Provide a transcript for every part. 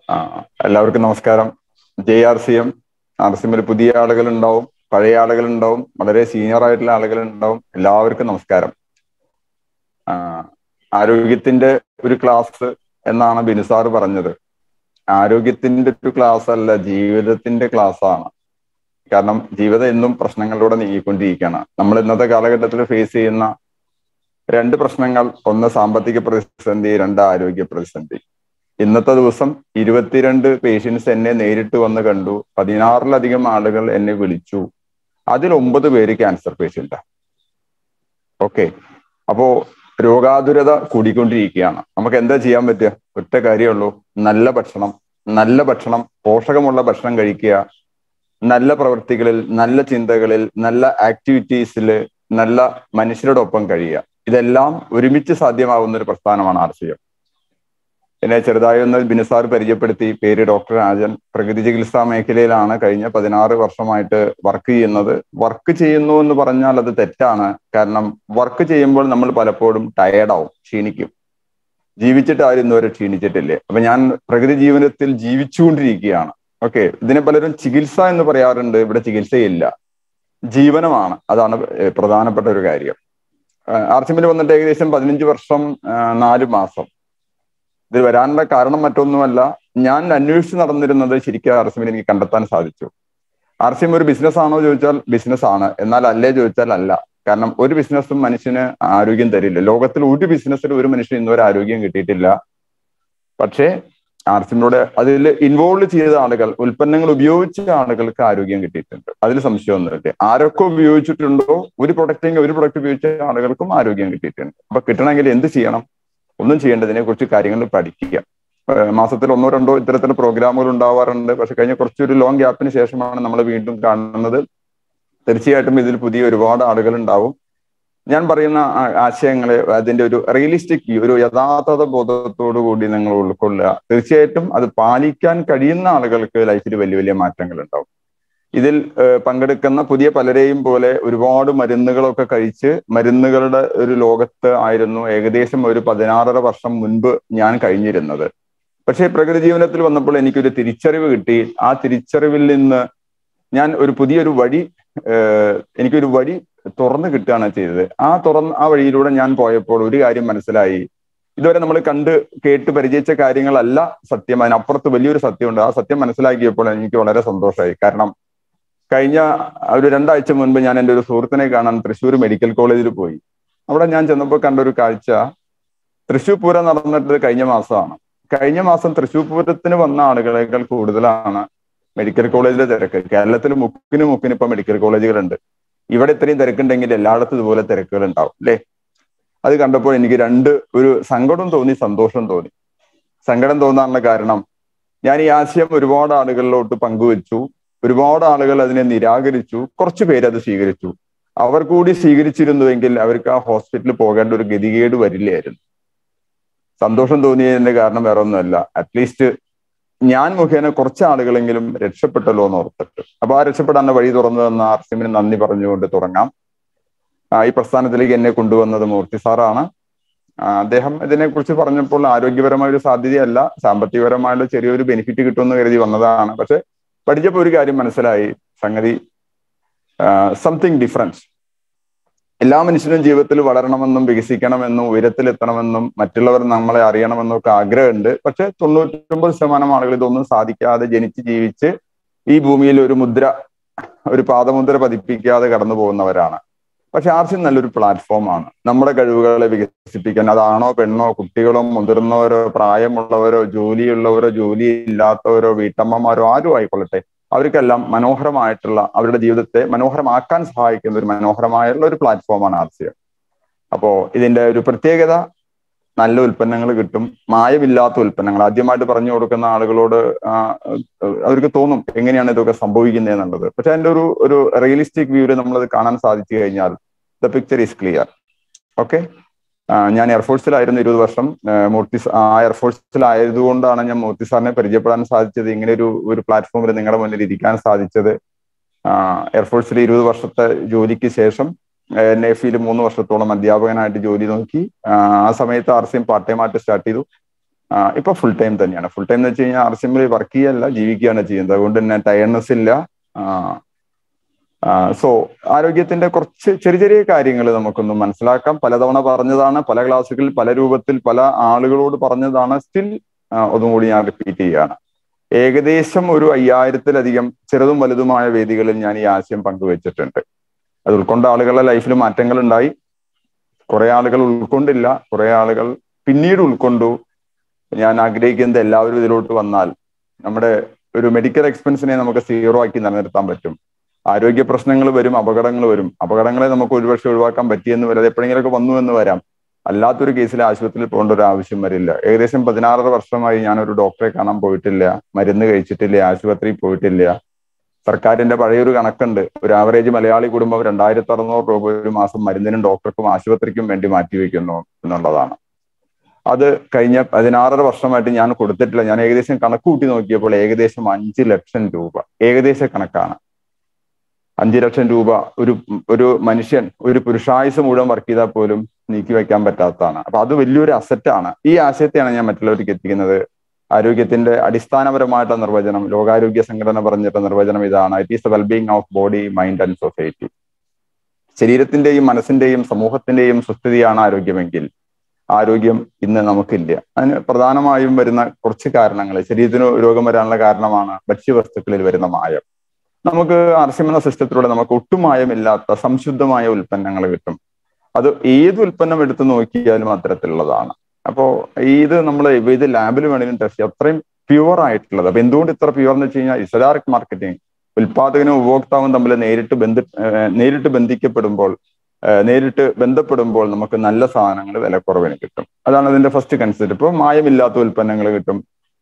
ആ, എല്ലാവർക്കും നമസ്കാരം J R C M R C എമ്മിൽ പുതിയ ആളുകൾ ഉണ്ടാവും പഴയ ആളുകൾ ഉണ്ടാവും വളരെ സീനിയർ ആയിട്ടുള്ള ആളുകൾ ഉണ്ടാവും എല്ലാവർക്കും നമസ്കാരം ആ, ആരോഗ്യത്തിന്റെ ഒരു ക്ലാസ് എന്നാണ് ബിനുസാർ പറഞ്ഞത് ആരോഗ്യത്തിന്റെ ഒരു ക്ലാസ് അല്ല ജീവിതത്തിന്റെ ക്ലാസ് ആണ് കാരണം ജീവിതം എന്നും പ്രശ്നങ്ങളിലൂടെ നീങ്ങിക്കൊണ്ടിരിക്കുകയാണ് നമ്മൾ ഇന്നത്തെ കാലഘട്ടത്തിൽ ഫേസ് ചെയ്യുന്ന രണ്ട് പ്രശ്നങ്ങൾ ഒന്ന് സാമ്പത്തിക പ്രതിസന്ധി രണ്ട് ആരോഗ്യ പ്രതിസന്ധി ഇന്നത്തെ ദിവസം ഇരുപത്തിരണ്ട് പേഷ്യൻസ് എന്നെ നേരിട്ട് വന്ന് കണ്ടു പതിനാറിലധികം ആളുകൾ എന്നെ വിളിച്ചു അതിൽ ഒമ്പത് പേര് ക്യാൻസർ പേഷ്യൻ്റാ ഓക്കെ അപ്പോ രോഗാതുരത കൂടിക്കൊണ്ടിരിക്കുകയാണ് നമുക്ക് എന്താ ചെയ്യാൻ പറ്റുക ഒറ്റ കാര്യമുള്ളൂ നല്ല ഭക്ഷണം നല്ല ഭക്ഷണം പോഷകമുള്ള ഭക്ഷണം കഴിക്കുക നല്ല പ്രവൃത്തികളിൽ നല്ല ചിന്തകളിൽ നല്ല ആക്ടിവിറ്റീസിൽ നല്ല മനുഷ്യരോടൊപ്പം കഴിയുക ഇതെല്ലാം ഒരുമിച്ച് സാധ്യമാവുന്ന ഒരു പ്രസ്ഥാനമാണ് ആർ സി എം എന്നെ ചെറുതായി ഒന്ന് ബിനുസാർ പരിചയപ്പെടുത്തി പേര് ഡോക്ടർ രാജൻ പ്രകൃതി ചികിത്സാ മേഖലയിലാണ് കഴിഞ്ഞ പതിനാറ് വർഷമായിട്ട് വർക്ക് ചെയ്യുന്നത് വർക്ക് ചെയ്യുന്നു എന്ന് പറഞ്ഞാൽ അത് തെറ്റാണ് കാരണം വർക്ക് ചെയ്യുമ്പോൾ നമ്മൾ പലപ്പോഴും ടയേർഡാവും ക്ഷീണിക്കും ജീവിച്ചിട്ട് ആരും ഇന്നുവരെ ക്ഷീണിച്ചിട്ടില്ലേ അപ്പൊ ഞാൻ പ്രകൃതി ജീവനത്തിൽ ജീവിച്ചുകൊണ്ടിരിക്കുകയാണ് ഓക്കെ ഇതിനെ പലരും ചികിത്സ എന്ന് പറയാറുണ്ട് ഇവിടെ ചികിത്സയില്ല ജീവനമാണ് അതാണ് ഏഹ് പ്രധാനപ്പെട്ട ഒരു കാര്യം ആർസിമിൽ വന്നിട്ട് ഏകദേശം പതിനഞ്ച് വർഷം ആഹ് നാല് മാസം ഇത് വരാനുള്ള കാരണം മറ്റൊന്നുമല്ല ഞാൻ അന്വേഷിച്ച് നടന്നിരുന്നത് ശരിക്കും ആർസിമിൽ എനിക്ക് കണ്ടെത്താൻ സാധിച്ചു ആർസിഎം ഒരു ബിസിനസ് ആണോ ചോദിച്ചാൽ ബിസിനസ് ആണ് എന്നാൽ അല്ലേ ചോദിച്ചാൽ അല്ല കാരണം ഒരു ബിസിനസ്സും മനുഷ്യന് ആരോഗ്യം തരില്ല ലോകത്തിൽ ഒരു ബിസിനസ്സിൽ ഒരു മനുഷ്യന് ഇന്നുവരെ ആരോഗ്യം കിട്ടിയിട്ടില്ല പക്ഷേ ആർസിമിലൂടെ അതിൽ ഇൻവോൾവ് ചെയ്ത ആളുകൾ ഉൽപ്പന്നങ്ങൾ ഉപയോഗിച്ച ആളുകൾക്ക് ആരോഗ്യം കിട്ടിയിട്ടുണ്ട് അതിൽ സംശയമൊന്നുമില്ല ആരൊക്കെ ഉപയോഗിച്ചിട്ടുണ്ടോ ഒരു പ്രൊഡക്റ്റെങ്കിൽ ഒരു പ്രൊഡക്റ്റ് ഉപയോഗിച്ച ആളുകൾക്കും ആരോഗ്യം കിട്ടിയിട്ടുണ്ട് അപ്പൊ കിട്ടണമെങ്കിൽ എന്ത് ചെയ്യണം ഒന്നും ചെയ്യേണ്ടതിനെ കുറിച്ച് കാര്യങ്ങൾ പഠിക്കുക ഏഹ് മാസത്തിൽ ഒന്നോ രണ്ടോ ഇത്തരത്തിലുള്ള പ്രോഗ്രാമുകൾ ഉണ്ടാവാറുണ്ട് പക്ഷെ കഴിഞ്ഞ കുറച്ചൊരു ലോങ് ഗ്യാപ്പിന് ശേഷമാണ് നമ്മൾ വീണ്ടും കാണുന്നത് തീർച്ചയായിട്ടും ഇതിൽ പുതിയ ഒരുപാട് ആളുകൾ ഉണ്ടാവും ഞാൻ പറയുന്ന ആ- ആശയങ്ങളെ അതിന്റെ ഒരു റിയലിസ്റ്റിക് വ്യൂ ഒരു യഥാർത്ഥത ബോധത്തോടു കൂടി നിങ്ങൾ ഉൾക്കൊള്ളുക തീർച്ചയായിട്ടും അത് പാലിക്കാൻ കഴിയുന്ന ആളുകൾക്ക് ലൈഫിൽ വലിയ വലിയ മാറ്റങ്ങൾ ഉണ്ടാവും ഇതിൽ ഏഹ് പങ്കെടുക്കുന്ന പുതിയ പലരെയും പോലെ ഒരുപാട് മരുന്നുകളൊക്കെ കഴിച്ച് മരുന്നുകളുടെ ഒരു ലോകത്ത് ആയിരുന്നു ഏകദേശം ഒരു പതിനാറര വർഷം മുൻപ് ഞാൻ കഴിഞ്ഞിരുന്നത് പക്ഷേ പ്രകൃതി ജീവനത്തിൽ വന്നപ്പോൾ എനിക്കൊരു തിരിച്ചറിവ് കിട്ടി ആ തിരിച്ചറിവിൽ നിന്ന് ഞാൻ ഒരു പുതിയൊരു വഴി ഏഹ് എനിക്കൊരു വഴി തുറന്നു കിട്ടുകയാണ് ചെയ്തത് ആ തുറന്ന് ആ വഴിയിലൂടെ ഞാൻ പോയപ്പോൾ ഒരു കാര്യം മനസ്സിലായി ഇതുവരെ നമ്മൾ കണ്ട് കേട്ട് പരിചയിച്ച കാര്യങ്ങളല്ല സത്യം അതിനപ്പുറത്ത് വലിയൊരു സത്യമുണ്ട് ആ സത്യം മനസ്സിലാക്കിയപ്പോൾ എനിക്ക് വളരെ സന്തോഷമായി കാരണം കഴിഞ്ഞ ഒരു രണ്ടാഴ്ച മുൻപ് ഞാൻ എൻ്റെ ഒരു സുഹൃത്തിനെ കാണാൻ തൃശ്ശൂർ മെഡിക്കൽ കോളേജിൽ പോയി അവിടെ ഞാൻ ചെന്നപ്പോൾ കണ്ട ഒരു കാഴ്ച തൃശ്ശൂർ പൂരം നടന്നിട്ട് കഴിഞ്ഞ മാസമാണ് കഴിഞ്ഞ മാസം തൃശ്ശൂർ പൂരത്തിന് വന്ന ആളുകളേക്കാൾ കൂടുതലാണ് മെഡിക്കൽ കോളേജിലെ തിരക്ക് കേരളത്തിൽ മുക്കിന് മുക്കിന് ഇപ്പൊ മെഡിക്കൽ കോളേജുകളുണ്ട് ഇവിടെ ഇത്രയും തിരക്കുണ്ടെങ്കിൽ എല്ലായിടത്തും ഇതുപോലെ തിരക്കുകൾ ഉണ്ടാവും അല്ലേ അത് കണ്ടപ്പോൾ എനിക്ക് രണ്ട് ഒരു സങ്കടം തോന്നി സന്തോഷം തോന്നി സങ്കടം തോന്നാനുള്ള കാരണം ഞാൻ ഈ ആശയം ഒരുപാട് ആളുകളിലോട്ട് പങ്കുവച്ചു ഒരുപാട് ആളുകൾ അതിനെ നിരാകരിച്ചു കുറച്ചു പേര് അത് സ്വീകരിച്ചു അവർ കൂടി സ്വീകരിച്ചിരുന്നുവെങ്കിൽ അവർക്ക് ആ ഹോസ്പിറ്റലിൽ പോകേണ്ട ഒരു ഗതികേട് വരില്ലായിരുന്നു സന്തോഷം തോന്നിയതിന്റെ കാരണം വേറെ ഒന്നുമല്ല അറ്റ്ലീസ്റ്റ് ഞാൻ മുഖേന കുറച്ച് ആളുകളെങ്കിലും രക്ഷപ്പെട്ടല്ലോ എന്ന് ഓർത്തിട്ട് അപ്പൊ ആ രക്ഷപ്പെടാൻ വഴി തുറന്നു തന്ന ആർസിമിന് നന്ദി പറഞ്ഞുകൊണ്ട് തുടങ്ങാം ആ, ഈ പ്രസ്ഥാനത്തിലേക്ക് എന്നെ കൊണ്ടുവന്നത് മൂർത്തി സാറാണ് ആ, അദ്ദേഹം ഇതിനെക്കുറിച്ച് പറഞ്ഞപ്പോൾ ആരോഗ്യപരമായ ഒരു സാധ്യതയല്ല സാമ്പത്തികപരമായുള്ള ചെറിയൊരു ബെനിഫിറ്റ് കിട്ടുമെന്ന് കരുതി വന്നതാണ് പക്ഷെ പഠിച്ചപ്പോൾ ഒരു കാര്യം മനസ്സിലായി സംഗതി സംതിങ് ഡിഫറൻസ് എല്ലാ മനുഷ്യനും ജീവിതത്തിൽ വളരണമെന്നും വികസിക്കണമെന്നും ഉയരത്തിലെത്തണമെന്നും മറ്റുള്ളവർ നമ്മളെ അറിയണമെന്നും ഒക്കെ ആഗ്രഹമുണ്ട് പക്ഷെ തൊണ്ണൂറ്റൊമ്പത് ശതമാനം ആളുകൾ ഇതൊന്നും സാധിക്കാതെ ജനിച്ച് ജീവിച്ച് ഈ ഭൂമിയിൽ ഒരു മുദ്ര ഒരു പാദമുദ്ര പതിപ്പിക്കാതെ കടന്നു പോകുന്നവരാണ് പക്ഷെ ആർസിം നല്ലൊരു പ്ലാറ്റ്ഫോമാണ് നമ്മുടെ കഴിവുകളെ വികസിപ്പിക്കാൻ അതാണോ പെണ്ണോ കുട്ടികളോ മുതിർന്നവരോ പ്രായമുള്ളവരോ ജോലിയുള്ളവരോ ജോലി ഇല്ലാത്തവരോ വീട്ടമ്മമാരോ ആരും ആയിക്കൊള്ളട്ടെ അവർക്കെല്ലാം മനോഹരമായിട്ടുള്ള അവരുടെ ജീവിതത്തെ മനോഹരമാക്കാൻ സഹായിക്കുന്ന ഒരു മനോഹരമായുള്ള ഒരു പ്ലാറ്റ്ഫോമാണ് ആർ സി എം അപ്പോ ഇതിന്റെ ഒരു പ്രത്യേകത നല്ല ഉൽപ്പന്നങ്ങൾ കിട്ടും മായമില്ലാത്ത ഉൽപ്പന്നങ്ങൾ ആദ്യമായിട്ട് പറഞ്ഞു കൊടുക്കുന്ന ആളുകളോട് ആ, അവർക്ക് തോന്നും എങ്ങനെയാണ് ഇതൊക്കെ സംഭവിക്കുന്നത് എന്നുള്ളത് പക്ഷെ അതിന്റെ ഒരു ഒരു റിയലിസ്റ്റിക് വ്യൂവിൽ നമ്മളത് കാണാൻ സാധിച്ചു കഴിഞ്ഞാൽ the picture is clear okay ഞാൻ എയർഫോഴ്സിലായിരുന്നു ഇരുപത് വർഷം ആ, മൂർത്തി സ- ആ എയർഫോഴ്സിലായതുകൊണ്ടാണ് ഞാൻ മൂർത്തി സാറിനെ പരിചയപ്പെടാൻ സാധിച്ചത് ഇങ്ങനെ ഒരു ഒരു പ്ലാറ്റ്ഫോമിൽ നിങ്ങളുടെ മുന്നിൽ ഇരിക്കാൻ സാധിച്ചത് എയർഫോഴ്സിൽ ഇരുപത് വർഷത്തെ ജോലിക്ക് ശേഷം നേഫിയിൽ മൂന്ന് വർഷത്തോളം അധ്യാപകനായിട്ട് ജോലി നോക്കി ആ, ആ സമയത്ത് R C M part time ആയിട്ട് സ്റ്റാർട്ട് ചെയ്തു ഇപ്പൊ ഫുൾ ടൈം തന്നെയാണ് ഫുൾ ടൈം എന്ന് വെച്ച് കഴിഞ്ഞാൽ ആർ സി എമ്മിൽ വർക്ക് ചെയ്യല്ല ജീവിക്കുകയാണ് ചെയ്യുന്നത് അതുകൊണ്ട് തന്നെ ടയർനെസ് ഇല്ല സോ ആരോഗ്യത്തിന്റെ കുറച്ച് ചെറിയ ചെറിയ കാര്യങ്ങൾ നമുക്കൊന്ന് മനസ്സിലാക്കാം പലതവണ പറഞ്ഞതാണ് പല ക്ലാസ്സുകളിൽ പല രൂപത്തിൽ പല ആളുകളോട് പറഞ്ഞതാണ് സ്റ്റിൽ ഒന്നും കൂടി ഞാൻ റിപ്പീറ്റ് ചെയ്യുകയാണ് ഏകദേശം ഒരു അയ്യായിരത്തിലധികം ചെറുതും വലുതുമായ വേദികളിൽ ഞാൻ ഈ ആശയം പങ്കുവച്ചിട്ടുണ്ട് അത് ഉൾക്കൊണ്ട ആളുകളുടെ ലൈഫിൽ മാറ്റങ്ങൾ ഉണ്ടായി കുറെ ആളുകൾ ഉൾക്കൊണ്ടില്ല കുറെ ആളുകൾ പിന്നീട് ഉൾക്കൊണ്ടു ഞാൻ ആഗ്രഹിക്കുന്നത് എല്ലാവരും ഇതിലോട്ട് വന്നാൽ നമ്മുടെ ഒരു മെഡിക്കൽ എക്സ്പെൻസിനെ നമുക്ക് സീറോ ആക്കി നിലനിർത്താൻ പറ്റും ആരോഗ്യ പ്രശ്നങ്ങൾ വരും അപകടങ്ങൾ വരും അപകടങ്ങളെ നമുക്ക് ഒരുപക്ഷെ ഒഴിവാക്കാൻ പറ്റിയെന്ന് വരാതെ എപ്പോഴെങ്കിലൊക്കെ വന്നു എന്ന് വരാം അല്ലാത്തൊരു കേസിൽ ആശുപത്രിയിൽ പോകേണ്ട ഒരു ആവശ്യം വരില്ല ഏകദേശം പതിനാറര വർഷമായി ഞാൻ ഒരു ഡോക്ടറെ കാണാൻ പോയിട്ടില്ല മരുന്ന് കഴിച്ചിട്ടില്ല ആശുപത്രിയിൽ പോയിട്ടില്ല സർക്കാരിന്റെ പഴയൊരു കണക്കുണ്ട് ഒരു ആവറേജ് മലയാളി കുടുംബം രണ്ടായിരത്തി അറുന്നൂറ് രൂപ ഒരു മാസം മരുന്നിനും ഡോക്ടർക്കും ആശുപത്രിക്കും വേണ്ടി മാറ്റിവെക്കുന്നു എന്നുള്ളതാണ് അത് കഴിഞ്ഞ പതിനാറര വർഷമായിട്ട് ഞാൻ കൊടുത്തിട്ടില്ല ഞാൻ ഏകദേശം കണക്ക് കൂട്ടി നോക്കിയപ്പോൾ ഏകദേശം അഞ്ച് ലക്ഷം രൂപ ഏകദേശ കണക്കാണ് അഞ്ചു ലക്ഷം രൂപ ഒരു ഒരു മനുഷ്യൻ ഒരു പുരുഷായുസ് മുഴുവൻ വർക്ക് ചെയ്താൽ പോലും നീക്കി വെക്കാൻ പറ്റാത്തതാണ് അപ്പൊ അത് വലിയൊരു അസറ്റാണ് ഈ ആശയത്തെയാണ് ഞാൻ മറ്റുള്ളവർക്ക് എത്തിക്കുന്നത് ആരോഗ്യത്തിന്റെ അടിസ്ഥാനപരമായിട്ടുള്ള നിർവചനം ലോകാരോഗ്യ സംഘടന പറഞ്ഞിട്ടുള്ള നിർവചനം ഇതാണ് it is the wellbeing of body mind and society ശരീരത്തിന്റെയും മനസ്സിന്റെയും സമൂഹത്തിന്റെയും സുസ്ഥിതിയാണ് ആരോഗ്യമെങ്കിൽ ആരോഗ്യം ഇന്ന് നമുക്കില്ല അതിന് പ്രധാനമായും വരുന്ന കുറച്ച് കാരണങ്ങൾ ശരീരത്തിന് രോഗം വരാനുള്ള കാരണമാണ് ഭക്ഷ്യവസ്തുക്കളിൽ വരുന്ന മായം നമുക്ക് ആർസിം എന്ന സിസ്റ്റത്തിലൂടെ നമുക്ക് ഒട്ടും മായമില്ലാത്ത സംശുദ്ധമായ ഉൽപ്പന്നങ്ങൾ കിട്ടും അത് ഏത് ഉൽപ്പന്നം എടുത്തു നോക്കിയാലും അത്തരത്തിലുള്ളതാണ് അപ്പോ ഇത് നമ്മൾ ഇത് ലാബിൽ വേണമെങ്കിലും ടെസ്റ്റ് ചെയ്യാം അത്രയും പ്യുവർ ആയിട്ടുള്ളത് അപ്പൊ എന്തുകൊണ്ട് ഇത്ര പ്യുവർ എന്ന് വെച്ച് കഴിഞ്ഞാൽ ഇസലാറിക് മാർക്കറ്റിംഗ് ഉൽപാദകനും ഉപഭോക്താവും തമ്മിൽ നേരിട്ട് ബന്ധ നേരിട്ട് ബന്ധിക്കപ്പെടുമ്പോൾ നേരിട്ട് ബന്ധപ്പെടുമ്പോൾ നമുക്ക് നല്ല സാധനങ്ങൾ വിലക്കുറവിന് കിട്ടും അതാണ് അതിന്റെ ഫസ്റ്റ് കൺസെപ്റ്റ് ഇപ്പോൾ മായമില്ലാത്ത ഉൽപ്പന്നങ്ങൾ കിട്ടും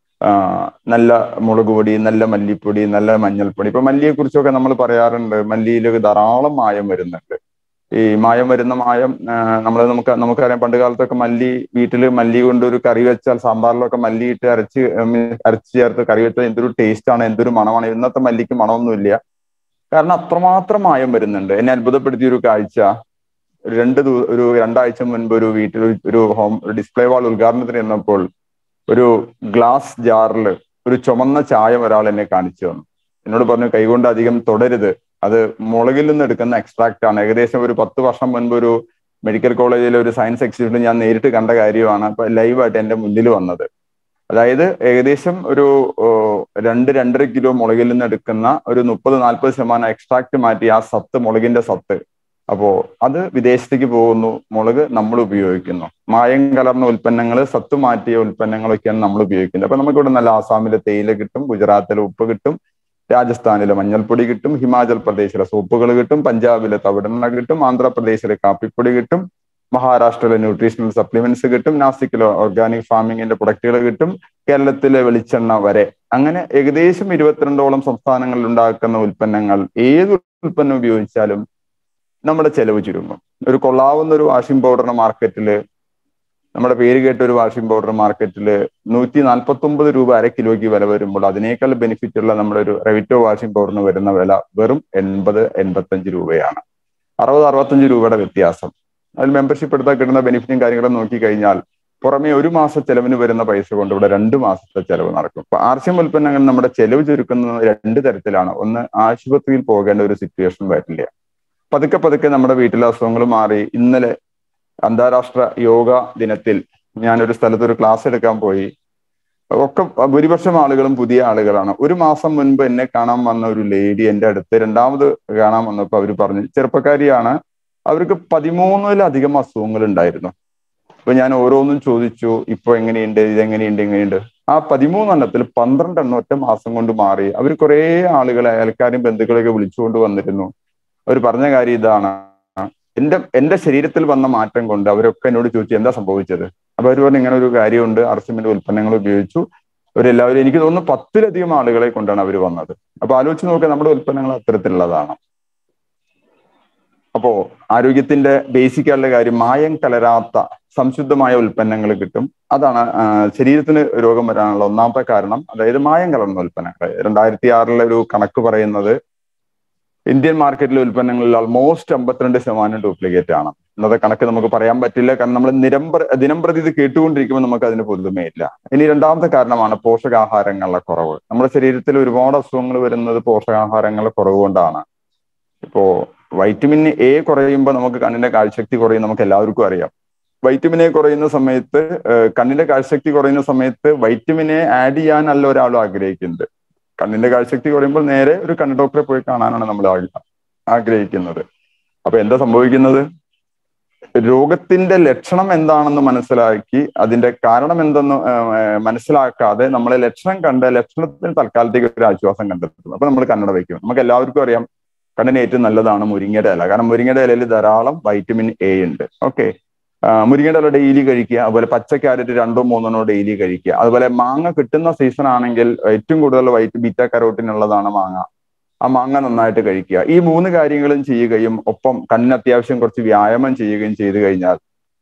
നല്ല മുളക് പൊടി നല്ല മല്ലിപ്പൊടി നല്ല മഞ്ഞൾപ്പൊടി ഇപ്പൊ മല്ലിയെ കുറിച്ചൊക്കെ നമ്മൾ പറയാറുണ്ട് മല്ലിയിൽ ധാരാളം മായം വരുന്നുണ്ട് ഈ മായം വരുന്ന മായം നമ്മൾ നമുക്ക് നമുക്കറിയാം പണ്ട് കാലത്തൊക്കെ മല്ലി വീട്ടിൽ മല്ലി കൊണ്ട് ഒരു കറി വെച്ചാൽ സാമ്പാറിലൊക്കെ മല്ലി ഇട്ട് അരച്ച് അരച്ച് ചേർത്ത് കറി വെച്ചാൽ എന്തൊരു ടേസ്റ്റ് ആണ് എന്തൊരു മണമാണ് ഇന്നത്തെ മല്ലിക്ക് മണമൊന്നുമില്ല കാരണം അത്രമാത്രം മായം വരുന്നുണ്ട് എന്നെ അത്ഭുതപ്പെടുത്തിയ ഒരു കാഴ്ച രണ്ട് ഒരു രണ്ടാഴ്ച മുൻപ് ഒരു വീട്ടിൽ ഒരു ഹോം ഡിസ്പ്ലേ വാൾ ഉദ്ഘാടനത്തിന് ഇരുന്നപ്പോൾ ഒരു ഗ്ലാസ് ജാറിൽ ഒരു ചുമന്ന ചായം ഒരാൾ എന്നെ കാണിച്ചു തന്നു എന്നോട് പറഞ്ഞു കൈകൊണ്ട് അധികം തുടരുത് അത് മുളകിൽ നിന്ന് എടുക്കുന്ന എക്സ്ട്രാക്ട് ആണ് ഏകദേശം ഒരു പത്ത് വർഷം മുൻപ് ഒരു മെഡിക്കൽ കോളേജിലെ ഒരു സയൻസ് എക്സിബിഷൻ ഞാൻ നേരിട്ട് കണ്ട കാര്യമാണ് അപ്പൊ ലൈവായിട്ട് എന്റെ മുന്നിൽ വന്നത് അതായത് ഏകദേശം ഒരു രണ്ട് രണ്ടര കിലോ മുളകിൽ നിന്ന് എടുക്കുന്ന ഒരു മുപ്പത് നാൽപ്പത് ശതമാനം എക്സ്ട്രാക്ട് മാറ്റി ആ സത്ത് മുളകിന്റെ സത്ത് അപ്പോ അത് വിദേശത്തേക്ക് പോകുന്നു മുളക് നമ്മൾ ഉപയോഗിക്കുന്നു മായം കലർന്ന ഉൽപ്പന്നങ്ങൾ സത്ത് മാറ്റിയ ഉൽപ്പന്നങ്ങളൊക്കെയാണ് നമ്മൾ ഉപയോഗിക്കുന്നത് അപ്പൊ നമുക്കിവിടെ നല്ല ആസാമിലെ തേയില കിട്ടും ഗുജറാത്തിലെ ഉപ്പ് കിട്ടും രാജസ്ഥാനിലെ മഞ്ഞൾപ്പൊടി കിട്ടും ഹിമാചൽ പ്രദേശിലെ സോപ്പുകൾ കിട്ടും പഞ്ചാബിലെ തവിടെണ്ണ കിട്ടും ആന്ധ്രാപ്രദേശിലെ കാപ്പിപ്പൊടി കിട്ടും മഹാരാഷ്ട്രയിലെ ന്യൂട്രീഷണൽ സപ്ലിമെന്റ്സ് കിട്ടും നാസിക്കിലെ ഓർഗാനിക് ഫാമിങ്ങിന്റെ പ്രൊഡക്റ്റുകൾ കിട്ടും കേരളത്തിലെ വെളിച്ചെണ്ണ വരെ അങ്ങനെ ഏകദേശം ഇരുപത്തിരണ്ടോളം സംസ്ഥാനങ്ങളിൽ ഉണ്ടാക്കുന്ന ഉൽപ്പന്നങ്ങൾ ഏത് ഉൽപ്പന്നം ഉപയോഗിച്ചാലും നമ്മുടെ ചെലവ് ചുരുങ്ങും ഒരു കൊള്ളാവുന്ന ഒരു വാഷിംഗ് പൗഡറിന്റെ മാർക്കറ്റില് നമ്മുടെ പേര് കേട്ട ഒരു വാഷിംഗ് പൗഡർ മാർക്കറ്റിൽ നൂറ്റി നാൽപ്പത്തി ഒമ്പത് രൂപ അര കിലോയ്ക്ക് വില വരുമ്പോൾ അതിനേക്കാൾ ബെനിഫിറ്റ് ഉള്ള നമ്മുടെ ഒരു റെവിറ്റോ വാഷിംഗ് പൗഡറിന് വരുന്ന വില വെറും എൺപത് എൺപത്തഞ്ച് രൂപയാണ് അറുപത് അറുപത്തഞ്ച് രൂപയുടെ വ്യത്യാസം അതിൽ മെമ്പർഷിപ്പ് എടുത്താൽ കിട്ടുന്ന ബെനിഫിറ്റും കാര്യങ്ങളും നോക്കി കഴിഞ്ഞാൽ പുറമെ ഒരു മാസ ചെലവിന് വരുന്ന പൈസ കൊണ്ട് ഇവിടെ രണ്ട് മാസത്തെ ചെലവ് നടക്കും അപ്പൊ ആർസ്യം ഉൽപ്പന്നങ്ങൾ നമ്മുടെ ചെലവ് ചുരുക്കുന്നത് രണ്ട് തരത്തിലാണ് ഒന്ന് ആശുപത്രിയിൽ പോകേണ്ട ഒരു സിറ്റുവേഷൻ വരില്ല പതുക്കെ പതുക്കെ നമ്മുടെ വീട്ടിലെ അസുഖങ്ങൾ മാറി ഇന്നലെ അന്താരാഷ്ട്ര യോഗ ദിനത്തിൽ ഞാനൊരു സ്ഥലത്ത് ഒരു ക്ലാസ് എടുക്കാൻ പോയി ഒക്കെ ഭൂരിപക്ഷം ആളുകളും പുതിയ ആളുകളാണ് ഒരു മാസം മുൻപ് എന്നെ കാണാൻ വന്ന ഒരു ലേഡി എന്റെ അടുത്ത് രണ്ടാമത് കാണാൻ വന്നപ്പോൾ അവർ പറഞ്ഞു ചെറുപ്പക്കാരിയാണ് അവർക്ക് പതിമൂന്നിലധികം അസുഖങ്ങൾ ഉണ്ടായിരുന്നു അപ്പൊ ഞാൻ ഓരോന്നും ചോദിച്ചു ഇപ്പൊ എങ്ങനെയുണ്ട് ഇതെങ്ങനെയുണ്ട് എങ്ങനെയുണ്ട് ആ പതിമൂന്നെണ്ണത്തിൽ പന്ത്രണ്ടെണ്ണം ഒറ്റ മാസം കൊണ്ട് മാറി അവർ കുറെ ആളുകളെ അയൽക്കാരും ബന്ധുക്കളെയൊക്കെ വിളിച്ചുകൊണ്ട് വന്നിരുന്നു അവർ പറഞ്ഞ കാര്യം ഇതാണ് എന്റെ എന്റെ ശരീരത്തിൽ വന്ന മാറ്റം കൊണ്ട് അവരൊക്കെ എന്നോട് ചോദിച്ചു എന്താ സംഭവിച്ചത് അപ്പൊ അവർ പറഞ്ഞു ഇങ്ങനെ ഒരു കാര്യമുണ്ട് അർസിമിന്റെ ഉൽപ്പന്നങ്ങൾ ഉപയോഗിച്ചു അവരെല്ലാവരും എനിക്ക് തോന്നുന്നു പത്തിലധികം ആളുകളെ കൊണ്ടാണ് അവർ വന്നത് അപ്പൊ ആലോചിച്ച് നോക്കുക നമ്മുടെ ഉൽപ്പന്നങ്ങൾ അത്തരത്തിലുള്ളതാണ് അപ്പോ ആരോഗ്യത്തിന്റെ ബേസിക് ആയിട്ടുള്ള കാര്യം മായം കലരാത്ത സംശുദ്ധമായ ഉൽപ്പന്നങ്ങൾ കിട്ടും അതാണ് ശരീരത്തിന് രോഗം വരാനുള്ള ഒന്നാമത്തെ കാരണം അതായത് മായം കലർന്ന ഉൽപ്പന്നങ്ങൾ രണ്ടായിരത്തി ആറിലെ ഒരു കണക്ക് പറയുന്നത് ഇന്ത്യൻ മാർക്കറ്റിലെ ഉൽപ്പന്നങ്ങളിൽ ഓൾമോസ്റ്റ് അമ്പത്തിരണ്ട് ശതമാനം ഡ്യൂപ്ലിക്കേറ്റ് ആണ് ഇന്നത്തെ കണക്ക് നമുക്ക് പറയാൻ പറ്റില്ല കാരണം നമ്മൾ നിരമ്പ ദിനം പ്രതി ഇത് കേട്ടുകൊണ്ടിരിക്കുമ്പോൾ നമുക്ക് അതിന് പുതുമയില്ല ഇനി രണ്ടാമത്തെ കാരണമാണ് പോഷകാഹാരങ്ങളുടെ കുറവ് നമ്മുടെ ശരീരത്തിൽ ഒരുപാട് അസുഖങ്ങൾ വരുന്നത് പോഷകാഹാരങ്ങളുടെ കുറവ് കൊണ്ടാണ് ഇപ്പോ വൈറ്റമിൻ എ കുറയുമ്പോൾ നമുക്ക് കണ്ണിന്റെ കാഴ്ചശക്തി കുറയും നമുക്ക് എല്ലാവർക്കും അറിയാം വൈറ്റമിൻ എ കുറയുന്ന സമയത്ത് കണ്ണിന്റെ കാഴ്ചശക്തി കുറയുന്ന സമയത്ത് വൈറ്റമിൻ എ ആഡ് ചെയ്യാനല്ല ഒരാളും ആഗ്രഹിക്കുന്നത് കണ്ണിന്റെ കാഴ്ചശക്തി കുറയുമ്പോൾ നേരെ ഒരു കണ്ണ് ഡോക്ടറെ പോയി കാണാനാണ് നമ്മൾ ആഗ്രഹിക്കുന്നത് അപ്പൊ എന്താ സംഭവിക്കുന്നത് രോഗത്തിന്റെ ലക്ഷണം എന്താണെന്ന് മനസ്സിലാക്കി അതിന്റെ കാരണം എന്തെന്ന് മനസ്സിലാക്കാതെ നമ്മളെ ലക്ഷണം കണ്ട് ലക്ഷണത്തിന് തൽക്കാലത്തേക്ക് ഒരു ആശ്വാസം കണ്ടെത്തും അപ്പൊ നമ്മൾ കണ്ണട വയ്ക്കും നമുക്ക് എല്ലാവർക്കും അറിയാം കണ്ണിന് ഏറ്റവും നല്ലതാണ് മുരിങ്ങയുടെ ഇല കാരണം മുരിങ്ങയുടെ ഇലയിൽ ധാരാളം വൈറ്റമിൻ എ ഉണ്ട് ഓക്കെ മുരിങ്ങയുടെ ഇല ഡെയിലി കഴിക്കുക അതുപോലെ പച്ച ക്യാരറ്റ് രണ്ടോ മൂന്നെണ്ണോ ഡെയിലി കഴിക്കുക അതുപോലെ മാങ്ങ കിട്ടുന്ന സീസൺ ആണെങ്കിൽ ഏറ്റവും കൂടുതൽ വൈറ്റ് ബീറ്റ കരോട്ടിൻ ഉള്ളതാണ് മാങ്ങ ആ മാങ്ങ നന്നായിട്ട് കഴിക്കുക ഈ മൂന്ന് കാര്യങ്ങളും ചെയ്യുകയും ഒപ്പം കണ്ണിന് അത്യാവശ്യം കുറച്ച് വ്യായാമം ചെയ്യുകയും ചെയ്തു കഴിഞ്ഞാൽ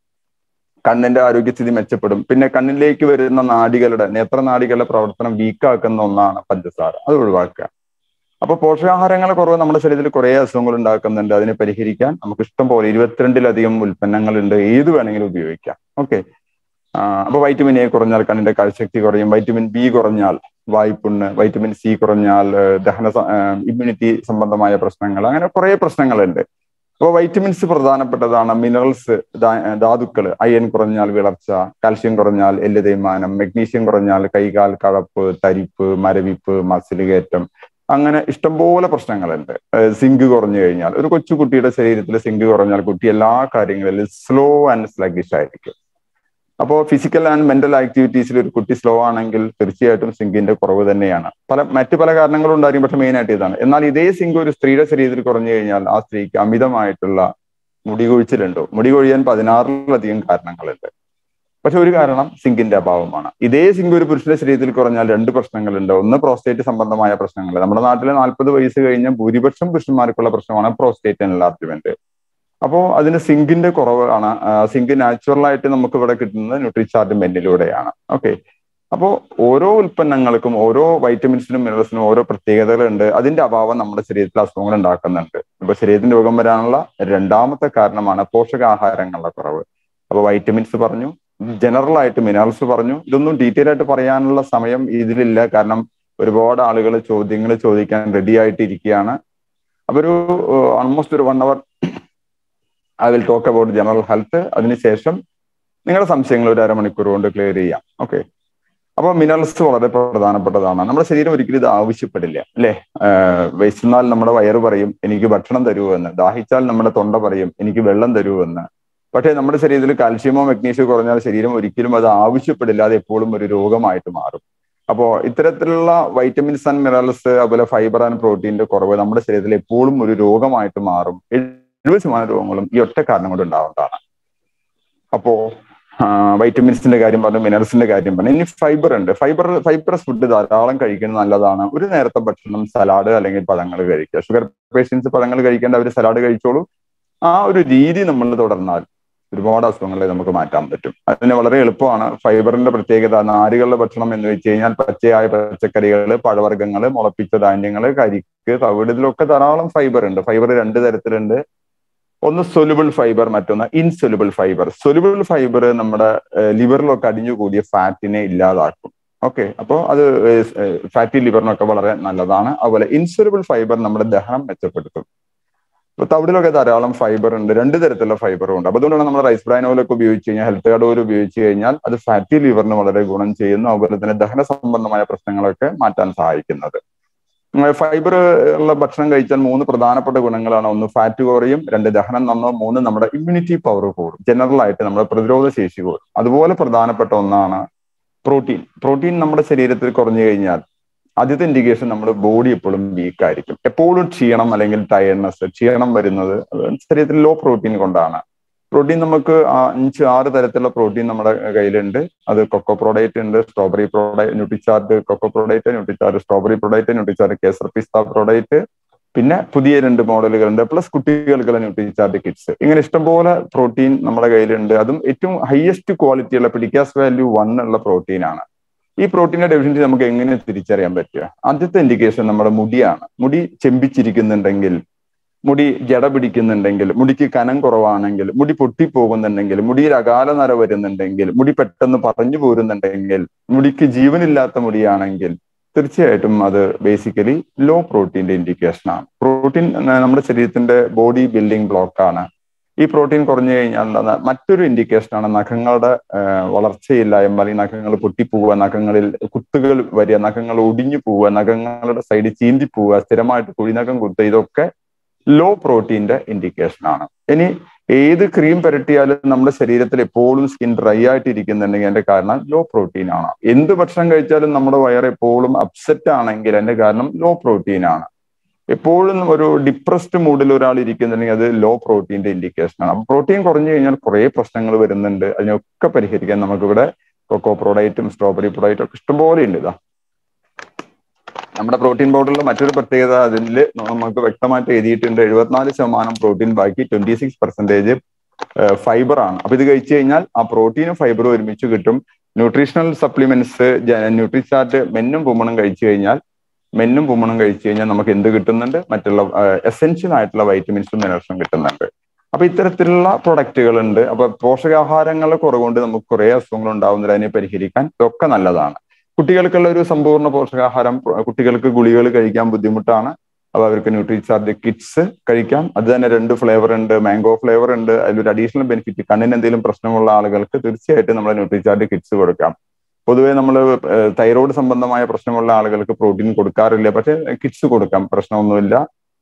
കണ്ണിന്റെ ആരോഗ്യസ്ഥിതി മെച്ചപ്പെടും പിന്നെ കണ്ണിലേക്ക് വരുന്ന നാടികളുടെ നേത്രനാടികളുടെ പ്രവർത്തനം വീക്കാക്കുന്ന ഒന്നാണ് പഞ്ചസാര അത് ഒഴിവാക്കുക അപ്പൊ പോഷകാഹാരങ്ങളെ കുറവ് നമ്മുടെ ശരീരത്തിൽ കുറേ അസുഖങ്ങൾ ഉണ്ടാക്കുന്നുണ്ട് അതിനെ പരിഹരിക്കാൻ നമുക്ക് ഇഷ്ടം പോലെ ഇരുപത്തിരണ്ടിലധികം ഉൽപ്പന്നങ്ങളുണ്ട് ഏത് വേണമെങ്കിലും ഉപയോഗിക്കാം ഓക്കെ അപ്പൊ വൈറ്റമിൻ എ കുറഞ്ഞാൽ കണ്ണിന്റെ കാഴ്ചശക്തി കുറയും വൈറ്റമിൻ ബി കുറഞ്ഞാൽ വായ്പുണ്ണ് വൈറ്റമിൻ സി കുറഞ്ഞാൽ ദഹന ഇമ്മ്യൂണിറ്റി സംബന്ധമായ പ്രശ്നങ്ങൾ അങ്ങനെ കുറെ പ്രശ്നങ്ങളുണ്ട് അപ്പോൾ വൈറ്റമിൻസ് പ്രധാനപ്പെട്ടതാണ് മിനറൽസ് ധാതുക്കൾ അയൺ കുറഞ്ഞാൽ വിളർച്ച കാൽഷ്യം കുറഞ്ഞാൽ എല്ല് തേയ്മാനം മെഗ്നീഷ്യം കുറഞ്ഞാൽ കൈകാൽ കഴപ്പ് തരിപ്പ് മരവിപ്പ് മസിൽ കയറ്റം അങ്ങനെ ഇഷ്ടംപോലെ പ്രശ്നങ്ങളുണ്ട് സിങ്ക് കുറഞ്ഞു കഴിഞ്ഞാൽ ഒരു കൊച്ചുകുട്ടിയുടെ ശരീരത്തിൽ സിങ്ക് കുറഞ്ഞാൽ കുട്ടി എല്ലാ കാര്യങ്ങളിലും സ്ലോ ആൻഡ് സ്ലഗിഷ് ആയിരിക്കും അപ്പോൾ ഫിസിക്കൽ ആൻഡ് മെന്റൽ ആക്ടിവിറ്റീസിൽ ഒരു കുട്ടി സ്ലോ ആണെങ്കിൽ തീർച്ചയായിട്ടും സിങ്കിന്റെ കുറവ് തന്നെയാണ് പല മറ്റു പല കാരണങ്ങളും ഉണ്ടായിരിക്കും പക്ഷെ മെയിൻ ആയിട്ട് ഇതാണ് എന്നാൽ ഇതേ സിങ്ക് ഒരു സ്ത്രീയുടെ ശരീരത്തിൽ കുറഞ്ഞു കഴിഞ്ഞാൽ ആ സ്ത്രീക്ക് അമിതമായിട്ടുള്ള മുടി കൊഴിച്ചിലുണ്ടോ മുടി കൊഴിയാൻ പതിനാറിലധികം കാരണങ്ങളുണ്ട് പക്ഷെ ഒരു കാരണം സിങ്കിന്റെ അഭാവമാണ് ഇതേ സിങ്ക് ഒരു പുരുഷന്റെ ശരീരത്തിൽ കുറഞ്ഞാൽ രണ്ട് പ്രശ്നങ്ങളുണ്ട് ഒന്ന് പ്രോസ്റ്റേറ്റ് സംബന്ധമായ പ്രശ്നങ്ങൾ നമ്മുടെ നാട്ടിലെ നാൽപ്പത് വയസ്സ് കഴിഞ്ഞ ഭൂരിപക്ഷം പുരുഷന്മാർക്കുള്ള പ്രശ്നമാണ് പ്രോസ്റ്റേറ്റ് എൻലാർജ്മെന്റ് അപ്പോൾ അതിന് സിങ്കിന്റെ കുറവാണ് സിങ്ക് നാച്ചുറൽ ആയിട്ട് നമുക്ക് ഇവിടെ കിട്ടുന്നത് ന്യൂട്രിചാർട്ട് മെന്നിലൂടെയാണ് ഓക്കെ അപ്പോൾ ഓരോ ഉൽപ്പന്നങ്ങൾക്കും ഓരോ വൈറ്റമിൻസിനും മിനറൽസിനും ഓരോ പ്രത്യേകതകളുണ്ട് അതിന്റെ അഭാവം നമ്മുടെ ശരീരത്തിൽ അസുഖങ്ങൾ ഉണ്ടാക്കുന്നുണ്ട് ഇപ്പൊ ശരീരത്തിന് രോഗം വരാനുള്ള രണ്ടാമത്തെ കാരണമാണ് പോഷകാഹാരങ്ങളുടെ കുറവ് അപ്പോൾ വൈറ്റമിൻസ് പറഞ്ഞു ജനറൽ ആയിട്ട് മിനറൽസ് പറഞ്ഞു ഇതൊന്നും ഡീറ്റെയിൽ ആയിട്ട് പറയാനുള്ള സമയം ഇതിലില്ല കാരണം ഒരുപാട് ആളുകൾ ചോദ്യങ്ങൾ ചോദിക്കാൻ റെഡി ആയിട്ട് ഇരിക്കുകയാണ് അപ്പൊ ഒരു ഓൾമോസ്റ്റ് ഒരു one hour I will talk about general health അതിനുശേഷം നിങ്ങളുടെ സംശയങ്ങൾ ഒരു അരമണിക്കൂർ കൊണ്ട് ക്ലിയർ ചെയ്യാം ഓക്കെ അപ്പൊ മിനറൽസ് വളരെ പ്രധാനപ്പെട്ടതാണ് നമ്മുടെ ശരീരം ഒരിക്കലും ഇത് ആവശ്യപ്പെടില്ല അല്ലെ വിശന്നാൽ നമ്മുടെ വയറ് പറയും എനിക്ക് ഭക്ഷണം തരൂ എന്ന് ദാഹിച്ചാൽ നമ്മുടെ തൊണ്ട പറയും എനിക്ക് വെള്ളം തരൂ എന്ന് പക്ഷേ നമ്മുടെ ശരീരത്തിൽ കാൽഷ്യമോ മഗ്നീഷ്യോ കുറഞ്ഞാൽ ശരീരം ഒരിക്കലും അത് ആവശ്യപ്പെടില്ല അത് എപ്പോഴും ഒരു രോഗമായിട്ട് മാറും അപ്പോൾ ഇത്തരത്തിലുള്ള വൈറ്റമിൻസ് ആൻഡ് മിനറൽസ് അതുപോലെ ഫൈബർ ആൻഡ് പ്രോട്ടീന്റെ കുറവ് നമ്മുടെ ശരീരത്തിൽ എപ്പോഴും ഒരു രോഗമായിട്ട് മാറും എഴുപത് ശതമാനം രോഗങ്ങളും ഈ ഒറ്റ കാരണം കൊണ്ട് ഉണ്ടാവുന്നതാണ് അപ്പോ വൈറ്റമിൻസിന്റെ കാര്യം പറഞ്ഞു മിനറൽസിന്റെ കാര്യം പറഞ്ഞു ഇനി ഫൈബർ ഉണ്ട് ഫൈബർ ഫൈബറസ് ഫുഡ് ധാരാളം കഴിക്കുന്നത് നല്ലതാണ് ഒരു നേരത്തെ ഭക്ഷണം സലാഡ് അല്ലെങ്കിൽ പഴങ്ങൾ കഴിക്കുക ഷുഗർ പേഷ്യൻസ് പഴങ്ങൾ കഴിക്കേണ്ട അവർ സലാഡ് കഴിച്ചോളൂ ആ ഒരു രീതി നമ്മൾ തുടർന്നാൽ ഒരുപാട് അസുഖങ്ങളെ നമുക്ക് മാറ്റാൻ പറ്റും അതിന് വളരെ എളുപ്പമാണ് ഫൈബറിന്റെ പ്രത്യേകത നാരുകളുടെ ഭക്ഷണം എന്ന് വെച്ച് കഴിഞ്ഞാൽ പച്ചയായ പച്ചക്കറികൾ പഴവർഗ്ഗങ്ങൾ മുളപ്പിച്ച ധാന്യങ്ങൾ കരിക്ക് തവിട് ഇതിലൊക്കെ ധാരാളം ഫൈബർ ഉണ്ട് ഫൈബർ രണ്ട് തരത്തിലുണ്ട് ഒന്ന് സൊലുബിൾ ഫൈബർ മറ്റൊന്ന് ഇൻസൊലുബിൾ ഫൈബർ സൊലുബിൾ ഫൈബർ നമ്മുടെ ലിവറിലൊക്കെ അടിഞ്ഞുകൂടിയ ഫാറ്റിനെ ഇല്ലാതാക്കും ഓക്കെ അപ്പോൾ അത് ഫാറ്റി ലിവറിനൊക്കെ വളരെ നല്ലതാണ് അതുപോലെ ഇൻസൊലുബിൾ ഫൈബർ നമ്മുടെ ദഹനം മെച്ചപ്പെടുത്തും ഇപ്പൊ തവിടിലൊക്കെ ധാരാളം ഫൈബർ ഉണ്ട് രണ്ട് തരത്തിലുള്ള ഫൈബറും ഉണ്ട് അപ്പൊ അതുകൊണ്ടാണ് നമ്മൾ റൈസ് ബ്രാൻ ഓയിലൊക്കെ ഉപയോഗിച്ച് കഴിഞ്ഞാൽ ഹെൽത്ത് കാർഡ് ഓയിൽ ഉപയോഗിച്ച് കഴിഞ്ഞാൽ അത് ഫാറ്റി ലിവറിന് വളരെ ഗുണം ചെയ്യുന്നു അതുപോലെ തന്നെ ദഹന സംബന്ധമായ പ്രശ്നങ്ങളൊക്കെ മാറ്റാൻ സഹായിക്കുന്നത് ഫൈബർ ഉള്ള ഭക്ഷണം കഴിച്ചാൽ മൂന്ന് പ്രധാനപ്പെട്ട ഗുണങ്ങളാണ് ഒന്ന് ഫാറ്റ് കുറയും രണ്ട് ദഹനം നന്നോ മൂന്ന് നമ്മുടെ ഇമ്മ്യൂണിറ്റി പവർ കൂടും ജനറൽ ആയിട്ട് നമ്മുടെ പ്രതിരോധ ശേഷി കൂടും അതുപോലെ പ്രധാനപ്പെട്ട ഒന്നാണ് പ്രോട്ടീൻ പ്രോട്ടീൻ നമ്മുടെ ശരീരത്തിൽ കുറഞ്ഞു കഴിഞ്ഞാൽ ആദ്യത്തെ ഇൻഡിക്കേഷൻ നമ്മുടെ ബോഡി എപ്പോഴും വീക്ക് ആയിരിക്കും എപ്പോഴും ക്ഷീണം അല്ലെങ്കിൽ ടയർനെസ് ക്ഷീണം വരുന്നത് ശരീരത്തിൽ ലോ പ്രോട്ടീൻ കൊണ്ടാണ് പ്രോട്ടീൻ നമുക്ക് അഞ്ച് ആറ് തരത്തിലുള്ള പ്രോട്ടീൻ നമ്മുടെ കയ്യിലുണ്ട് അത് കൊക്കോ പ്രോഡക്റ്റ് ഉണ്ട് strawberry product Nutrichart cocoa product Nutrichart strawberry product Nutrichart kesar pista product പിന്നെ പുതിയ രണ്ട് മോഡലുകളുണ്ട് പ്ലസ് കുട്ടികൾക്കുള്ള ന്യൂട്രിച്ചാർട്ട് കിറ്റ്സ് ഇങ്ങനെ ഇഷ്ടംപോലെ പ്രോട്ടീൻ നമ്മുടെ കയ്യിലുണ്ട് അതും ഏറ്റവും ഹയസ്റ്റ് ക്വാളിറ്റിയുള്ള പിടിക്കാസ് വാല്യൂ വൺ ഉള്ള പ്രോട്ടീൻ ആണ് ഈ പ്രോട്ടീന്റെ ഡെഫിഷ്യൻസി നമുക്ക് എങ്ങനെ തിരിച്ചറിയാൻ പറ്റുക ആദ്യത്തെ ഇൻഡിക്കേഷൻ നമ്മുടെ മുടിയാണ് മുടി ചെമ്പിച്ചിരിക്കുന്നുണ്ടെങ്കിൽ മുടി ജട പിടിക്കുന്നുണ്ടെങ്കിൽ മുടിക്ക് കനം കുറവാണെങ്കിൽ മുടി പൊട്ടിപ്പോകുന്നുണ്ടെങ്കിൽ മുടിയിൽ അകാല നര വരുന്നുണ്ടെങ്കിൽ മുടി പെട്ടെന്ന് പറഞ്ഞു പോരുന്നുണ്ടെങ്കിൽ മുടിക്ക് ജീവനില്ലാത്ത മുടിയാണെങ്കിൽ തീർച്ചയായിട്ടും അത് ബേസിക്കലി ലോ പ്രോട്ടീന്റെ ഇൻഡിക്കേഷൻ ആണ് പ്രോട്ടീൻ നമ്മുടെ ശരീരത്തിന്റെ ബോഡി ബിൽഡിംഗ് ബ്ലോക്ക് ആണ് ഈ പ്രോട്ടീൻ കുറഞ്ഞു കഴിഞ്ഞാൽ മറ്റൊരു ഇൻഡിക്കേഷൻ ആണ് നഖങ്ങളുടെ വളർച്ചയില്ലായ്മ അല്ലെങ്കിൽ നഖങ്ങൾ പൊട്ടിപ്പോവുക നഖങ്ങളിൽ കുത്തുകൾ വരിക നഖങ്ങൾ ഒടിഞ്ഞു പോവുക നഖങ്ങളുടെ സൈഡിൽ ചീന്തി പോവുക സ്ഥിരമായിട്ട് കുഴിനഖം കുത്തുക ഇതൊക്കെ ലോ പ്രോട്ടീന്റെ ഇൻഡിക്കേഷൻ ആണ് ഇനി ഏത് ക്രീം പുരട്ടിയാലും നമ്മുടെ ശരീരത്തിൽ എപ്പോഴും സ്കിൻ ഡ്രൈ ആയിട്ട് ഇരിക്കുന്നുണ്ടെങ്കിൽ അതിന്റെ കാരണം ലോ പ്രോട്ടീൻ ആണ് എന്ത് ഭക്ഷണം കഴിച്ചാലും നമ്മുടെ വയർ എപ്പോഴും അപ്സെറ്റ് ആണെങ്കിൽ അതിന്റെ കാരണം ലോ പ്രോട്ടീൻ ആണ് എപ്പോഴും ഒരു ഡിപ്രസ്ഡ് മൂഡിൽ ഒരാൾ ഇരിക്കുന്നുണ്ടെങ്കിൽ അത് ലോ പ്രോട്ടീന്റെ ഇൻഡിക്കേഷൻ ആണ് അപ്പൊ പ്രോട്ടീൻ കുറഞ്ഞു കഴിഞ്ഞാൽ കുറെ പ്രശ്നങ്ങൾ വരുന്നുണ്ട് അതിനൊക്കെ പരിഹരിക്കാൻ നമുക്കിവിടെ കൊക്കോ പ്രോഡക്റ്റും സ്ട്രോബെറി പ്രോഡക്റ്റും ഒക്കെ ഇഷ്ടംപോലെ ഉണ്ട് ഇതാ നമ്മുടെ പ്രോട്ടീൻ പൗഡറിൽ മറ്റൊരു പ്രത്യേകത അതിൽ നമുക്ക് വ്യക്തമായിട്ട് എഴുതിയിട്ടുണ്ട് എഴുപത്തിനാല് ശതമാനം പ്രോട്ടീൻ ബാക്കി ട്വന്റി സിക്സ് പെർസെന്റേജ് ഫൈബർ ആണ് അപ്പൊ ഇത് കഴിച്ചു കഴിഞ്ഞാൽ ആ പ്രോട്ടീനും ഫൈബറും ഒരുമിച്ച് കിട്ടും ന്യൂട്രീഷണൽ സപ്ലിമെന്റ്സ് ന്യൂട്രിചാർട്ട് മെന്നും വുമണും കഴിച്ചു കഴിഞ്ഞാൽ മെന്നും വുമണും കഴിച്ചു കഴിഞ്ഞാൽ നമുക്ക് എന്ത് കിട്ടുന്നുണ്ട് മറ്റുള്ള എസെൻഷ്യൽ ആയിട്ടുള്ള വൈറ്റമിൻസും മിനറൽസും കിട്ടുന്നുണ്ട് അപ്പൊ ഇത്തരത്തിലുള്ള പ്രൊഡക്റ്റുകൾ ഉണ്ട് അപ്പൊ പോഷകാഹാരങ്ങളുടെ കുറവുകൊണ്ട് നമുക്ക് കുറെ അസുഖങ്ങൾ ഉണ്ടാവുന്നില്ല അതിനെ പരിഹരിക്കാൻ ഇതൊക്കെ നല്ലതാണ് കുട്ടികൾക്കുള്ള ഒരു സമ്പൂർണ്ണ പോഷകാഹാരം കുട്ടികൾക്ക് ഗുളികൾ കഴിക്കാൻ ബുദ്ധിമുട്ടാണ് അപ്പൊ അവർക്ക് ന്യൂട്രിചാർജ് കിറ്റ്സ് കഴിക്കാം അത് തന്നെ രണ്ട് ഫ്ലേവർ ഉണ്ട് മാംഗോ ഫ്ലേവർ ഉണ്ട് അതിലൊരു അഡീഷണൽ ബെനിഫിറ്റ് കണ്ണിന് എന്തെങ്കിലും പ്രശ്നമുള്ള ആളുകൾക്ക് തീർച്ചയായിട്ടും നമ്മൾ ന്യൂട്രിചാർജ് കിറ്റ്സ് കൊടുക്കാം പൊതുവെ നമ്മൾ തൈറോയ്ഡ് സംബന്ധമായ പ്രശ്നമുള്ള ആളുകൾക്ക് പ്രോട്ടീൻ കൊടുക്കാറില്ല പക്ഷെ കിറ്റ്സ് കൊടുക്കാം പ്രശ്നമൊന്നുമില്ല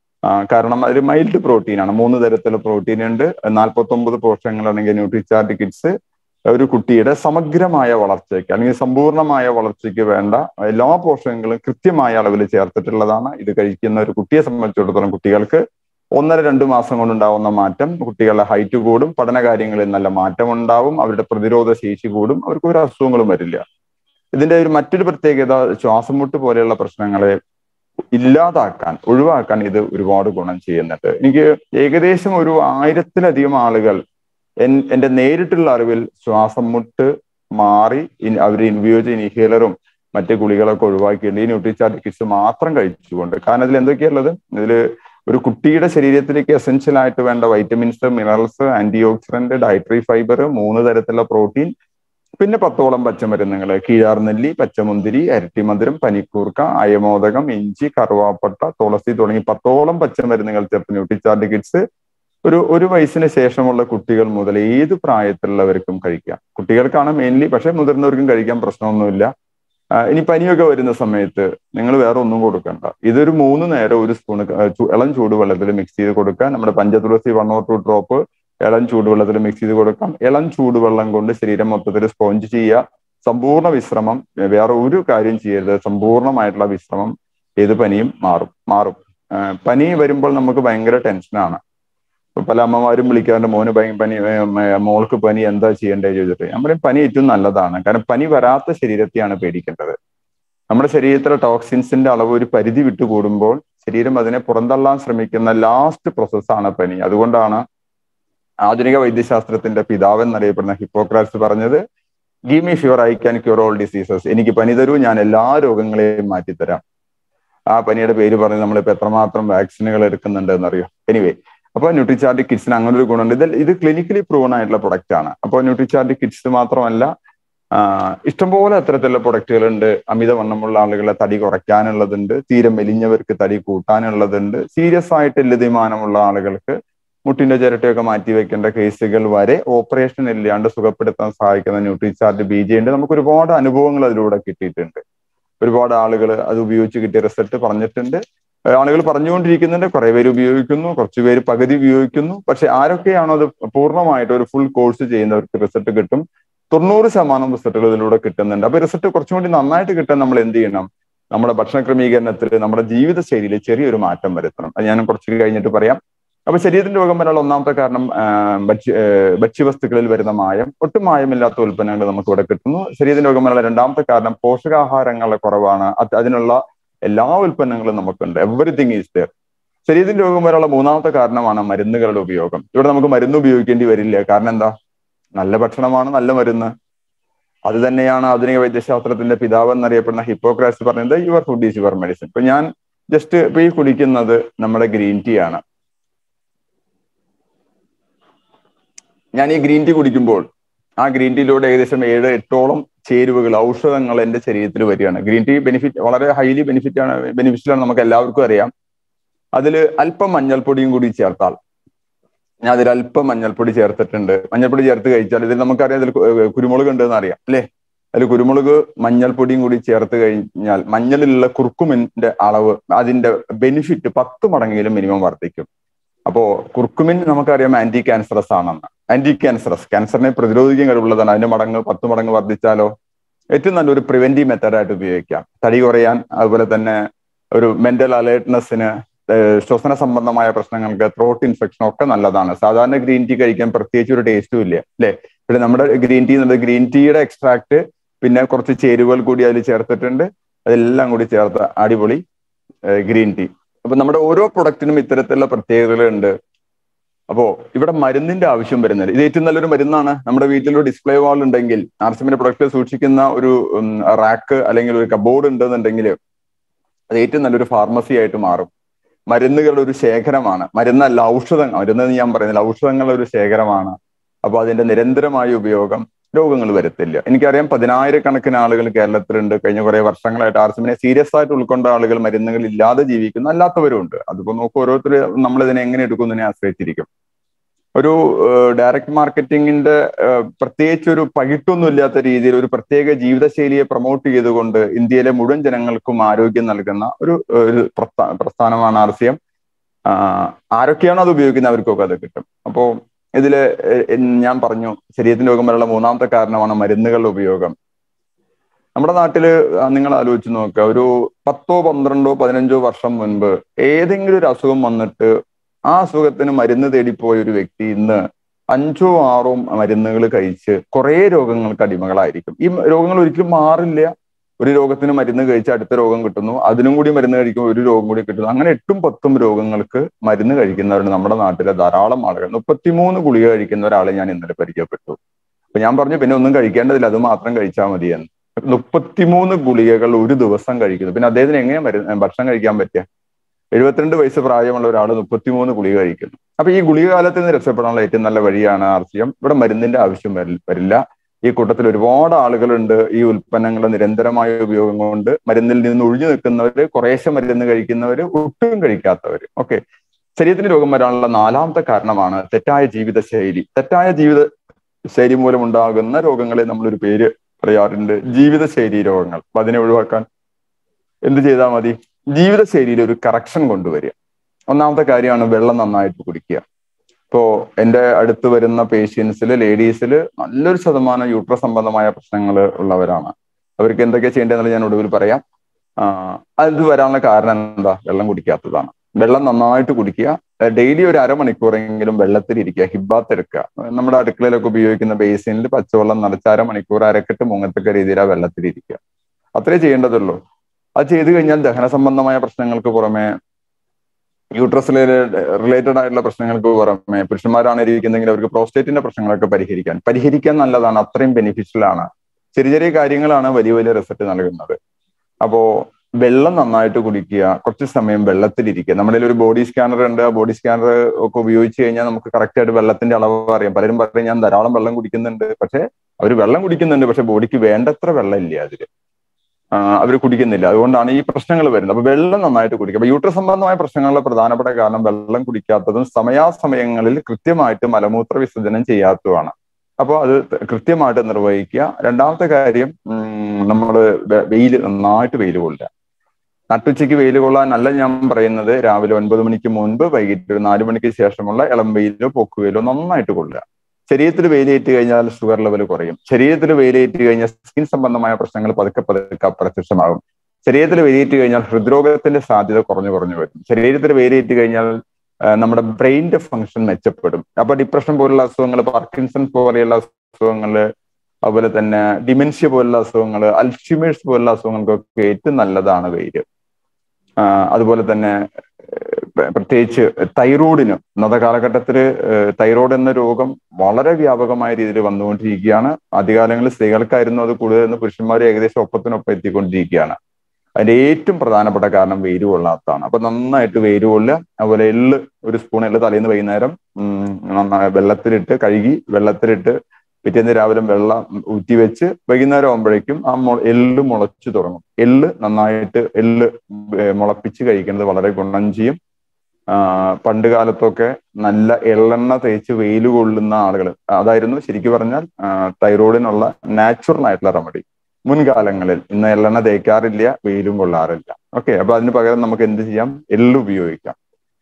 കാരണം അതിൽ മൈൽഡ് പ്രോട്ടീൻ ആണ് മൂന്ന് തരത്തിലുള്ള പ്രോട്ടീൻ ഉണ്ട് നാൽപ്പത്തി ഒമ്പത് പോഷകങ്ങളാണെങ്കിൽ ന്യൂട്രിചാർജ് കിറ്റ്സ് ഒരു കുട്ടിയുടെ സമഗ്രമായ വളർച്ചയ്ക്ക് അല്ലെങ്കിൽ സമ്പൂർണമായ വളർച്ചയ്ക്ക് വേണ്ട എല്ലാ പോഷകങ്ങളും കൃത്യമായ അളവിൽ ചേർത്തിട്ടുള്ളതാണ് ഇത് കഴിക്കുന്ന ഒരു കുട്ടിയെ സംബന്ധിച്ചിടത്തോളം കുട്ടികൾക്ക് ഒന്നര രണ്ട് മാസം കൊണ്ടുണ്ടാവുന്ന മാറ്റം കുട്ടികളുടെ ഹൈറ്റ് കൂടും പഠന കാര്യങ്ങളിൽ നല്ല മാറ്റം ഉണ്ടാവും അവരുടെ പ്രതിരോധ ശേഷി കൂടും അവർക്ക് ഒരു അസുഖങ്ങളും വരില്ല ഇതിന്റെ ഒരു മറ്റൊരു പ്രത്യേകത ശ്വാസം മുട്ട് പോലെയുള്ള പ്രശ്നങ്ങളെ ഇല്ലാതാക്കാൻ ഒഴിവാക്കാൻ ഇത് ഒരുപാട് ഗുണം ചെയ്യുന്നുണ്ട് എനിക്ക് ഏകദേശം ഒരു ആയിരത്തിലധികം ആളുകൾ എൻ എന്റെ നേരിട്ടുള്ള അറിവിൽ ശ്വാസം മുട്ട് മാറി അവർ ഉപയോഗിച്ച ഇൻഹേലറും മറ്റു ഗുളികളൊക്കെ ഒഴിവാക്കിയിട്ടുണ്ട് ഈ ന്യൂട്രിചാർജ് കിറ്റ്സ് മാത്രം കഴിച്ചുകൊണ്ട് കാരണം ഇതിൽ എന്തൊക്കെയുള്ളത് ഇതിൽ ഒരു കുട്ടിയുടെ ശരീരത്തിലേക്ക് എസെൻഷ്യൽ ആയിട്ട് വേണ്ട vitamins minerals antioxidant dietary fibre മൂന്ന് തരത്തിലുള്ള പ്രോട്ടീൻ പിന്നെ പത്തോളം പച്ചമരുന്നുകൾ കീഴാർനെല്ലി പച്ചമുന്തിരി അരട്ടിമധുരം പനിക്കൂർക്ക അയമോദകം ഇഞ്ചി കറുവാപ്പട്ട തുളസി തുടങ്ങി പത്തോളം പച്ചമരുന്നുകൾ ചേർത്ത് ന്യൂട്രിചാർജ് കിറ്റ്സ് ഒരു ഒരു വയസ്സിന് ശേഷമുള്ള കുട്ടികൾ മുതൽ ഏത് പ്രായത്തിലുള്ളവർക്കും കഴിക്കാം കുട്ടികൾക്കാണ് മെയിൻലി പക്ഷെ മുതിർന്നവർക്കും കഴിക്കാൻ പ്രശ്നമൊന്നുമില്ല ഇനി പനിയൊക്കെ വരുന്ന സമയത്ത് നിങ്ങൾ വേറെ ഒന്നും കൊടുക്കണ്ട ഇതൊരു മൂന്ന് നേരം ഒരു സ്പൂൺ ഇളം ചൂടുവെള്ളത്തിൽ മിക്സ് ചെയ്ത് കൊടുക്കുക നമ്മുടെ Panchatulasi one or two drop ഇളം ചൂടുവെള്ളത്തിൽ മിക്സ് ചെയ്ത് കൊടുക്കാം ഇളം ചൂടുവെള്ളം കൊണ്ട് ശരീരം മൊത്തത്തിൽ സ്പോഞ്ച് ചെയ്യുക സമ്പൂർണ്ണ വിശ്രമം വേറെ ഒരു കാര്യം ചെയ്യരുത് സമ്പൂർണ്ണമായിട്ടുള്ള വിശ്രമം ഏത് പനിയും മാറും മാറും പനി വരുമ്പോൾ നമുക്ക് ഭയങ്കര ടെൻഷനാണ് പല അമ്മമാരും വിളിക്കാറുണ്ട് മോന് പനി മോൾക്ക് പനി എന്താ ചെയ്യേണ്ടത് ചോദിച്ചിട്ട് ഞാൻ പറയും പനി ഏറ്റവും നല്ലതാണ് കാരണം പനി വരാത്ത ശരീരത്തെയാണ് പേടിക്കേണ്ടത് നമ്മുടെ ശരീരത്തിലെ ടോക്സിൻസിന്റെ അളവ് ഒരു പരിധി വിട്ടു കൂടുമ്പോൾ ശരീരം അതിനെ പുറന്തള്ളാൻ ശ്രമിക്കുന്ന ലാസ്റ്റ് പ്രോസസ്സാണ് പനി അതുകൊണ്ടാണ് ആധുനിക വൈദ്യശാസ്ത്രത്തിന്റെ പിതാവ് എന്നറിയപ്പെടുന്ന ഹിപ്പോക്രാറ്റ്സ് പറഞ്ഞത് give me fever I can cure all diseases എനിക്ക് പനി തരൂ ഞാൻ എല്ലാ രോഗങ്ങളെയും മാറ്റിത്തരാം ആ പനിയുടെ പേര് പറഞ്ഞ് നമ്മളിപ്പോ എത്രമാത്രം വാക്സിനുകൾ എടുക്കുന്നുണ്ട് എന്നറിയോ എനിവേ അപ്പോൾ ന്യൂട്രിചാർജ് കിറ്റ്സിന് അങ്ങനെ ഒരു ഗുണമുണ്ട് ഇത് ഇത് ക്ലിനിക്കലി പ്രൂവൺ ആയിട്ടുള്ള പ്രൊഡക്റ്റ് ആണ് അപ്പോൾ ന്യൂട്രിചാർജ് കിറ്റ്സ് മാത്രമല്ല ഇഷ്ടംപോലെ അത്തരത്തിലുള്ള പ്രൊഡക്റ്റുകളുണ്ട് അമിതവണ്ണമുള്ള ആളുകളെ തടി കുറയ്ക്കാനുള്ളതുണ്ട് തീരെ മെലിഞ്ഞവർക്ക് തടി കൂട്ടാനുള്ളതുണ്ട് സീരിയസ് ആയിട്ട് ലതിമാനമുള്ള ആളുകൾക്ക് മുട്ടിന്റെ ചിരട്ടയൊക്കെ മാറ്റി വെക്കേണ്ട കേസുകൾ വരെ ഓപ്പറേഷൻ ഇല്ലാണ്ട് സുഖപ്പെടുത്താൻ സഹായിക്കുന്ന ന്യൂട്രിചാർജ് ബി ജെ ഉണ്ട് നമുക്ക് ഒരുപാട് അനുഭവങ്ങൾ അതിലൂടെ കിട്ടിയിട്ടുണ്ട് ഒരുപാട് ആളുകൾ അത് ഉപയോഗിച്ച് കിട്ടിയ റിസൾട്ട് പറഞ്ഞിട്ടുണ്ട് ആളുകൾ പറഞ്ഞുകൊണ്ടിരിക്കുന്നുണ്ട് കുറെ പേര് ഉപയോഗിക്കുന്നു കുറച്ച് പേര് പകുതി ഉപയോഗിക്കുന്നു പക്ഷെ ആരൊക്കെയാണോ അത് പൂർണ്ണമായിട്ട് ഒരു ഫുൾ കോഴ്സ് ചെയ്യുന്നവർക്ക് റിസൾട്ട് കിട്ടും തൊണ്ണൂറ് ശതമാനം റിസൾട്ടുകൾ ഇതിലൂടെ കിട്ടുന്നുണ്ട് അപ്പൊ റിസൾട്ട് കുറച്ചും കൂടി നന്നായിട്ട് കിട്ടാൻ നമ്മൾ എന്ത് ചെയ്യണം നമ്മുടെ ഭക്ഷണ ക്രമീകരണത്തിൽ നമ്മുടെ ജീവിതശൈലിയിൽ ചെറിയൊരു മാറ്റം വരുത്തണം അത് ഞാൻ കുറച്ച് കഴിഞ്ഞിട്ട് പറയാം അപ്പൊ ശരീരത്തിന്റെ രോഗം വരാനുള്ള ഒന്നാമത്തെ കാരണം ഭക്ഷ്യ ഭക്ഷ്യവസ്തുക്കളിൽ വരുന്ന മായം ഒട്ടും മായമില്ലാത്ത ഉൽപ്പന്നങ്ങൾ നമുക്ക് ഇവിടെ കിട്ടുന്നു ശരീരത്തിന്റെ രോഗം വരാനുള്ള രണ്ടാമത്തെ കാരണം പോഷകാഹാരങ്ങളുടെ കുറവാണ് അതിനുള്ള എല്ലാ ഉൽപ്പന്നങ്ങളും നമുക്കുണ്ട് എവറിത്തിങ് ഈസ് ദർ ശരീരത്തിന്റെ രോഗം വരാനുള്ള മൂന്നാമത്തെ കാരണമാണ് മരുന്നുകളുടെ ഉപയോഗം ഇവിടെ നമുക്ക് മരുന്ന് ഉപയോഗിക്കേണ്ടി വരില്ല കാരണം എന്താ നല്ല ഭക്ഷണമാണ് നല്ല മരുന്ന് അത് തന്നെയാണ് ആധുനിക വൈദ്യശാസ്ത്രത്തിന്റെ പിതാവ് എന്നറിയപ്പെടുന്ന ഹിപ്പോക്രാറ്റ്സ് പറഞ്ഞത് your food is your medicine ഇപ്പൊ ഞാൻ ജസ്റ്റ് ഇപ്പൊ ഈ കുടിക്കുന്നത് നമ്മുടെ ഗ്രീൻ ടീ ആണ് ഞാൻ ഈ ഗ്രീൻ ടീ കുടിക്കുമ്പോൾ ആ ഗ്രീൻ ടീയിലൂടെ ഏകദേശം ഏഴ് എട്ടോളം ചേരുവകൾ ഔഷധങ്ങൾ എന്റെ ശരീരത്തിൽ വരികയാണ് ഗ്രീൻ ടീ ബെനിഫിറ്റ് വളരെ ഹൈലി ബെനിഫിറ്റ് ആണ് ബെനിഫിഷ്യൽ ആണ് നമുക്ക് എല്ലാവർക്കും അറിയാം അതിൽ അല്പം മഞ്ഞൾപ്പൊടിയും കൂടി ചേർത്താൽ ഞാൻ അതിൽ അല്പം മഞ്ഞൾപ്പൊടി ചേർത്തിട്ടുണ്ട് മഞ്ഞൾപ്പൊടി ചേർത്ത് കഴിച്ചാൽ ഇതിൽ നമുക്കറിയാം ഇതിൽ കുരുമുളക് ഉണ്ടെന്ന് അറിയാം അല്ലേ അതിൽ കുരുമുളക് മഞ്ഞൾപ്പൊടിയും കൂടി ചേർത്ത് കഴിഞ്ഞാൽ മഞ്ഞളിലുള്ള കുർക്കുമിന്റെ അളവ് അതിന്റെ ബെനിഫിറ്റ് പത്ത് മടങ്ങിലും മിനിമം വർദ്ധിക്കും അപ്പോ കുർക്കുമിൻ നമുക്കറിയാം ആന്റി ക്യാൻസറസ് ആണെന്ന് ആന്റി ക്യാൻസറസ് ക്യാൻസറിനെ പ്രതിരോധിക്കാൻ കഴിവുള്ളതാണ് അതിന്റെ മടങ്ങ് പത്ത് മടങ്ങ് വർദ്ധിച്ചാലോ ഏറ്റവും നല്ലൊരു പ്രിവെന്റീവ് മെത്തേഡായിട്ട് ഉപയോഗിക്കാം തടി കുറയാൻ അതുപോലെ തന്നെ ഒരു മെന്റൽ അലേർട്ട്നെസ്സിന് ശ്വസന സംബന്ധമായ പ്രശ്നങ്ങൾക്ക് ത്രോട്ട് ഇൻഫെക്ഷൻ ഒക്കെ നല്ലതാണ് സാധാരണ ഗ്രീൻ ടീ കഴിക്കാൻ പ്രത്യേകിച്ച് ഒരു ടേസ്റ്റും ഇല്ല അല്ലെ ഇവിടെ നമ്മുടെ ഗ്രീൻ ടീ എന്നുള്ളത് ഗ്രീൻ ടീയുടെ എക്സ്ട്രാക്ട് പിന്നെ കുറച്ച് ചേരുവകൾ കൂടി അതിൽ ചേർത്തിട്ടുണ്ട് അതെല്ലാം കൂടി ചേർത്ത് അടിപൊളി ഗ്രീൻ ടീ അപ്പൊ നമ്മുടെ ഓരോ പ്രൊഡക്റ്റിനും ഇത്തരത്തിലുള്ള പ്രത്യേകതകളുണ്ട് അപ്പോ ഇവിടെ മരുന്നിന്റെ ആവശ്യം വരുന്നില്ല ഇത് ഏറ്റവും നല്ലൊരു മരുന്നാണ് നമ്മുടെ വീട്ടിലൊരു ഡിസ്പ്ലേ വാൾ ഉണ്ടെങ്കിൽ ആർസിമിന്റെ പ്രൊഡക്റ്റ് സൂക്ഷിക്കുന്ന ഒരു റാക്ക് അല്ലെങ്കിൽ ഒരു കബോർഡ് ഉണ്ടെന്നുണ്ടെങ്കിൽ അത് ഏറ്റവും നല്ലൊരു ഫാർമസി ആയിട്ട് മാറും മരുന്നുകളുടെ ഒരു ശേഖരമാണ് മരുന്നല്ല ഔഷധങ്ങൾ മരുന്ന് ഞാൻ പറയുന്നില്ല ഔഷധങ്ങളുടെ ഒരു ശേഖരമാണ് അപ്പൊ അതിന്റെ നിരന്തരമായ ഉപയോഗം രോഗങ്ങൾ വരുത്തില്ല എനിക്കറിയാം പതിനായിരക്കണക്കിന് ആളുകൾ കേരളത്തിലുണ്ട് കഴിഞ്ഞ കുറെ വർഷങ്ങളായിട്ട് ആർസിമിനെ സീരിയസ് ആയിട്ട് ഉൾക്കൊണ്ട ആളുകൾ മരുന്നുകൾ ഇല്ലാതെ ജീവിക്കുന്ന അല്ലാത്തവരും ഉണ്ട് അതിപ്പോ നോക്കൂ ഓരോരുത്തർ നമ്മൾ ഇതിനെ എങ്ങനെ എടുക്കുന്നതിനെ ആശ്രയിച്ചിരിക്കും ഒരു ഡയറക്ട് മാർക്കറ്റിംഗിന്റെ പ്രത്യേകിച്ച് ഒരു പകിട്ടൊന്നും ഇല്ലാത്ത രീതിയിൽ ഒരു പ്രത്യേക ജീവിതശൈലിയെ പ്രൊമോട്ട് ചെയ്തുകൊണ്ട് ഇന്ത്യയിലെ മുഴുവൻ ജനങ്ങൾക്കും ആരോഗ്യം നൽകുന്ന ഒരു ഒരു പ്രസ്ഥാനമാണ് ആർ സി എം ആരൊക്കെയാണോ അത് ഉപയോഗിക്കുന്നത് അവർക്കൊക്കെ അത് കിട്ടും അപ്പോ ഇതില് ഞാൻ പറഞ്ഞു ശരീരത്തിന് രോഗം വരെയുള്ള മൂന്നാമത്തെ കാരണമാണ് മരുന്നുകളുടെ ഉപയോഗം നമ്മുടെ നാട്ടില് നിങ്ങൾ ആലോചിച്ച് നോക്കുക ഒരു പത്തോ പന്ത്രണ്ടോ പതിനഞ്ചോ വർഷം മുൻപ് ഏതെങ്കിലും ഒരു അസുഖം വന്നിട്ട് ആ അസുഖത്തിന് മരുന്ന് തേടിപ്പോയ ഒരു വ്യക്തി ഇന്ന് അഞ്ചോ ആറോ മരുന്നുകൾ കഴിച്ച് കുറേ രോഗങ്ങൾക്ക് അടിമകളായിരിക്കും ഈ രോഗങ്ങൾ ഒരിക്കലും മാറില്ല ഒരു രോഗത്തിന് മരുന്ന് കഴിച്ച് അടുത്ത രോഗം കിട്ടുന്നു അതിനും കൂടി മരുന്ന് കഴിക്കുമ്പോൾ ഒരു രോഗം കൂടി കിട്ടുന്നു അങ്ങനെ എട്ടും പത്തും രോഗങ്ങൾക്ക് മരുന്ന് കഴിക്കുന്നവരുണ്ട് നമ്മുടെ നാട്ടിലെ ധാരാളം ആളുകൾ മുപ്പത്തിമൂന്ന് ഗുളിക കഴിക്കുന്ന ഒരാളെ ഞാൻ ഇന്നലെ പരിചയപ്പെട്ടു അപ്പൊ ഞാൻ പറഞ്ഞു പിന്നെ ഒന്നും കഴിക്കേണ്ടതില്ല അത് മാത്രം കഴിച്ചാൽ മതിയെന്ന് മുപ്പത്തിമൂന്ന് ഗുളികകൾ ഒരു ദിവസം കഴിക്കുന്നു പിന്നെ അദ്ദേഹത്തിന് എങ്ങനെയാ മരുന്ന് ഭക്ഷണം കഴിക്കാൻ പറ്റുക എഴുപത്തിരണ്ട് വയസ്സ് പ്രായമുള്ള ഒരാൾ മുപ്പത്തിമൂന്ന് ഗുളിക കഴിക്കുന്നു അപ്പൊ ഈ ഗുളിക കാലത്ത് നിന്ന് രക്ഷപ്പെടാനുള്ള ഏറ്റവും നല്ല വഴിയാണ് ആർ സി എം ഇവിടെ മരുന്നിന്റെ ആവശ്യം വരില്ല ഈ കൂട്ടത്തിൽ ഒരുപാട് ആളുകളുണ്ട് ഈ ഉൽപ്പന്നങ്ങളുടെ നിരന്തരമായ ഉപയോഗം കൊണ്ട് മരുന്നിൽ നിന്ന് ഒഴിഞ്ഞു നിൽക്കുന്നവര് കുറേശ്ശെ മരുന്ന് കഴിക്കുന്നവര് ഒട്ടും കഴിക്കാത്തവര് ഓക്കെ ശരീരത്തിന് രോഗം വരാനുള്ള നാലാമത്തെ കാരണമാണ് തെറ്റായ ജീവിതശൈലി തെറ്റായ ജീവിത ശൈലി മൂലം ഉണ്ടാകുന്ന രോഗങ്ങളെ നമ്മളൊരു പേര് പറയാറുണ്ട് ജീവിതശൈലി രോഗങ്ങൾ അപ്പൊ അതിനെ ഒഴിവാക്കാൻ എന്ത് ചെയ്താൽ മതി ജീവിതശൈലിയിൽ ഒരു കറക്ഷൻ കൊണ്ടുവരിക ഒന്നാമത്തെ കാര്യമാണ് വെള്ളം നന്നായിട്ട് കുടിക്കുക ഇപ്പോ എൻ്റെ അടുത്ത് വരുന്ന പേഷ്യൻസിൽ ലേഡീസിൽ നല്ലൊരു ശതമാനം യൂട്ര സംബന്ധമായ പ്രശ്നങ്ങൾ ഉള്ളവരാണ് അവർക്ക് എന്തൊക്കെയാ ചെയ്യേണ്ടതെന്ന് ഞാൻ ഒടുവിൽ പറയാം അത് വരാനുള്ള കാരണം എന്താ വെള്ളം കുടിക്കാത്തതാണ് വെള്ളം നന്നായിട്ട് കുടിക്കുക ഡെയിലി ഒരു അരമണിക്കൂറെങ്കിലും വെള്ളത്തിലിരിക്കുക ഹിബാത്ത് എടുക്കുക നമ്മുടെ അടുക്കളയിലൊക്കെ ഉപയോഗിക്കുന്ന ബേസിനിൽ പച്ചവെള്ളം നിറച്ച് അരമണിക്കൂർ അരക്കെട്ട് മുങ്ങത്തക്ക രീതിയിൽ ആ വെള്ളത്തിലിരിക്കുക അത്രേ ചെയ്യേണ്ടതുള്ളൂ അത് ചെയ്തു കഴിഞ്ഞാൽ ദഹന സംബന്ധമായ പ്രശ്നങ്ങൾക്ക് പുറമെ യൂട്രസിലെ റിലേറ്റഡ് ആയിട്ടുള്ള പ്രശ്നങ്ങൾക്ക് പുറമെ പുരുഷന്മാരാണ് ഇരിക്കുന്നെങ്കിൽ അവർക്ക് പ്രോസ്റ്റേറ്റിന്റെ പ്രശ്നങ്ങളൊക്കെ പരിഹരിക്കാൻ പരിഹരിക്കാൻ നല്ലതാണ് അത്രയും ബെനിഫിഷ്യൽ ആണ് ചെറിയ ചെറിയ കാര്യങ്ങളാണ് വലിയ വലിയ റിസൾട്ട് നൽകുന്നത് അപ്പോ വെള്ളം നന്നായിട്ട് കുടിക്കുക കുറച്ച് സമയം വെള്ളത്തിലിരിക്കുക നമ്മുടെ ഒരു ബോഡി സ്കാനർ ഉണ്ട് ആ ബോഡി സ്കാനർ ഒക്കെ ഉപയോഗിച്ച് കഴിഞ്ഞാൽ നമുക്ക് കറക്റ്റ് ആയിട്ട് വെള്ളത്തിന്റെ അളവ് അറിയാം പലരും പറയും ഞാൻ ധാരാളം വെള്ളം കുടിക്കുന്നുണ്ട് പക്ഷെ അവർ വെള്ളം കുടിക്കുന്നുണ്ട് പക്ഷെ ബോഡിക്ക് വേണ്ടത്ര വെള്ളം ഇല്ല അതിൽ അവർ കുടിക്കുന്നില്ല അതുകൊണ്ടാണ് ഈ പ്രശ്നങ്ങൾ വരുന്നത് അപ്പൊ വെള്ളം നന്നായിട്ട് കുടിക്കുക അപ്പൊ യൂട്രസ് സംബന്ധമായ പ്രശ്നങ്ങളുടെ പ്രധാനപ്പെട്ട കാരണം വെള്ളം കുടിക്കാത്തതും സമയാസമയങ്ങളിൽ കൃത്യമായിട്ട് മലമൂത്ര വിസർജനം ചെയ്യാത്തതുമാണ് അപ്പോൾ അത് കൃത്യമായിട്ട് നിർവഹിക്കുക രണ്ടാമത്തെ കാര്യം നമ്മൾ വെയിൽ നന്നായിട്ട് വെയിൽ കൊള്ളുക നട്ടുച്ചയ്ക്ക് വെയിൽ കൊള്ളാനല്ല ഞാൻ പറയുന്നത് രാവിലെ ഒൻപത് മണിക്ക് മുൻപ് വൈകിട്ട് ഒരു നാല് മണിക്ക് ശേഷമുള്ള ഇളം വെയിലോ പൊക്കുവെയിലോ നന്നായിട്ട് കൊള്ളുക ശരീരത്തിൽ വെയിലേറ്റ് കഴിഞ്ഞാൽ ഷുഗർ ലെവൽ കുറയും ശരീരത്തിൽ വെയിലേറ്റ് കഴിഞ്ഞാൽ സ്കിൻ സംബന്ധമായ പ്രശ്നങ്ങൾ പതുക്കെ പതുക്കെ അപ്രത്യക്ഷമാകും ശരീരത്തിൽ വെയിലേറ്റ് കഴിഞ്ഞാൽ ഹൃദ്രോഗത്തിന്റെ സാധ്യത കുറഞ്ഞു കുറഞ്ഞു വരും ശരീരത്തിൽ വെയിലേറ്റ് കഴിഞ്ഞാൽ നമ്മുടെ ബ്രെയിനിന്റെ ഫംഗ്ഷൻ മെച്ചപ്പെടും അപ്പൊ ഡിപ്രഷൻ പോലുള്ള അസുഖങ്ങൾ പാർക്കിൻസൺ പോലെയുള്ള അസുഖങ്ങൾ അതുപോലെ തന്നെ ഡിമെൻഷ്യ പോലുള്ള അസുഖങ്ങൾ അൽഷിമേഴ്സ് പോലുള്ള അസുഖങ്ങൾക്കൊക്കെ ഏറ്റവും നല്ലതാണ് വെയില് അതുപോലെ തന്നെ പ്രത്യേകിച്ച് തൈറോയിഡിന് ഇന്നത്തെ കാലഘട്ടത്തിൽ തൈറോയ്ഡ് എന്ന രോഗം വളരെ വ്യാപകമായ രീതിയിൽ വന്നുകൊണ്ടിരിക്കുകയാണ് ആദ്യകാലങ്ങളിൽ സ്ത്രീകൾക്കായിരുന്നു അത് കൂടുതലെന്ന് പുരുഷന്മാർ ഏകദേശം ഒപ്പത്തിനൊപ്പം എത്തിക്കൊണ്ടിരിക്കുകയാണ് അതിന്റെ ഏറ്റവും പ്രധാനപ്പെട്ട കാരണം വെയിൽ കൊള്ളാത്തതാണ് അപ്പൊ നന്നായിട്ട് വെയിൽ കൊള്ളുക അതുപോലെ എള്ള് ഒരു സ്പൂൺ എള്ള് തലേന്ന് വൈകുന്നേരം നന്നായി വെള്ളത്തിലിട്ട് കഴുകി വെള്ളത്തിലിട്ട് പിറ്റേന്ന് രാവിലെ വെള്ളം ഊറ്റി വെച്ച് വൈകുന്നേരം ആകുമ്പോഴേക്കും ആ മു എള്ള് മുളച്ചു തുടങ്ങും എള്ള് നന്നായിട്ട് എള്ള് മുളപ്പിച്ച് കഴിക്കുന്നത് വളരെ ഗുണം ചെയ്യും പണ്ട് കാലത്തൊക്കെ നല്ല എള്ളെണ്ണ തേച്ച് വെയിൽ കൊള്ളുന്ന ആളുകൾ അതായിരുന്നു ശരിക്കും പറഞ്ഞാൽ തൈറോയിഡിനുള്ള നാച്ചുറൽ ആയിട്ടുള്ള റെമഡി മുൻകാലങ്ങളിൽ ഇന്ന് എള്ളെണ്ണ തേക്കാറില്ല വെയിലും കൊള്ളാറില്ല ഓക്കെ അപ്പൊ അതിന് പകരം നമുക്ക് എന്ത് ചെയ്യാം എള്ള് ഉപയോഗിക്കാം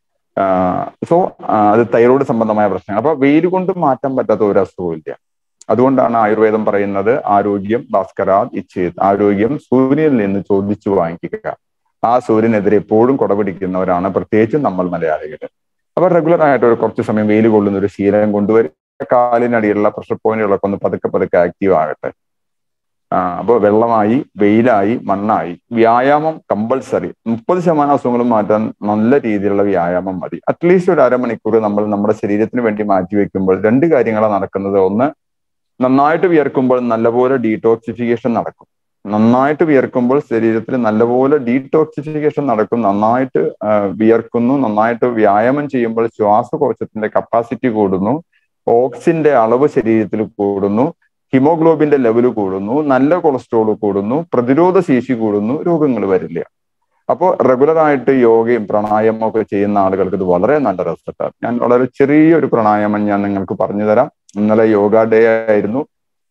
സോ അത് തൈറോയ്ഡ് സംബന്ധമായ പ്രശ്നങ്ങൾ അപ്പൊ വെയിൽ കൊണ്ട് മാറ്റാൻ പറ്റാത്ത ഒരു അസുഖവും ഇല്ല അതുകൊണ്ടാണ് ആയുർവേദം പറയുന്നത് ആരോഗ്യം ഭാസ്കരാത് ഇച്ഛേത് ആരോഗ്യം സൂര്യനിൽ നിന്ന് ചോദിച്ചു വാങ്ങിക്കുക ആ സൂര്യനെതിരെ എപ്പോഴും കുടപിടിക്കുന്നവരാണ് പ്രത്യേകിച്ചും നമ്മൾ മലയാളികൾ അപ്പൊ റെഗുലർ ആയിട്ട് ഒരു കുറച്ച് സമയം വെയിൽ കൊള്ളുന്ന ഒരു ശീലം കൊണ്ടുവരിക കാലിനടിയിലുള്ള പ്രഷർ പോയിന്റുകളൊക്കെ ഒന്ന് പതുക്കെ പതുക്കെ ആക്റ്റീവ് ആകട്ടെ അപ്പോൾ വെള്ളമായി വെയിലായി മണ്ണായി വ്യായാമം കമ്പൾസറി മുപ്പത് ശതമാനം അസുഖങ്ങളും മാറ്റാൻ നല്ല രീതിയിലുള്ള വ്യായാമം മതി അറ്റ്ലീസ്റ്റ് ഒരു അരമണിക്കൂർ നമ്മൾ നമ്മുടെ ശരീരത്തിന് വേണ്ടി മാറ്റി വെക്കുമ്പോൾ രണ്ട് കാര്യങ്ങളാണ് നടക്കുന്നത് ഒന്ന് നന്നായിട്ട് വിയർക്കുമ്പോൾ നല്ലപോലെ ഡീടോക്സിഫിക്കേഷൻ നടക്കും നന്നായിട്ട് വിയർക്കുമ്പോൾ ശരീരത്തിൽ നല്ലപോലെ ഡീടോക്സിഫിക്കേഷൻ നടക്കും നന്നായിട്ട് വിയർക്കുന്നു നന്നായിട്ട് വ്യായാമം ചെയ്യുമ്പോൾ ശ്വാസകോശത്തിന്റെ കപ്പാസിറ്റി കൂടുന്നു ഓക്സിന്റെ അളവ് ശരീരത്തിൽ കൂടുന്നു ഹിമോഗ്ലോബിന്റെ ലെവൽ കൂടുന്നു നല്ല കൊളസ്ട്രോൾ കൂടുന്നു പ്രതിരോധ ശേഷി കൂടുന്നു രോഗങ്ങൾ വരില്ല അപ്പോൾ റെഗുലർ ആയിട്ട് യോഗയും പ്രാണായാമം ഒക്കെ ചെയ്യുന്ന ആളുകൾക്ക് ഇത് വളരെ നല്ല റിസൾട്ടാണ് ഞാൻ വളരെ ചെറിയൊരു പ്രാണായാമം ഞാൻ നിങ്ങൾക്ക് പറഞ്ഞു തരാം ഇന്നലെ യോഗ ഡേ ആയിരുന്നു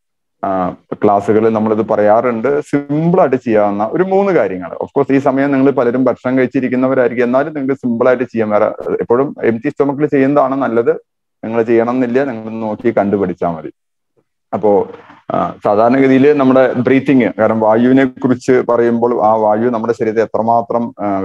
ക്ലാസ്സുകളിൽ നമ്മളിത് പറയാറുണ്ട് സിമ്പിൾ ആയിട്ട് ചെയ്യാവുന്ന ഒരു മൂന്ന് കാര്യങ്ങൾ ഓഫ് കോഴ്സ് ഈ സമയം നിങ്ങൾ പലരും ഭക്ഷണം കഴിച്ചിരിക്കുന്നവരായിരിക്കും എന്നാലും നിങ്ങൾക്ക് സിമ്പിൾ ആയിട്ട് ചെയ്യാൻ വേറെ എപ്പോഴും എം ടി സ്റ്റൊമക്കിൽ ചെയ്യുന്നതാണ് നല്ലത് നിങ്ങൾ ചെയ്യണം എന്നില്ല നിങ്ങൾ നോക്കി കണ്ടുപിടിച്ചാൽ മതി അപ്പോ സാധാരണഗതിയിൽ നമ്മുടെ ബ്രീത്തിങ് കാരണം വായുവിനെ കുറിച്ച് പറയുമ്പോൾ ആ വായു നമ്മുടെ ശരീരത്തെ എത്രമാത്രം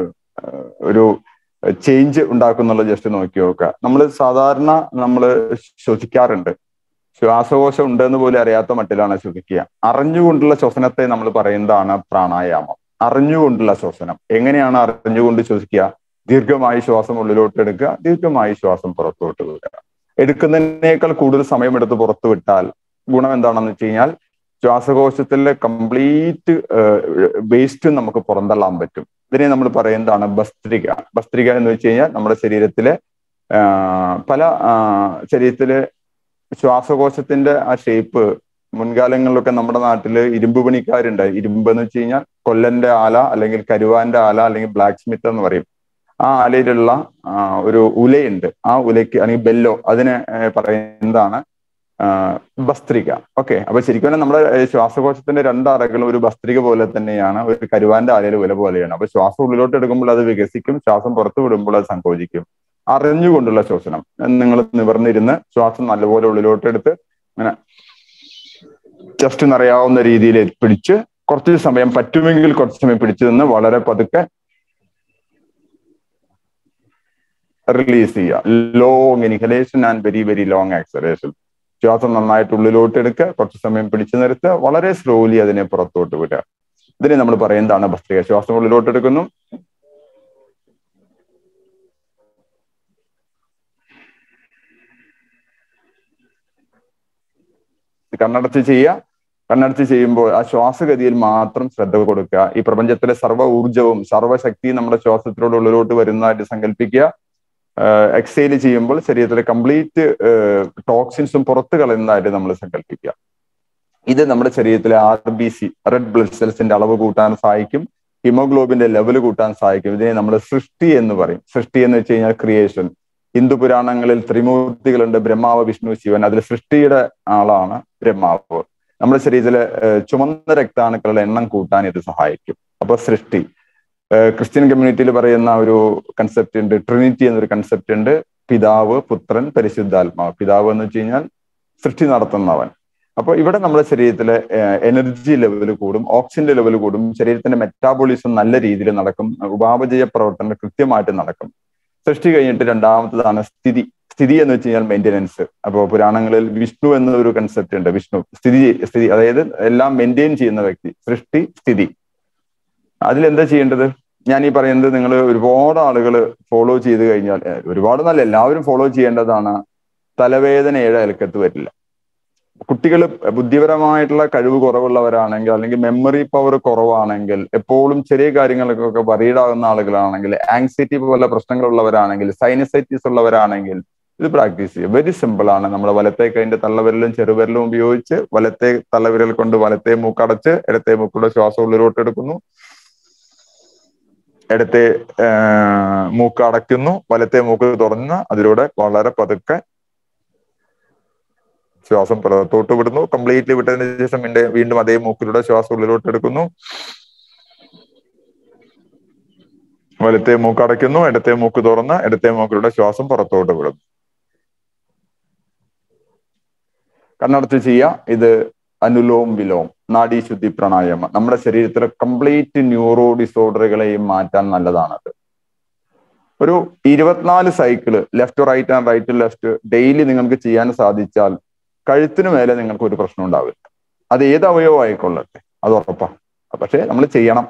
ഒരു ചേഞ്ച് ഉണ്ടാക്കുന്നുള്ള ജസ്റ്റ് നോക്കി നോക്കുക നമ്മൾ സാധാരണ നമ്മൾ ശ്വസിക്കാറുണ്ട് ശ്വാസകോശം ഉണ്ടെന്ന് പോലും അറിയാത്ത മട്ടിലാണ് ശ്വസിക്കുക അറിഞ്ഞുകൊണ്ടുള്ള ശ്വസനത്തെ നമ്മൾ പറയുന്നതാണ് പ്രാണായാമം അറിഞ്ഞുകൊണ്ടുള്ള ശ്വസനം എങ്ങനെയാണ് അറിഞ്ഞുകൊണ്ട് ശ്വസിക്കുക ദീർഘമായി ശ്വാസം ഉള്ളിലോട്ട് എടുക്കുക ദീർഘമായി ശ്വാസം പുറത്തോട്ട് വിടുക എടുക്കുന്നതിനേക്കാൾ കൂടുതൽ സമയമെടുത്ത് പുറത്തു വിട്ടാൽ ഗുണം എന്താണെന്ന് വെച്ച് കഴിഞ്ഞാൽ ശ്വാസകോശത്തിലെ കംപ്ലീറ്റ് വേസ്റ്റ് നമുക്ക് പുറന്തള്ളാൻ പറ്റും ഇതിനെ നമ്മൾ പറയുന്നതാണ് ഭസ്ത്രിക ഭസ്ത്രിക എന്ന് വെച്ച് കഴിഞ്ഞാൽ നമ്മുടെ ശരീരത്തിലെ പല ശരീരത്തിലെ ശ്വാസകോശത്തിന്റെ ആ ഷേപ്പ് മുൻകാലങ്ങളിലൊക്കെ നമ്മുടെ നാട്ടിൽ ഇരുമ്പ് പണിക്കാരുണ്ട് ഇരുമ്പ് എന്ന് വെച്ച് കഴിഞ്ഞാൽ കൊല്ലന്റെ ആല അല്ലെങ്കിൽ കരുവാന്റെ ആല അല്ലെങ്കിൽ ബ്ലാക്ക് സ്മിത്ത് എന്ന് പറയും ആ ആലയിലുള്ള ഒരു ഉലയുണ്ട് ആ ഉലയ്ക്ക് അല്ലെങ്കിൽ ബെല്ലോ അതിനെ പറയുന്നതാണ് ഭസ്ത്രിക ഓക്കെ അപ്പൊ ശരിക്കും പറഞ്ഞാൽ നമ്മുടെ ശ്വാസകോശത്തിന്റെ രണ്ടറകളും ഒരു ഭസ്ത്രിക പോലെ തന്നെയാണ് ഒരു കരുവാന്റെ ആലയിൽ ഉല പോലെയാണ് അപ്പൊ ശ്വാസം ഉള്ളിലോട്ട് എടുക്കുമ്പോൾ അത് വികസിക്കും ശ്വാസം പുറത്തു വിടുമ്പോൾ അത് സംഭവിക്കും അറിഞ്ഞുകൊണ്ടുള്ള ശ്വസനം നിങ്ങൾ നിവർന്നിരുന്ന് ശ്വാസം നല്ലപോലെ ഉള്ളിലോട്ട് എടുത്ത് അങ്ങനെ ജസ്റ്റ് നിറയാവുന്ന രീതിയിൽ പിടിച്ച് കുറച്ച് സമയം പറ്റുമെങ്കിൽ കുറച്ച് സമയം പിടിച്ചു നിന്ന് വളരെ പതുക്കെ റിലീസ് ചെയ്യുക long inhalation and very very long exhalation ശ്വാസം നന്നായിട്ട് ഉള്ളിലോട്ട് എടുക്കുക കുറച്ച് സമയം പിടിച്ചു നിർത്തുക വളരെ സ്ലോലി അതിനെ പുറത്തോട്ട് വിടുക ഇതിനെ നമ്മൾ പറയുന്നതാണ് ഭസ്ത്രിക ശ്വാസം ഉള്ളിലോട്ട് എടുക്കുന്നു കണ്ണടച്ച് ചെയ്യുക കണ്ണടച്ച് ചെയ്യുമ്പോൾ ആ ശ്വാസഗതിയിൽ മാത്രം ശ്രദ്ധ കൊടുക്കുക ഈ പ്രപഞ്ചത്തിലെ സർവ്വ ഊർജവും സർവ്വശക്തിയും നമ്മുടെ ശ്വാസത്തിലൂടെ ഉള്ളിലോട്ട് വരുന്നതായിട്ട് സങ്കല്പിക്കുക എക്സൈൽ ചെയ്യുമ്പോൾ ശരീരത്തിലെ കംപ്ലീറ്റ് ടോക്സിൻസും പുറത്തു കളയുന്നതായിട്ട് നമ്മൾ സങ്കല്പിക്കുക ഇത് നമ്മുടെ ശരീരത്തിലെ R B C red blood സെൽസിന്റെ അളവ് കൂട്ടാൻ സഹായിക്കും ഹിമോഗ്ലോബിന്റെ ലെവൽ കൂട്ടാൻ സഹായിക്കും ഇതിനെ നമ്മൾ സൃഷ്ടി എന്ന് പറയും സൃഷ്ടി എന്ന് വെച്ച് കഴിഞ്ഞാൽ ക്രിയേഷൻ ഹിന്ദു പുരാണങ്ങളിൽ ത്രിമൂർത്തികളുണ്ട് ബ്രഹ്മാവ് വിഷ്ണു ശിവൻ അതിൽ സൃഷ്ടിയുടെ ആളാണ് ബ്രഹ്മാവ് നമ്മുടെ ശരീരത്തിലെ ചുമന്ന രക്താണുക്കളുടെ എണ്ണം കൂട്ടാൻ ഇത് സഹായിക്കും അപ്പൊ സൃഷ്ടി ക്രിസ്ത്യൻ കമ്മ്യൂണിറ്റിയിൽ പറയുന്ന ഒരു കൺസെപ്റ്റ് ഉണ്ട് ട്രിനിറ്റി എന്നൊരു കൺസെപ്റ്റ് ഉണ്ട് പിതാവ് പുത്രൻ പരിശുദ്ധാത്മാവ് പിതാവ് എന്ന് വെച്ച് കഴിഞ്ഞാൽ സൃഷ്ടി നടത്തുന്നവൻ അപ്പൊ ഇവിടെ നമ്മുടെ ശരീരത്തിലെ എനർജി ലെവൽ കൂടും ഓക്സിജന്റെ ലെവൽ കൂടും ശരീരത്തിന്റെ മെറ്റാബോളിസം നല്ല രീതിയിൽ നടക്കും ഉപാപചയ പ്രവർത്തനം കൃത്യമായിട്ട് നടക്കും സൃഷ്ടി കഴിഞ്ഞിട്ട് രണ്ടാമത്തതാണ് സ്ഥിതി സ്ഥിതി എന്ന് വെച്ച് കഴിഞ്ഞാൽ മെയിൻ്റെനൻസ് അപ്പോൾ പുരാണങ്ങളിൽ വിഷ്ണു എന്നൊരു കൺസെപ്റ്റ് ഉണ്ട് വിഷ്ണു സ്ഥിതി സ്ഥിതി അതായത് എല്ലാം മെയിൻറ്റെയിൻ ചെയ്യുന്ന വ്യക്തി സൃഷ്ടി സ്ഥിതി അതിലെന്താ ചെയ്യേണ്ടത് ഞാൻ ഈ പറയുന്നത് നിങ്ങൾ ഒരുപാട് ആളുകൾ ഫോളോ ചെയ്ത് കഴിഞ്ഞാൽ ഒരുപാട് നല്ല എല്ലാവരും ഫോളോ ചെയ്യേണ്ടതാണ് തലവേദന ഏഴ് അയൽക്കത്ത് വരില്ല കുട്ടികൾ ബുദ്ധിപരമായിട്ടുള്ള കഴിവ് കുറവുള്ളവരാണെങ്കിൽ അല്ലെങ്കിൽ മെമ്മറി പവർ കുറവാണെങ്കിൽ എപ്പോഴും ചെറിയ കാര്യങ്ങൾക്കൊക്കെ വറീഡാകുന്ന ആളുകളാണെങ്കിൽ ആങ്സൈറ്റി പോലെ പ്രശ്നങ്ങളുള്ളവരാണെങ്കിൽ സൈനസൈറ്റിസ് ഉള്ളവരാണെങ്കിൽ ഇത് പ്രാക്ടീസ് ചെയ്യുക വെരി സിമ്പിൾ ആണ് നമ്മൾ വലത്തെ കൈന്റെ തള്ളവിരലും ചെറുവിരലും ഉപയോഗിച്ച് വലത്തെ തള്ളവിരൽ കൊണ്ട് വലത്തെ മൂക്കടച്ച് ഇടത്തെ മൂക്കൂടെ ശ്വാസം ഉള്ളിലോട്ട് എടുക്കുന്നു ഇടത്തെ മൂക്ക് അടയ്ക്കുന്നു വലത്തെ മൂക്ക് തുറന്ന് അതിലൂടെ വളരെ പതുക്കെ ശ്വാസം പുറത്തോട്ട് വിടുന്നു കംപ്ലീറ്റ്ലി വിട്ടതിന് ശേഷം വീണ്ടും അതേ മൂക്കിലൂടെ ശ്വാസം ഉള്ളിലോട്ട് എടുക്കുന്നു വലത്തെ മൂക്ക് അടയ്ക്കുന്നു ഇടത്തെ മൂക്ക് തുറന്ന് ഇടത്തെ മൂക്കിലൂടെ ശ്വാസം പുറത്തോട്ട് വിടുന്നു കണ്ണടച്ച് ചെയ്യാം ഇത് അനുലോം വിലോം നാഡീശുദ്ധി പ്രാണായാമം നമ്മുടെ ശരീരത്തിലെ കംപ്ലീറ്റ് ന്യൂറോ ഡിസോർഡറുകളെയും മാറ്റാൻ നല്ലതാണത് ഒരു ഇരുപത്തിനാല് cycle left right and right left daily നിങ്ങൾക്ക് ചെയ്യാൻ സാധിച്ചാൽ കഴുത്തിന് മേലെ നിങ്ങൾക്ക് ഒരു പ്രശ്നം ഉണ്ടാവില്ല അത് ഏത് അവയവം ആയിക്കൊള്ളട്ടെ അത് ഉറപ്പാ പക്ഷേ നമ്മൾ ചെയ്യണം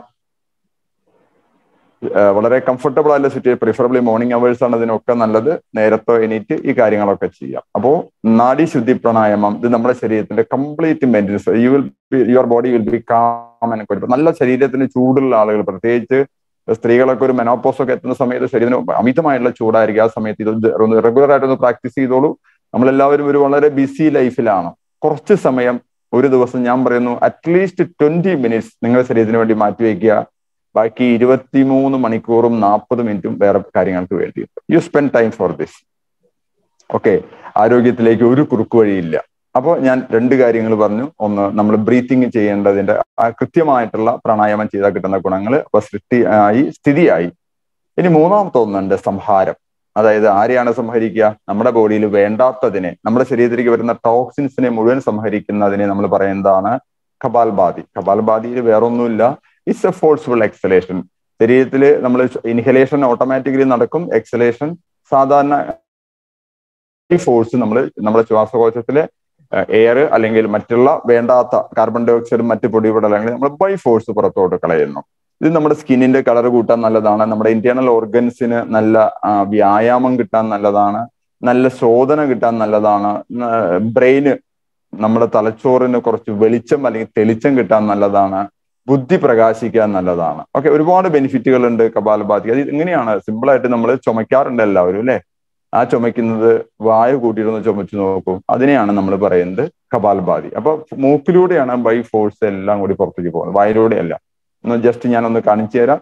വളരെ കംഫർട്ടബിൾ ആയിട്ടുള്ള സിറ്റുവേഷൻ പ്രിഫറബിളി മോർണിംഗ് അവേഴ്സ് ആണ് ഇതിനൊക്കെ നല്ലത് നേരത്തെ എണീറ്റ് ഈ കാര്യങ്ങളൊക്കെ ചെയ്യാം അപ്പോ നാഡി ശുദ്ധി പ്രാണായാമം ഇത് നമ്മുടെ ശരീരത്തിന്റെ complete maintenance you will your body will be calm എന്നൊക്കെ നല്ല ശരീരത്തിന് ചൂടുള്ള ആളുകൾ പ്രത്യേകിച്ച് സ്ത്രീകളൊക്കെ ഒരു മെനോപ്പോസ് ഒക്കെ എത്തുന്ന സമയത്ത് ശരീരത്തിന് അമിതമായിട്ടുള്ള ചൂടായിരിക്കും ആ സമയത്ത് ഇത് ഒന്ന് റെഗുലർ ആയിട്ടൊന്ന് പ്രാക്ടീസ് ചെയ്തോളൂ നമ്മളെല്ലാവരും ഒരു വളരെ ബിസി ലൈഫിലാണ് കുറച്ച് സമയം ഒരു ദിവസം ഞാൻ പറയുന്നു അറ്റ്ലീസ്റ്റ് ട്വന്റി മിനിറ്റ്സ് നിങ്ങളുടെ ശരീരത്തിന് വേണ്ടി മാറ്റിവെക്കുക ബാക്കി ഇരുപത്തിമൂന്ന് മണിക്കൂറും നാൽപ്പത് മിനിറ്റും വേറെ കാര്യങ്ങൾക്ക് വേണ്ടി you spend time for this okay ആരോഗ്യത്തിലേക്ക് ഒരു കുറുക്കു വഴിയില്ല അപ്പോൾ ഞാൻ രണ്ട് കാര്യങ്ങൾ പറഞ്ഞു ഒന്ന് നമ്മൾ ബ്രീത്തിങ് ചെയ്യേണ്ടതിന്റെ കൃത്യമായിട്ടുള്ള പ്രാണായാമം ചെയ്താൽ കിട്ടുന്ന ഗുണങ്ങൾ അപ്പൊ സൃഷ്ടി ആയി സ്ഥിതിയായി ഇനി മൂന്നാമത്തെ ഒന്നുണ്ട് സംഹാരം അതായത് ആരെയാണ് സംഹരിക്കുക നമ്മുടെ ബോഡിയിൽ വേണ്ടാത്തതിനെ നമ്മുടെ ശരീരത്തിലേക്ക് വരുന്ന ടോക്സിൻസിനെ മുഴുവൻ സംഹരിക്കുന്നതിനെ നമ്മൾ പറയുന്നതാണ് കപാൽബാധി കപാൽബാധിയിൽ വേറൊന്നുമില്ല ഇറ്റ്സ് എ ഫോഴ്സ്ഫുൾ എക്സലേഷൻ ശരീരത്തിൽ നമ്മൾ ഇൻഹലേഷൻ ഓട്ടോമാറ്റിക്കലി നടക്കും എക്സലേഷൻ സാധാരണ ഫോഴ്സ് നമ്മൾ നമ്മുടെ ശ്വാസകോശത്തിലെ എയർ അല്ലെങ്കിൽ മറ്റുള്ള വേണ്ടാത്ത കാർബൺ ഡൈ ഓക്സൈഡും മറ്റ് പൊടിപടലങ്ങളും നമ്മൾ ബൈ ഫോഴ്സ് പുറത്തോട്ട് കളയുന്നു ഇത് നമ്മുടെ സ്കിന്നിന്റെ കളർ കൂട്ടാൻ നല്ലതാണ് നമ്മുടെ ഇന്റേണൽ ഓർഗൻസിന് നല്ല വ്യായാമം കിട്ടാൻ നല്ലതാണ് നല്ല ശോധന കിട്ടാൻ നല്ലതാണ് ബ്രെയിന് നമ്മുടെ തലച്ചോറിന് കുറച്ച് വെളിച്ചം അല്ലെങ്കിൽ തെളിച്ചം കിട്ടാൻ നല്ലതാണ് ബുദ്ധി പ്രകാശിക്കാൻ നല്ലതാണ് ഓക്കെ ഒരുപാട് ബെനിഫിറ്റുകൾ ഉണ്ട് കപാലഭാതി അത് എങ്ങനെയാണ് സിമ്പിൾ ആയിട്ട് നമ്മൾ ചുമക്കാറുണ്ട് എല്ലാവരും അല്ലെ ആ ചുമക്കുന്നത് വായു കൂട്ടിയിട്ടൊന്ന് ചുമച്ചു നോക്കും അതിനെയാണ് നമ്മൾ പറയുന്നത് കപാൽഭാതി അപ്പൊ മൂക്കിലൂടെയാണ് ബൈ ഫോഴ്സ് എല്ലാം കൂടി പുറത്തേക്ക് പോകുന്നത് വായിലൂടെ അല്ല ഒന്ന് ജസ്റ്റ് ഞാനൊന്ന് കാണിച്ചു തരാം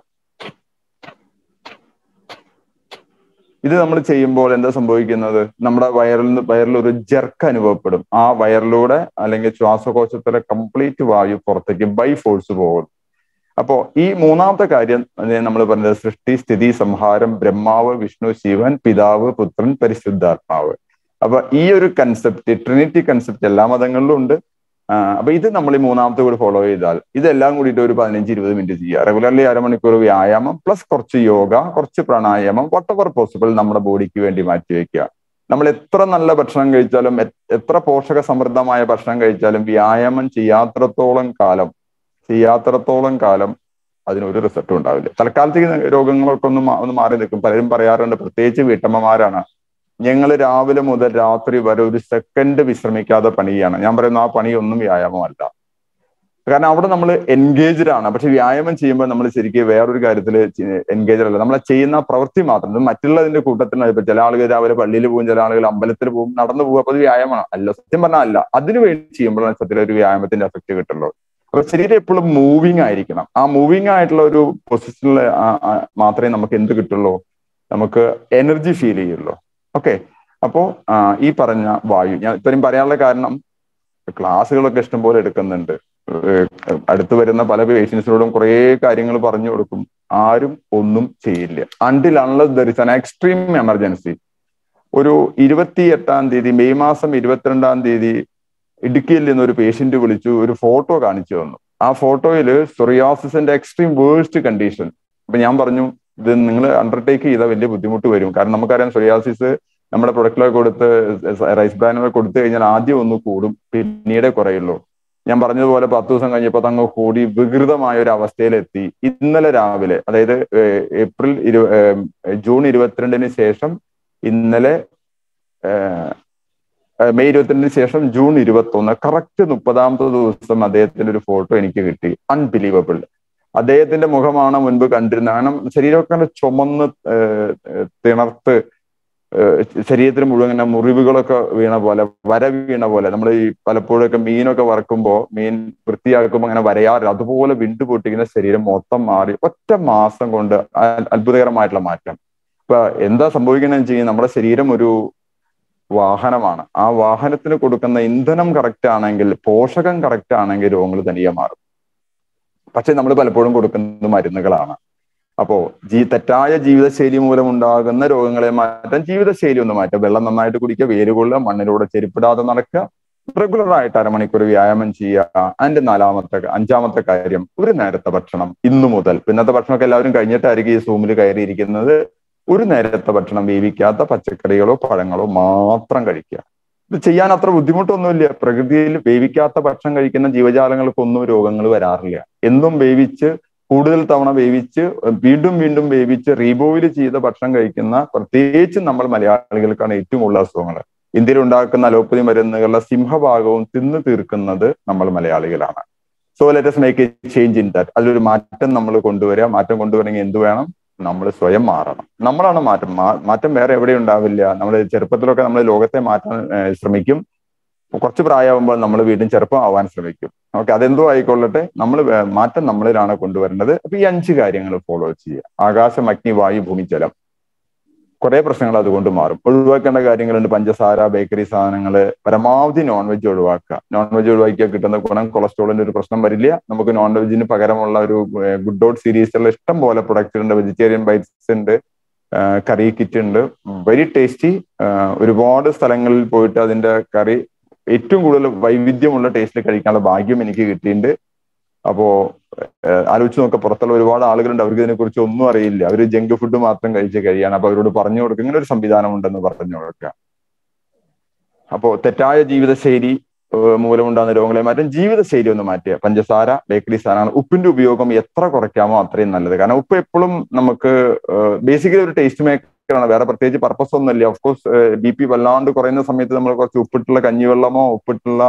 ഇത് നമ്മൾ ചെയ്യുമ്പോൾ എന്താ സംഭവിക്കുന്നത് നമ്മുടെ വയറിൽ നിന്ന് വയറിൽ ഒരു ജെർക്ക് അനുഭവപ്പെടും ആ വയറിലൂടെ അല്ലെങ്കിൽ ശ്വാസകോശത്തിലെ കംപ്ലീറ്റ് വായു പുറത്തേക്ക് ബൈ ഫോഴ്സ് പോകും അപ്പോ ഈ മൂന്നാമത്തെ കാര്യം നമ്മൾ പറഞ്ഞത് സൃഷ്ടി സ്ഥിതി സംഹാരം ബ്രഹ്മാവ് വിഷ്ണു ശിവൻ പിതാവ് പുത്രൻ പരിശുദ്ധാത്മാവ് അപ്പൊ ഈ ഒരു കൺസെപ്റ്റ് ട്രിനിറ്റി കൺസെപ്റ്റ് എല്ലാ മതങ്ങളിലും ഉണ്ട് അപ്പൊ ഇത് നമ്മൾ ഈ മൂന്നാമത്തെ കൂടി ഫോളോ ചെയ്താൽ ഇതെല്ലാം കൂടിയിട്ട് ഒരു പതിനഞ്ച് ഇരുപത് മിനിറ്റ് ചെയ്യുക റെഗുലർലി അരമണിക്കൂർ വ്യായാമം പ്ലസ് കുറച്ച് യോഗ കുറച്ച് പ്രാണായാമം വട്ട് എവർ പോസിബിൾ നമ്മുടെ ബോഡിക്ക് വേണ്ടി മാറ്റിവെക്കുക നമ്മൾ എത്ര നല്ല ഭക്ഷണം കഴിച്ചാലും എത്ര പോഷക സമൃദ്ധമായ ഭക്ഷണം കഴിച്ചാലും വ്യായാമം ചെയ്യാത്രത്തോളം കാലം ചെയ്യാത്രത്തോളം കാലം അതിനൊരു റിസൾട്ടും ഉണ്ടാവില്ല തൽക്കാലത്തേക്ക് രോഗങ്ങളൊക്കെ ഒന്ന് ഒന്ന് മാറി നിൽക്കും പലരും പറയാറുണ്ട് പ്രത്യേകിച്ച് വീട്ടമ്മമാരാണ് ഞങ്ങൾ രാവിലെ മുതൽ രാത്രി വരെ ഒരു സെക്കൻഡ് വിശ്രമിക്കാതെ പണിയാണ് ഞാൻ പറയുന്ന ആ പണിയൊന്നും വ്യായാമമല്ല കാരണം അവിടെ നമ്മൾ എൻഗേജ്ഡ് ആണ് പക്ഷെ വ്യായാമം ചെയ്യുമ്പോൾ നമ്മൾ ശരിക്കും വേറൊരു കാര്യത്തിൽ എൻഗേജഡ് അല്ല നമ്മൾ ചെയ്യുന്ന പ്രവൃത്തി മാത്രം ഇത് മറ്റുള്ളതിന്റെ കൂട്ടത്തിൽ ഇപ്പൊ ചില ആളുകൾ രാവിലെ പള്ളിയിൽ പോകും ചില ആളുകൾ അമ്പലത്തിൽ പോകും നടന്നു പോകും അപ്പൊ അത് വ്യായാമമാണ് അല്ല സത്യം പറഞ്ഞാൽ അല്ല അതിനു വേണ്ടി ചെയ്യുമ്പോഴാണ് സത്യത്തിൽ ഒരു വ്യായാമത്തിന്റെ എഫക്ട് കിട്ടുള്ളൂ അപ്പൊ ശരീരം എപ്പോഴും മൂവിങ് ആയിരിക്കണം ആ മൂവിങ് ആയിട്ടുള്ള ഒരു പൊസിഷനിൽ മാത്രമേ നമുക്ക് എന്ത് കിട്ടുള്ളൂ നമുക്ക് എനർജി ഫീൽ ചെയ്യുള്ളൂ ഓക്കെ അപ്പോ ഈ പറഞ്ഞ വായു ഞാൻ ഇത്രയും പറയാനുള്ള കാരണം ക്ലാസ്സുകളൊക്കെ ഇഷ്ടംപോലെ എടുക്കുന്നുണ്ട് അടുത്ത് വരുന്ന പല പേഷ്യൻസിനോടും കുറേ കാര്യങ്ങൾ പറഞ്ഞു കൊടുക്കും ആരും ഒന്നും ചെയ്യില്ല until unless there is an extreme emergency ഒരു ഇരുപത്തി എട്ടാം തീയതി മെയ് മാസം ഇരുപത്തിരണ്ടാം തീയതി ഇടുക്കിയിൽ നിന്ന് ഒരു പേഷ്യന്റ് വിളിച്ചു ഒരു ഫോട്ടോ കാണിച്ചു തന്നു ആ ഫോട്ടോയിൽ സൊറിയാസിന്റെ എക്സ്ട്രീം വേഴ്സ്റ്റ് കണ്ടീഷൻ അപ്പൊ ഞാൻ പറഞ്ഞു ഇത് നിങ്ങൾ അണ്ടർടേക്ക് ചെയ്താൽ വലിയ ബുദ്ധിമുട്ട് വരും കാരണം നമുക്കറിയാം സൊറിയാസിസ് നമ്മുടെ പ്രൊഡക്റ്റിലൊക്കെ കൊടുത്ത് റൈസ് ബ്രാൻഡൊക്കെ കൊടുത്തു കഴിഞ്ഞാൽ ആദ്യം ഒന്ന് കൂടും പിന്നീടേ കുറയുള്ളൂ ഞാൻ പറഞ്ഞതുപോലെ പത്ത് ദിവസം കഴിഞ്ഞപ്പോൾ തങ്ങ് കൂടി വികൃതമായ ഒരു അവസ്ഥയിലെത്തി ഇന്നലെ രാവിലെ അതായത് ഏപ്രിൽ ഇരു ജൂൺ ഇരുപത്തിരണ്ടിന് ശേഷം ഇന്നലെ മെയ് ഇരുപത്തിരണ്ടിന് ശേഷം ജൂൺ ഇരുപത്തി ഒന്ന് കറക്റ്റ് മുപ്പതാമത്തെ ദിവസം അദ്ദേഹത്തിന്റെ ഒരു ഫോട്ടോ എനിക്ക് കിട്ടി അൺബിലീവബിൾ അദ്ദേഹത്തിന്റെ മുഖമാണ് മുൻപ് കണ്ടിരുന്നത് കാരണം ശരീരമൊക്കെ ചുമന്ന് തിണർത്ത് ശരീരത്തിന് മുഴുവൻ ഇങ്ങനെ മുറിവുകളൊക്കെ വീണ പോലെ വര വീണ പോലെ നമ്മൾ ഈ പലപ്പോഴൊക്കെ മീനൊക്കെ വറക്കുമ്പോൾ മീൻ വൃത്തിയാക്കുമ്പോൾ അങ്ങനെ വരയാറില്ല അതുപോലെ വിണ്ടു പൊട്ടിക്കുന്ന ശരീരം മൊത്തം മാറി ഒറ്റ മാസം കൊണ്ട് അത്ഭുതകരമായിട്ടുള്ള മാറ്റം ഇപ്പൊ എന്താ സംഭവിക്കണമെന്ന് വെച്ച് കഴിഞ്ഞാൽ നമ്മുടെ ശരീരം ഒരു വാഹനമാണ് ആ വാഹനത്തിന് കൊടുക്കുന്ന ഇന്ധനം കറക്റ്റ് ആണെങ്കിൽ പോഷകം കറക്റ്റ് ആണെങ്കിൽ രോഗങ്ങൾ തനിയെ മാറും പക്ഷെ നമ്മൾ പലപ്പോഴും കൊടുക്കുന്നത് മരുന്നുകളാണ് അപ്പോ ജീ തെറ്റായ ജീവിതശൈലി മൂലം ഉണ്ടാകുന്ന രോഗങ്ങളെ മാറ്റാൻ ജീവിതശൈലി ഒന്ന് മാറ്റാം വെള്ളം നന്നായിട്ട് കുടിക്കുക വേരുകൊള്ളുക മണ്ണിലൂടെ ചെരുപ്പിടാതെ നടക്കുക റെഗുലർ ആയിട്ട് അരമണിക്കൂർ വ്യായാമം ചെയ്യുക അതിന്റെ നാലാമത്തെ അഞ്ചാമത്തെ കാര്യം ഒരു നേരത്തെ ഭക്ഷണം ഇന്നു മുതൽ ഇന്നത്തെ ഭക്ഷണമൊക്കെ എല്ലാവരും കഴിഞ്ഞിട്ടായിരിക്കും ഈ സൂമിൽ കയറിയിരിക്കുന്നത് ഒരു നേരത്തെ ഭക്ഷണം വേവിക്കാത്ത പച്ചക്കറികളോ പഴങ്ങളോ മാത്രം കഴിക്കുക ഇത് ചെയ്യാൻ അത്ര ബുദ്ധിമുട്ടൊന്നുമില്ല പ്രകൃതിയിൽ വേവിക്കാത്ത ഭക്ഷണം കഴിക്കുന്ന ജീവജാലങ്ങൾക്കൊന്നും രോഗങ്ങൾ വരാറില്ല എന്നും വേവിച്ച് കൂടുതൽ തവണ വേവിച്ച് വീണ്ടും വീണ്ടും വേവിച്ച് റീബോയിൽ ചെയ്ത ഭക്ഷണം കഴിക്കുന്ന പ്രത്യേകിച്ച് നമ്മൾ മലയാളികൾക്കാണ് ഏറ്റവും കൂടുതൽ അസുഖങ്ങൾ ഇന്ത്യയിൽ ഉണ്ടാക്കുന്ന അലോപ്പതി മരുന്നുകളുടെ സിംഹഭാഗവും തിന്നു തീർക്കുന്നത് നമ്മൾ മലയാളികളാണ് so let's make a change in that അതിലൊരു മാറ്റം നമ്മൾ കൊണ്ടുവരിക മാറ്റം കൊണ്ടുവരണമെങ്കിൽ എന്ത് വേണം നമ്മൾ സ്വയം മാറണം നമ്മളാണ് മാറ്റം മാറ്റം വേറെ എവിടെ ഉണ്ടാവില്ല നമ്മൾ ചെറുപ്പത്തിലൊക്കെ നമ്മൾ ലോകത്തെ മാറ്റാൻ ശ്രമിക്കും കുറച്ച് പ്രായമാകുമ്പോൾ നമ്മൾ വീണ്ടും ചെറുപ്പം ആവാൻ ശ്രമിക്കും ഓക്കെ അതെന്തോ ആയിക്കൊള്ളട്ടെ നമ്മൾ മാറ്റം നമ്മളിലാണ് കൊണ്ടുവരേണ്ടത് അപ്പൊ ഈ അഞ്ച് കാര്യങ്ങൾ ഫോളോ ചെയ്യുക ആകാശം അഗ്നി വായു ഭൂമി ജലം കുറെ പ്രശ്നങ്ങൾ അതുകൊണ്ട് മാറും ഒഴിവാക്കേണ്ട കാര്യങ്ങളുണ്ട് പഞ്ചസാര ബേക്കറി സാധനങ്ങൾ പരമാവധി നോൺ വെജ് ഒഴിവാക്കുക നോൺ വെജ് ഒഴിവാക്കിയാൽ കിട്ടുന്ന ഗുണം കൊളസ്ട്രോളിന്റെ ഒരു പ്രശ്നം വരില്ല നമുക്ക് നോൺ വെജിന് പകരമുള്ള ഒരു ഗുഡ് ഡോട്ട് സീരീസിലുള്ള ഇഷ്ടം പോലെ പ്രൊഡക്റ്റ് ഉണ്ട് വെജിറ്റേറിയൻ ബൈറ്റ്സ് ഉണ്ട് കറി കിറ്റ് ഉണ്ട് വെരി ടേസ്റ്റി ഒരുപാട് സ്ഥലങ്ങളിൽ പോയിട്ട് അതിന്റെ കറി ഏറ്റവും കൂടുതൽ വൈവിധ്യമുള്ള ടേസ്റ്റിൽ കഴിക്കാനുള്ള ഭാഗ്യം എനിക്ക് കിട്ടിയിട്ടുണ്ട് അപ്പോ ആലോചിച്ച് നോക്കുക പുറത്തുള്ള ഒരുപാട് ആളുകളുണ്ട് അവർക്ക് ഇതിനെക്കുറിച്ച് ഒന്നും അറിയില്ല അവർ ജങ്ക് ഫുഡ് മാത്രം കഴിച്ച് കഴിയാണ് അപ്പൊ അവരോട് പറഞ്ഞു കൊടുക്കുക ഇങ്ങനെ ഒരു സംവിധാനം ഉണ്ടെന്ന് പറഞ്ഞു കൊടുക്കുക അപ്പോ തെറ്റായ ജീവിതശൈലി മൂലമുണ്ടാകുന്ന രോഗങ്ങളെ മാറ്റാൻ ജീവിതശൈലി ഒന്ന് മാറ്റുക പഞ്ചസാര ബേക്കറി സാധനങ്ങൾ ഉപ്പിന്റെ ഉപയോഗം എത്ര കുറയ്ക്കാമോ അത്രയും നല്ലത് കാരണം ഉപ്പ് എപ്പോഴും നമുക്ക് ബേസിക്കലി ഒരു ടേസ്റ്റ് മേക്കറാണ് വേറെ പ്രത്യേകിച്ച് പർപ്പസ് ഒന്നുമില്ല ഓഫ് കോഴ്സ് ബി പി വല്ലാണ്ട് കുറയുന്ന സമയത്ത് നമ്മൾ കുറച്ച് ഉപ്പിട്ടുള്ള കഞ്ഞിവെള്ളമോ ഉപ്പിട്ടുള്ള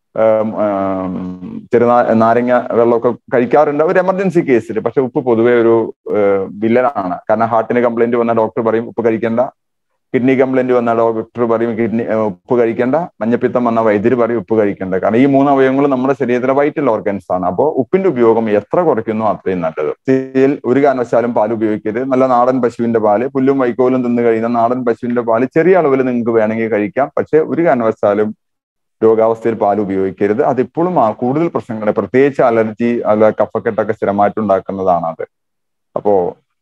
ചെറുനാ നാരങ്ങ വെള്ളമൊക്കെ കഴിക്കാറുണ്ട് ഒരു എമർജൻസി കേസിൽ പക്ഷെ ഉപ്പ് പൊതുവെ ഒരു വില്ലനാണ് കാരണം ഹാർട്ടിന് കംപ്ലൈന്റ് വന്ന ഡോക്ടർ പറയും ഉപ്പ് കഴിക്കേണ്ട കിഡ്നി കംപ്ലൈന്റ് വന്ന ഡോക്ടർ പറയും കിഡ്നി ഉപ്പ് കഴിക്കേണ്ട മഞ്ഞപ്പിത്തം വന്ന വൈദ്യുതി പറയും ഉപ്പ് കഴിക്കേണ്ട കാരണം ഈ മൂന്ന് അവയവങ്ങളും നമ്മുടെ ശരീരത്തിലെ വൈറ്റൽ ഓർഗൻസ് ആണ് അപ്പോൾ ഉപ്പിന്റെ ഉപയോഗം എത്ര കുറയ്ക്കുന്നു അത്രയും നല്ലത് ഇതിൽ ഒരു കാരണവശാലും പാൽ ഉപയോഗിക്കരുത് നല്ല നാടൻ പശുവിന്റെ പാല് പുല്ലും വൈക്കോലും തിന്ന് കഴിയുന്ന നാടൻ പശുവിന്റെ പാല് ചെറിയ അളവിൽ നിങ്ങൾക്ക് വേണമെങ്കിൽ കഴിക്കാം പക്ഷെ ഒരു കാരണവശാലും രോഗാവസ്ഥയിൽ പാൽ ഉപയോഗിക്കരുത് അതിപ്പോഴും ആ കൂടുതൽ പ്രശ്നങ്ങൾ പ്രത്യേകിച്ച് അലർജി അല്ല കഫക്കെട്ടൊക്കെ സ്ഥിരമായിട്ട് ഉണ്ടാക്കുന്നതാണ് അത് അപ്പോ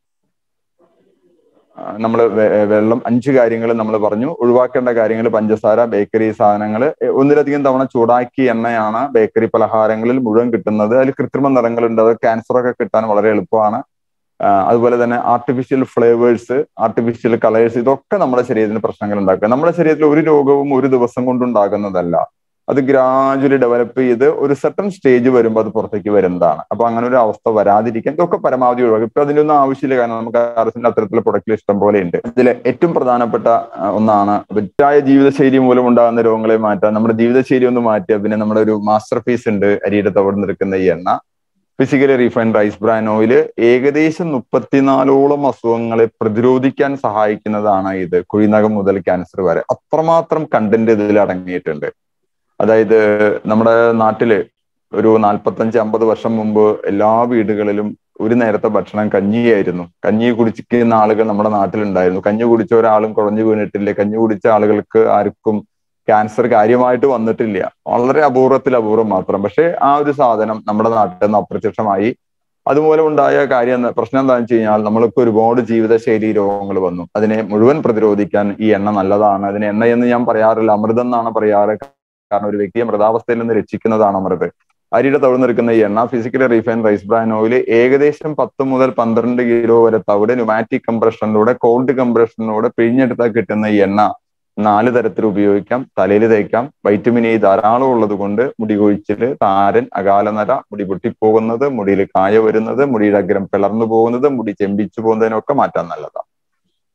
നമ്മൾ വെള്ളം അഞ്ച് കാര്യങ്ങൾ നമ്മൾ പറഞ്ഞു ഒഴിവാക്കേണ്ട കാര്യങ്ങൾ പഞ്ചസാര ബേക്കറി സാധനങ്ങൾ ഒന്നിലധികം തവണ ചൂടാക്കി എണ്ണയാണ് ബേക്കറി പലഹാരങ്ങളിൽ മുഴുവൻ കിട്ടുന്നത് അതിൽ കൃത്രിമ നിറങ്ങളുണ്ട് അത് ക്യാൻസറൊക്കെ കിട്ടാൻ വളരെ എളുപ്പമാണ് അതുപോലെ തന്നെ ആർട്ടിഫിഷ്യൽ ഫ്ലേവേഴ്സ് ആർട്ടിഫിഷ്യൽ കളേഴ്സ് ഇതൊക്കെ നമ്മുടെ ശരീരത്തിന് പ്രശ്നങ്ങൾ ഉണ്ടാക്കുക നമ്മുടെ ശരീരത്തിൽ ഒരു രോഗവും ഒരു ദിവസം കൊണ്ടുണ്ടാകുന്നതല്ല അത് ഗ്രാജുവലി ഡെവലപ്പ് ചെയ്ത് ഒരു സെർട്ടൺ സ്റ്റേജ് വരുമ്പോൾ അത് പുറത്തേക്ക് വരുന്നതാണ് അപ്പൊ അങ്ങനെ ഒരു അവസ്ഥ വരാതിരിക്കാൻ ഇതൊക്കെ പരമാവധി ഒഴിവാക്കും ഇപ്പൊ അതിന്റെ ആവശ്യമില്ല കാരണം നമുക്ക് ആർസിന്റെ അത്തരത്തിലുള്ള പ്രൊഡക്റ്റിൽ ഇഷ്ടം പോലെ ഉണ്ട് ഇതിൽ ഏറ്റവും പ്രധാനപ്പെട്ട ഒന്നാണ് തെറ്റായ ജീവിതശൈലി മൂലം ഉണ്ടാകുന്ന രോഗങ്ങളെ മാറ്റാൻ നമ്മുടെ ജീവിതശൈലി ഒന്ന് മാറ്റുക പിന്നെ നമ്മുടെ ഒരു മാസ്റ്റർ പീസ് ഉണ്ട് അരിയുടെ തവിട് നിൽക്കുന്ന ഈ എണ്ണ physically refined rice bran oil ഏകദേശം മുപ്പത്തിനാലോളം അസുഖങ്ങളെ പ്രതിരോധിക്കാൻ സഹായിക്കുന്നതാണ് ഇത് കുഴിനകം മുതൽ ക്യാൻസർ വരെ അത്രമാത്രം കണ്ടന്റ് ഇതിൽ അടങ്ങിയിട്ടുണ്ട് അതായത് നമ്മുടെ നാട്ടില് ഒരു നാൽപ്പത്തഞ്ച് അമ്പത് വർഷം മുമ്പ് എല്ലാ വീടുകളിലും ഒരു നേരത്തെ ഭക്ഷണം കഞ്ഞിയായിരുന്നു കഞ്ഞി കുടിക്കുന്ന ആളുകൾ നമ്മുടെ നാട്ടിലുണ്ടായിരുന്നു കഞ്ഞി കുടിച്ച ഒരാളും കുഴഞ്ഞു വീണിട്ടില്ല കഞ്ഞി കുടിച്ച ആളുകൾക്ക് ആർക്കും ക്യാൻസർ കാര്യമായിട്ട് വന്നിട്ടില്ല വളരെ അപൂർവത്തിൽ അപൂർവം മാത്രം പക്ഷെ ആ ഒരു സാധനം നമ്മുടെ നാട്ടിൽ നിന്ന് അപ്രത്യക്ഷമായി അതുമൂലം ഉണ്ടായ കാര്യം പ്രശ്നം എന്താണെന്ന് വെച്ച് കഴിഞ്ഞാൽ നമ്മൾക്ക് ഒരുപാട് ജീവിതശൈലി രോഗങ്ങൾ വന്നു അതിനെ മുഴുവൻ പ്രതിരോധിക്കാൻ ഈ എണ്ണ നല്ലതാണ് അതിന് എണ്ണ എന്ന് ഞാൻ പറയാറില്ല അമൃതം എന്നാണ് പറയാറ് കാരണം ഒരു വ്യക്തിയെ മൃതാവസ്ഥയിൽ നിന്ന് രക്ഷിക്കുന്നതാണ് അമൃത് അരിയുടെ തവിടുന്നെടുക്കുന്ന ഈ എണ്ണ physically refine rice bran oil ഏകദേശം പത്ത് മുതൽ പന്ത്രണ്ട് കിലോ വരെ തവിട് ന്യൂമാറ്റിക് കംപ്രഷനിലൂടെ കോൾഡ് കംപ്രഷനിലൂടെ പിഴിഞ്ഞെടുത്താൽ കിട്ടുന്ന ഈ എണ്ണ നാല് തരത്തിൽ ഉപയോഗിക്കാം തലയിൽ തേക്കാം വൈറ്റമിൻ എ ധാരാളം ഉള്ളത് കൊണ്ട് മുടി കൊഴിച്ചില് താരൻ അകാലനര മുടി പൊട്ടിപ്പോകുന്നത് മുടിയിൽ കായ വരുന്നത് മുടിയുടെ അഗ്രം പിളർന്നു പോകുന്നത് മുടി ചെമ്പിച്ചു പോകുന്നതിനൊക്കെ മാറ്റാൻ നല്ലതാണ്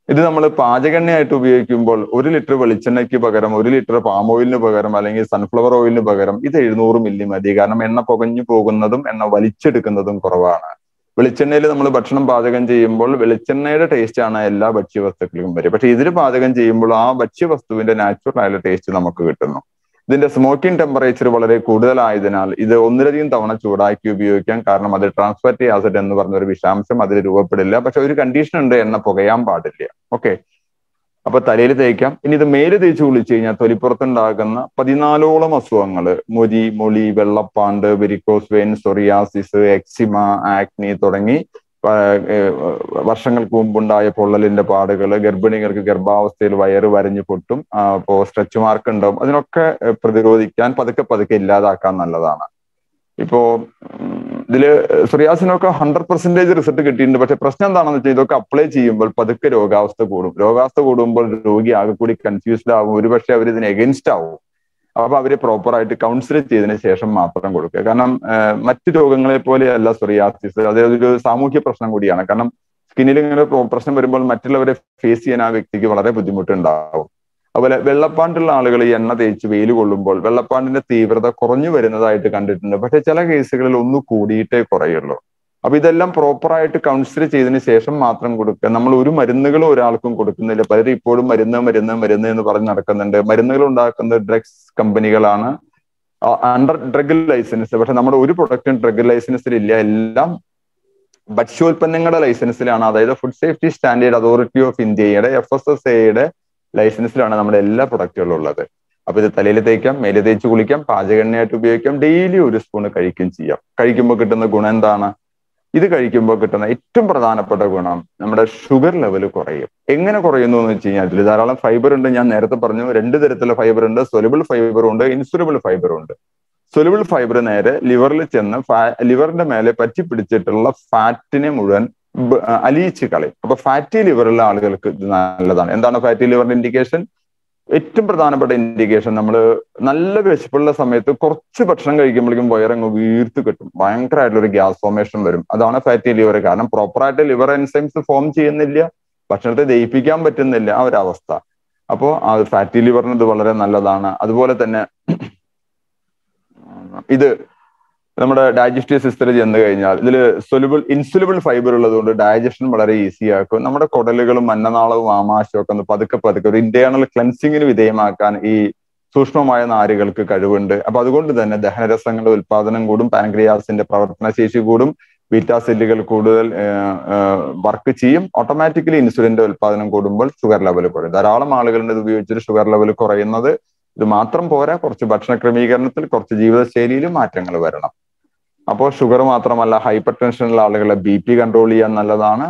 ഇത് നമ്മൾ പാചകെണ്ണയായിട്ട് ഉപയോഗിക്കുമ്പോൾ ഒരു ലിറ്റർ വെളിച്ചെണ്ണയ്ക്ക് പകരം ഒരു ലിറ്റർ പാം ഓയിലിന് പകരം അല്ലെങ്കിൽ സൺഫ്ലവർ ഓയിലിന് പകരം ഇത് എഴുന്നൂറ് മില്ലി മതി കാരണം എണ്ണ പുകഞ്ഞു പോകുന്നതും എണ്ണ വലിച്ചെടുക്കുന്നതും കുറവാണ് വെളിച്ചെണ്ണയിൽ നമ്മൾ ഭക്ഷണം പാചകം ചെയ്യുമ്പോൾ വെളിച്ചെണ്ണയുടെ ടേസ്റ്റ് ആണ് എല്ലാ ഭക്ഷ്യവസ്തുക്കളിലും വരും പക്ഷെ ഇതിൽ പാചകം ചെയ്യുമ്പോൾ ആ ഭക്ഷ്യവസ്തുവിന്റെ നാച്ചുറൽ ആയ ടേസ്റ്റ് നമുക്ക് കിട്ടുന്നു ഇതിന്റെ സ്മോക്കിംഗ് ടെമ്പറേച്ചർ വളരെ കൂടുതലായതിനാൽ ഇത് ഒന്നിലധികം തവണ ചൂടാക്കി ഉപയോഗിക്കാം കാരണം അത് ട്രാൻസ്ഫാറ്റി ആസിഡ് എന്ന് പറഞ്ഞ ഒരു വിഷാംശം അതിൽ രൂപപ്പെടില്ല പക്ഷെ ഒരു കണ്ടീഷൻ ഉണ്ട് എണ്ണ പുകയാൻ പാടില്ല ഓക്കെ അപ്പൊ തലയിൽ തേക്കാം ഇനി ഇത് മേല് തേച്ച് കുളിച്ചു കഴിഞ്ഞാൽ തൊലിപ്പുറത്തുണ്ടാകുന്ന പതിനാലോളം അസുഖങ്ങൾ മുരി മൊളി വെള്ളപ്പാണ്ട് varicose vein psoriasis eczema acne തുടങ്ങി വർഷങ്ങൾക്ക് മുമ്പുണ്ടായ പൊള്ളലിന്റെ പാടുകൾ ഗർഭിണികൾക്ക് ഗർഭാവസ്ഥയിൽ വയറ് വരഞ്ഞു പൊട്ടും അപ്പോ സ്ട്രെച്ച് മാർക്ക് ഉണ്ടാവും അതിനൊക്കെ പ്രതിരോധിക്കാൻ പതുക്കെ പതുക്കെ ഇല്ലാതാക്കാൻ നല്ലതാണ് ഇപ്പോ ഇതില് സൊറിയാസിനൊക്കെ ഹൺഡ്രഡ് പെർസെന്റേജ് റിസൾട്ട് കിട്ടിയിട്ടുണ്ട് പക്ഷെ പ്രശ്നം എന്താണെന്ന് വെച്ചാൽ ഇതൊക്കെ അപ്ലൈ ചെയ്യുമ്പോൾ പതുക്കെ രോഗാവസ്ഥ കൂടും രോഗാവസ്ഥ കൂടുമ്പോൾ രോഗി ആകെ കൂടി കൺഫ്യൂസ്ഡ് ആവും ഒരുപക്ഷെ അവർ ഇതിന് എഗൻസ്റ്റ് ആവും അപ്പൊ അവര് പ്രോപ്പർ ആയിട്ട് കൗൺസിൽ ചെയ്തതിന് ശേഷം മാത്രം കൊടുക്കുക കാരണം മറ്റു രോഗങ്ങളെ പോലെയല്ല സൊറിയാസിസ് അത് ഒരു സാമൂഹ്യ പ്രശ്നം കൂടിയാണ് കാരണം സ്കിന്നിൽ ഇങ്ങനെ പ്രശ്നം വരുമ്പോൾ മറ്റുള്ളവരെ ഫേസ് ചെയ്യാൻ ആ വ്യക്തിക്ക് വളരെ ബുദ്ധിമുട്ടുണ്ടാവും അതുപോലെ വെള്ളപ്പാണ്ടുള്ള ആളുകൾ ഈ എണ്ണ തേച്ച് വെയിൽ കൊള്ളുമ്പോൾ വെള്ളപ്പാണ്ടിന്റെ തീവ്രത കുറഞ്ഞു വരുന്നതായിട്ട് കണ്ടിട്ടുണ്ട് പക്ഷെ ചില കേസുകളിൽ ഒന്ന് കൂടിയിട്ടേ കുറയുള്ളൂ അപ്പൊ ഇതെല്ലാം പ്രോപ്പറായിട്ട് കൗൺസിൽ ചെയ്തതിന് ശേഷം മാത്രം കൊടുക്കുക നമ്മൾ ഒരു മരുന്നുകളും ഒരാൾക്കും കൊടുക്കുന്നില്ല പലരും ഇപ്പോഴും മരുന്ന് മരുന്ന് മരുന്ന് എന്ന് പറഞ്ഞ് നടക്കുന്നുണ്ട് മരുന്നുകൾ ഉണ്ടാക്കുന്ന ഡ്രഗ്സ് കമ്പനികളാണ് അണ്ടർ ഡ്രഗ് ലൈസൻസ് പക്ഷെ നമ്മുടെ ഒരു പ്രൊഡക്റ്റും ഡ്രഗ് ലൈസൻസിൽ ഇല്ല എല്ലാം ഭക്ഷ്യോൽപ്പന്നങ്ങളുടെ ലൈസൻസിലാണ് അതായത് food safety standard authority of ഇന്ത്യയുടെ എഫ് എസ് എസ് എയുടെ ലൈസൻസിലാണ് നമ്മുടെ എല്ലാ പ്രൊഡക്റ്റുകളും ഉള്ളത് അപ്പൊ ഇത് തലയിൽ തേക്കാം മേലെ തേച്ച് കുളിക്കാം പാചകെണ്ണയായിട്ട് ഉപയോഗിക്കാം ഡെയിലി ഒരു സ്പൂൺ കഴിക്കുകയും ചെയ്യാം കഴിക്കുമ്പോൾ കിട്ടുന്ന ഗുണം എന്താണ് ഇത് കഴിക്കുമ്പോൾ കിട്ടുന്ന ഏറ്റവും പ്രധാനപ്പെട്ട ഗുണം നമ്മുടെ ഷുഗർ ലെവൽ കുറയും എങ്ങനെ കുറയുന്നു എന്ന് വെച്ച് കഴിഞ്ഞാൽ ഇതിൽ ധാരാളം ഫൈബർ ഉണ്ട് ഞാൻ നേരത്തെ പറഞ്ഞു രണ്ട് തരത്തിലുള്ള ഫൈബർ ഉണ്ട് സൊലബിൾ ഫൈബർ ഉണ്ട് ഇൻസുലബിൾ ഫൈബർ ഉണ്ട് സൊലബിൾ ഫൈബർ നേരെ ലിവറിൽ ചെന്ന് ലിവറിന്റെ മേലെ പറ്റി പിടിച്ചിട്ടുള്ള ഫാറ്റിനെ മുഴുവൻ അലിയിച്ച് കളയും അപ്പൊ ഫാറ്റി ലിവറുള്ള ആളുകൾക്ക് ഇത് നല്ലതാണ് എന്താണ് ഫാറ്റി ലിവറിന്റെ ഇൻഡിക്കേഷൻ ഏറ്റവും പ്രധാനപ്പെട്ട ഇൻഡിക്കേഷൻ നമ്മൾ നല്ല വിശപ്പുള്ള സമയത്ത് കുറച്ച് ഭക്ഷണം കഴിക്കുമ്പോഴേക്കും വയറങ്ങ് വീർത്ത് കിട്ടും ഭയങ്കരമായിട്ടുള്ള ഒരു ഗ്യാസ് ഫോമേഷൻ വരും അതാണ് ഫാറ്റി ലിവർ കാരണം പ്രോപ്പറായിട്ട് ലിവർ എൻസൈംസ് ഫോം ചെയ്യുന്നില്ല ഭക്ഷണത്തെ ദഹിപ്പിക്കാൻ പറ്റുന്നില്ല ആ ഒരു അവസ്ഥ അപ്പോൾ ആ ഫാറ്റി ലിവറിന് ഇത് വളരെ നല്ലതാണ് അതുപോലെ തന്നെ ഇത് നമ്മുടെ ഡൈജസ്റ്റീവ് സിസ്റ്റത്തിൽ ചെന്ന് കഴിഞ്ഞാൽ ഇതിൽ സൊലുബിൾ ഇൻസുലബിൾ ഫൈബർ ഉള്ളതുകൊണ്ട് ഡൈജഷൻ വളരെ ഈസി ആക്കും നമ്മുടെ കുടലുകളും അന്നനാളവും ആമാശവും ഒക്കെ ഒന്ന് പതുക്കെ പതുക്കെ ഒരു ഇന്റേണൽ ക്ലെൻസിങ്ങിന് വിധേയമാക്കാൻ ഈ സൂക്ഷ്മമായ നാരുകൾക്ക് കഴിവുണ്ട് അപ്പൊ അതുകൊണ്ട് തന്നെ ദഹനരസങ്ങളുടെ ഉൽപാദനം കൂടും പാൻക്രിയാസിന്റെ പ്രവർത്തനശേഷി കൂടും ബീറ്റാ സെല്ലുകൾ കൂടുതൽ വർക്ക് ചെയ്യും ഓട്ടോമാറ്റിക്കലി ഇൻസുലിന്റെ ഉൽപാദനം കൂടുമ്പോൾ ഷുഗർ ലെവൽ കുറയും ധാരാളം ആളുകളുണ്ട് ഇത് ഉപയോഗിച്ചിട്ട് ഷുഗർ ലെവൽ കുറയുന്നത് ഇത് മാത്രം പോരാ കുറച്ച് ഭക്ഷണ ക്രമീകരണത്തിൽ കുറച്ച് ജീവിതശൈലിയിലും മാറ്റങ്ങൾ വരണം അപ്പോൾ ഷുഗർ മാത്രമല്ല ഹൈപ്പർ ടെൻഷനുള്ള ആളുകളെ ബി പി കൺട്രോൾ ചെയ്യാൻ നല്ലതാണ്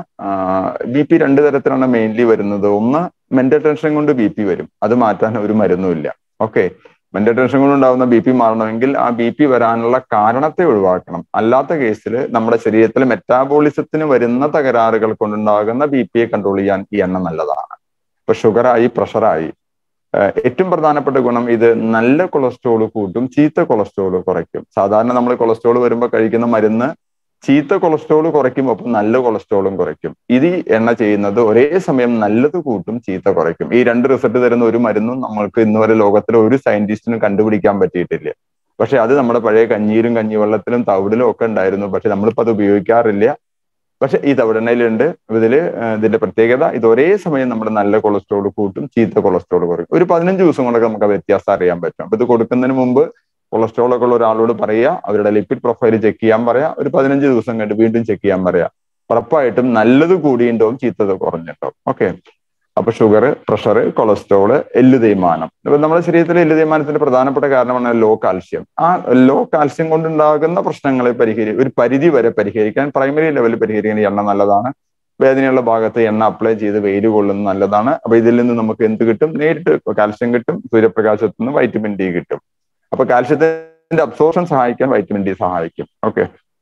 ബി പി രണ്ട് തരത്തിലാണ് മെയിൻലി വരുന്നത് ഒന്ന് മെന്റൽ ടെൻഷൻ കൊണ്ട് ബി പി വരും അത് മാറ്റാൻ ഒരു മരുന്നുമില്ല ഓക്കെ മെന്റൽ ടെൻഷൻ കൊണ്ടുണ്ടാകുന്ന ബി പി മാറണമെങ്കിൽ ആ ബി പി വരാനുള്ള കാരണത്തെ ഒഴിവാക്കണം അല്ലാത്ത കേസിൽ നമ്മുടെ ശരീരത്തിൽ മെറ്റാബോളിസത്തിന് വരുന്ന തകരാറുകൾ കൊണ്ടുണ്ടാകുന്ന ബി പിയെ കൺട്രോൾ ചെയ്യാൻ ഈ എണ്ണ നല്ലതാണ് ഇപ്പൊ ഷുഗറായി പ്രഷറായി ഏറ്റവും പ്രധാനപ്പെട്ട ഗുണം ഇത് നല്ല കൊളസ്ട്രോൾ കൂട്ടും ചീത്ത കൊളസ്ട്രോൾ കുറയ്ക്കും സാധാരണ നമ്മൾ കൊളസ്ട്രോൾ വരുമ്പോൾ കഴിക്കുന്ന മരുന്ന് ചീത്ത കൊളസ്ട്രോൾ കുറയ്ക്കും ഒപ്പം നല്ല കൊളസ്ട്രോളും കുറയ്ക്കും ഇത് എണ്ണ ചെയ്യുന്നത് ഒരേ സമയം നല്ലത് കൂട്ടും ചീത്ത കുറയ്ക്കും ഈ രണ്ട് റിസൾട്ട് തരുന്ന ഒരു മരുന്നും നമ്മൾക്ക് ഇന്ന് വരെ ലോകത്തിലെ ഒരു സയന്റിസ്റ്റിനും കണ്ടുപിടിക്കാൻ പറ്റിയിട്ടില്ല പക്ഷെ അത് നമ്മുടെ പഴയ കഞ്ഞീരും കഞ്ഞിവെള്ളത്തിലും തവിടിലും ഒക്കെ ഉണ്ടായിരുന്നു പക്ഷെ നമ്മളിപ്പോൾ അത് ഉപയോഗിക്കാറില്ല പക്ഷെ ഈ തവിടെണ്ണയിലുണ്ട് ഇതില് ഇതിന്റെ പ്രത്യേകത ഇത് ഒരേ സമയം നമ്മുടെ നല്ല കൊളസ്ട്രോൾ കൂട്ടും ചീത്ത കൊളസ്ട്രോൾ കുറയും ഒരു പതിനഞ്ച് ദിവസം കൊണ്ടൊക്കെ നമുക്ക് വ്യത്യാസം അറിയാൻ പറ്റും അപ്പൊ ഇത് കൊടുക്കുന്നതിന് മുമ്പ് കൊളസ്ട്രോൾ ഒക്കെ ഉള്ള ഒരാളോട് പറയുക അവരുടെ ലിപ്പിഡ് പ്രൊഫൈൽ ചെക്ക് ചെയ്യാൻ പറയാം ഒരു പതിനഞ്ച് ദിവസം കഴിഞ്ഞ് വീണ്ടും ചെക്ക് ചെയ്യാൻ പറയാം ഉറപ്പായിട്ടും നല്ലത് കൂടിയിട്ടുണ്ടാവും ചീത്തത് കുറഞ്ഞിട്ടുണ്ടാവും ഓക്കെ അപ്പൊ ഷുഗർ പ്രഷർ കൊളസ്ട്രോള് എല്ല് തേയ്മാനം ഇപ്പൊ നമ്മുടെ ശരീരത്തിലെ എല്ല് തേയ്മാനത്തിന്റെ പ്രധാനപ്പെട്ട കാരണമാണ് ലോ കാൽഷ്യം ആ ലോ കാൽഷ്യം കൊണ്ടുണ്ടാകുന്ന പ്രശ്നങ്ങളെ പരിഹരി ഒരു പരിധി വരെ പരിഹരിക്കാൻ പ്രൈമറി ലെവലിൽ പരിഹരിക്കാൻ എണ്ണ നല്ലതാണ് വേദനയുള്ള ഭാഗത്ത് എണ്ണ അപ്ലൈ ചെയ്ത് വെയിൽ കൊള്ളുന്നത് നല്ലതാണ് അപ്പൊ ഇതിൽ നിന്ന് നമുക്ക് എന്ത് കിട്ടും നേരിട്ട് കാൽഷ്യം കിട്ടും സൂര്യപ്രകാശത്തു നിന്ന് വൈറ്റമിൻ ഡി കിട്ടും അപ്പൊ കാൽഷ്യത്തിന്റെ അബ്സോർഷൻ സഹായിക്കാൻ വൈറ്റമിൻ ഡി സഹായിക്കും ഓക്കെ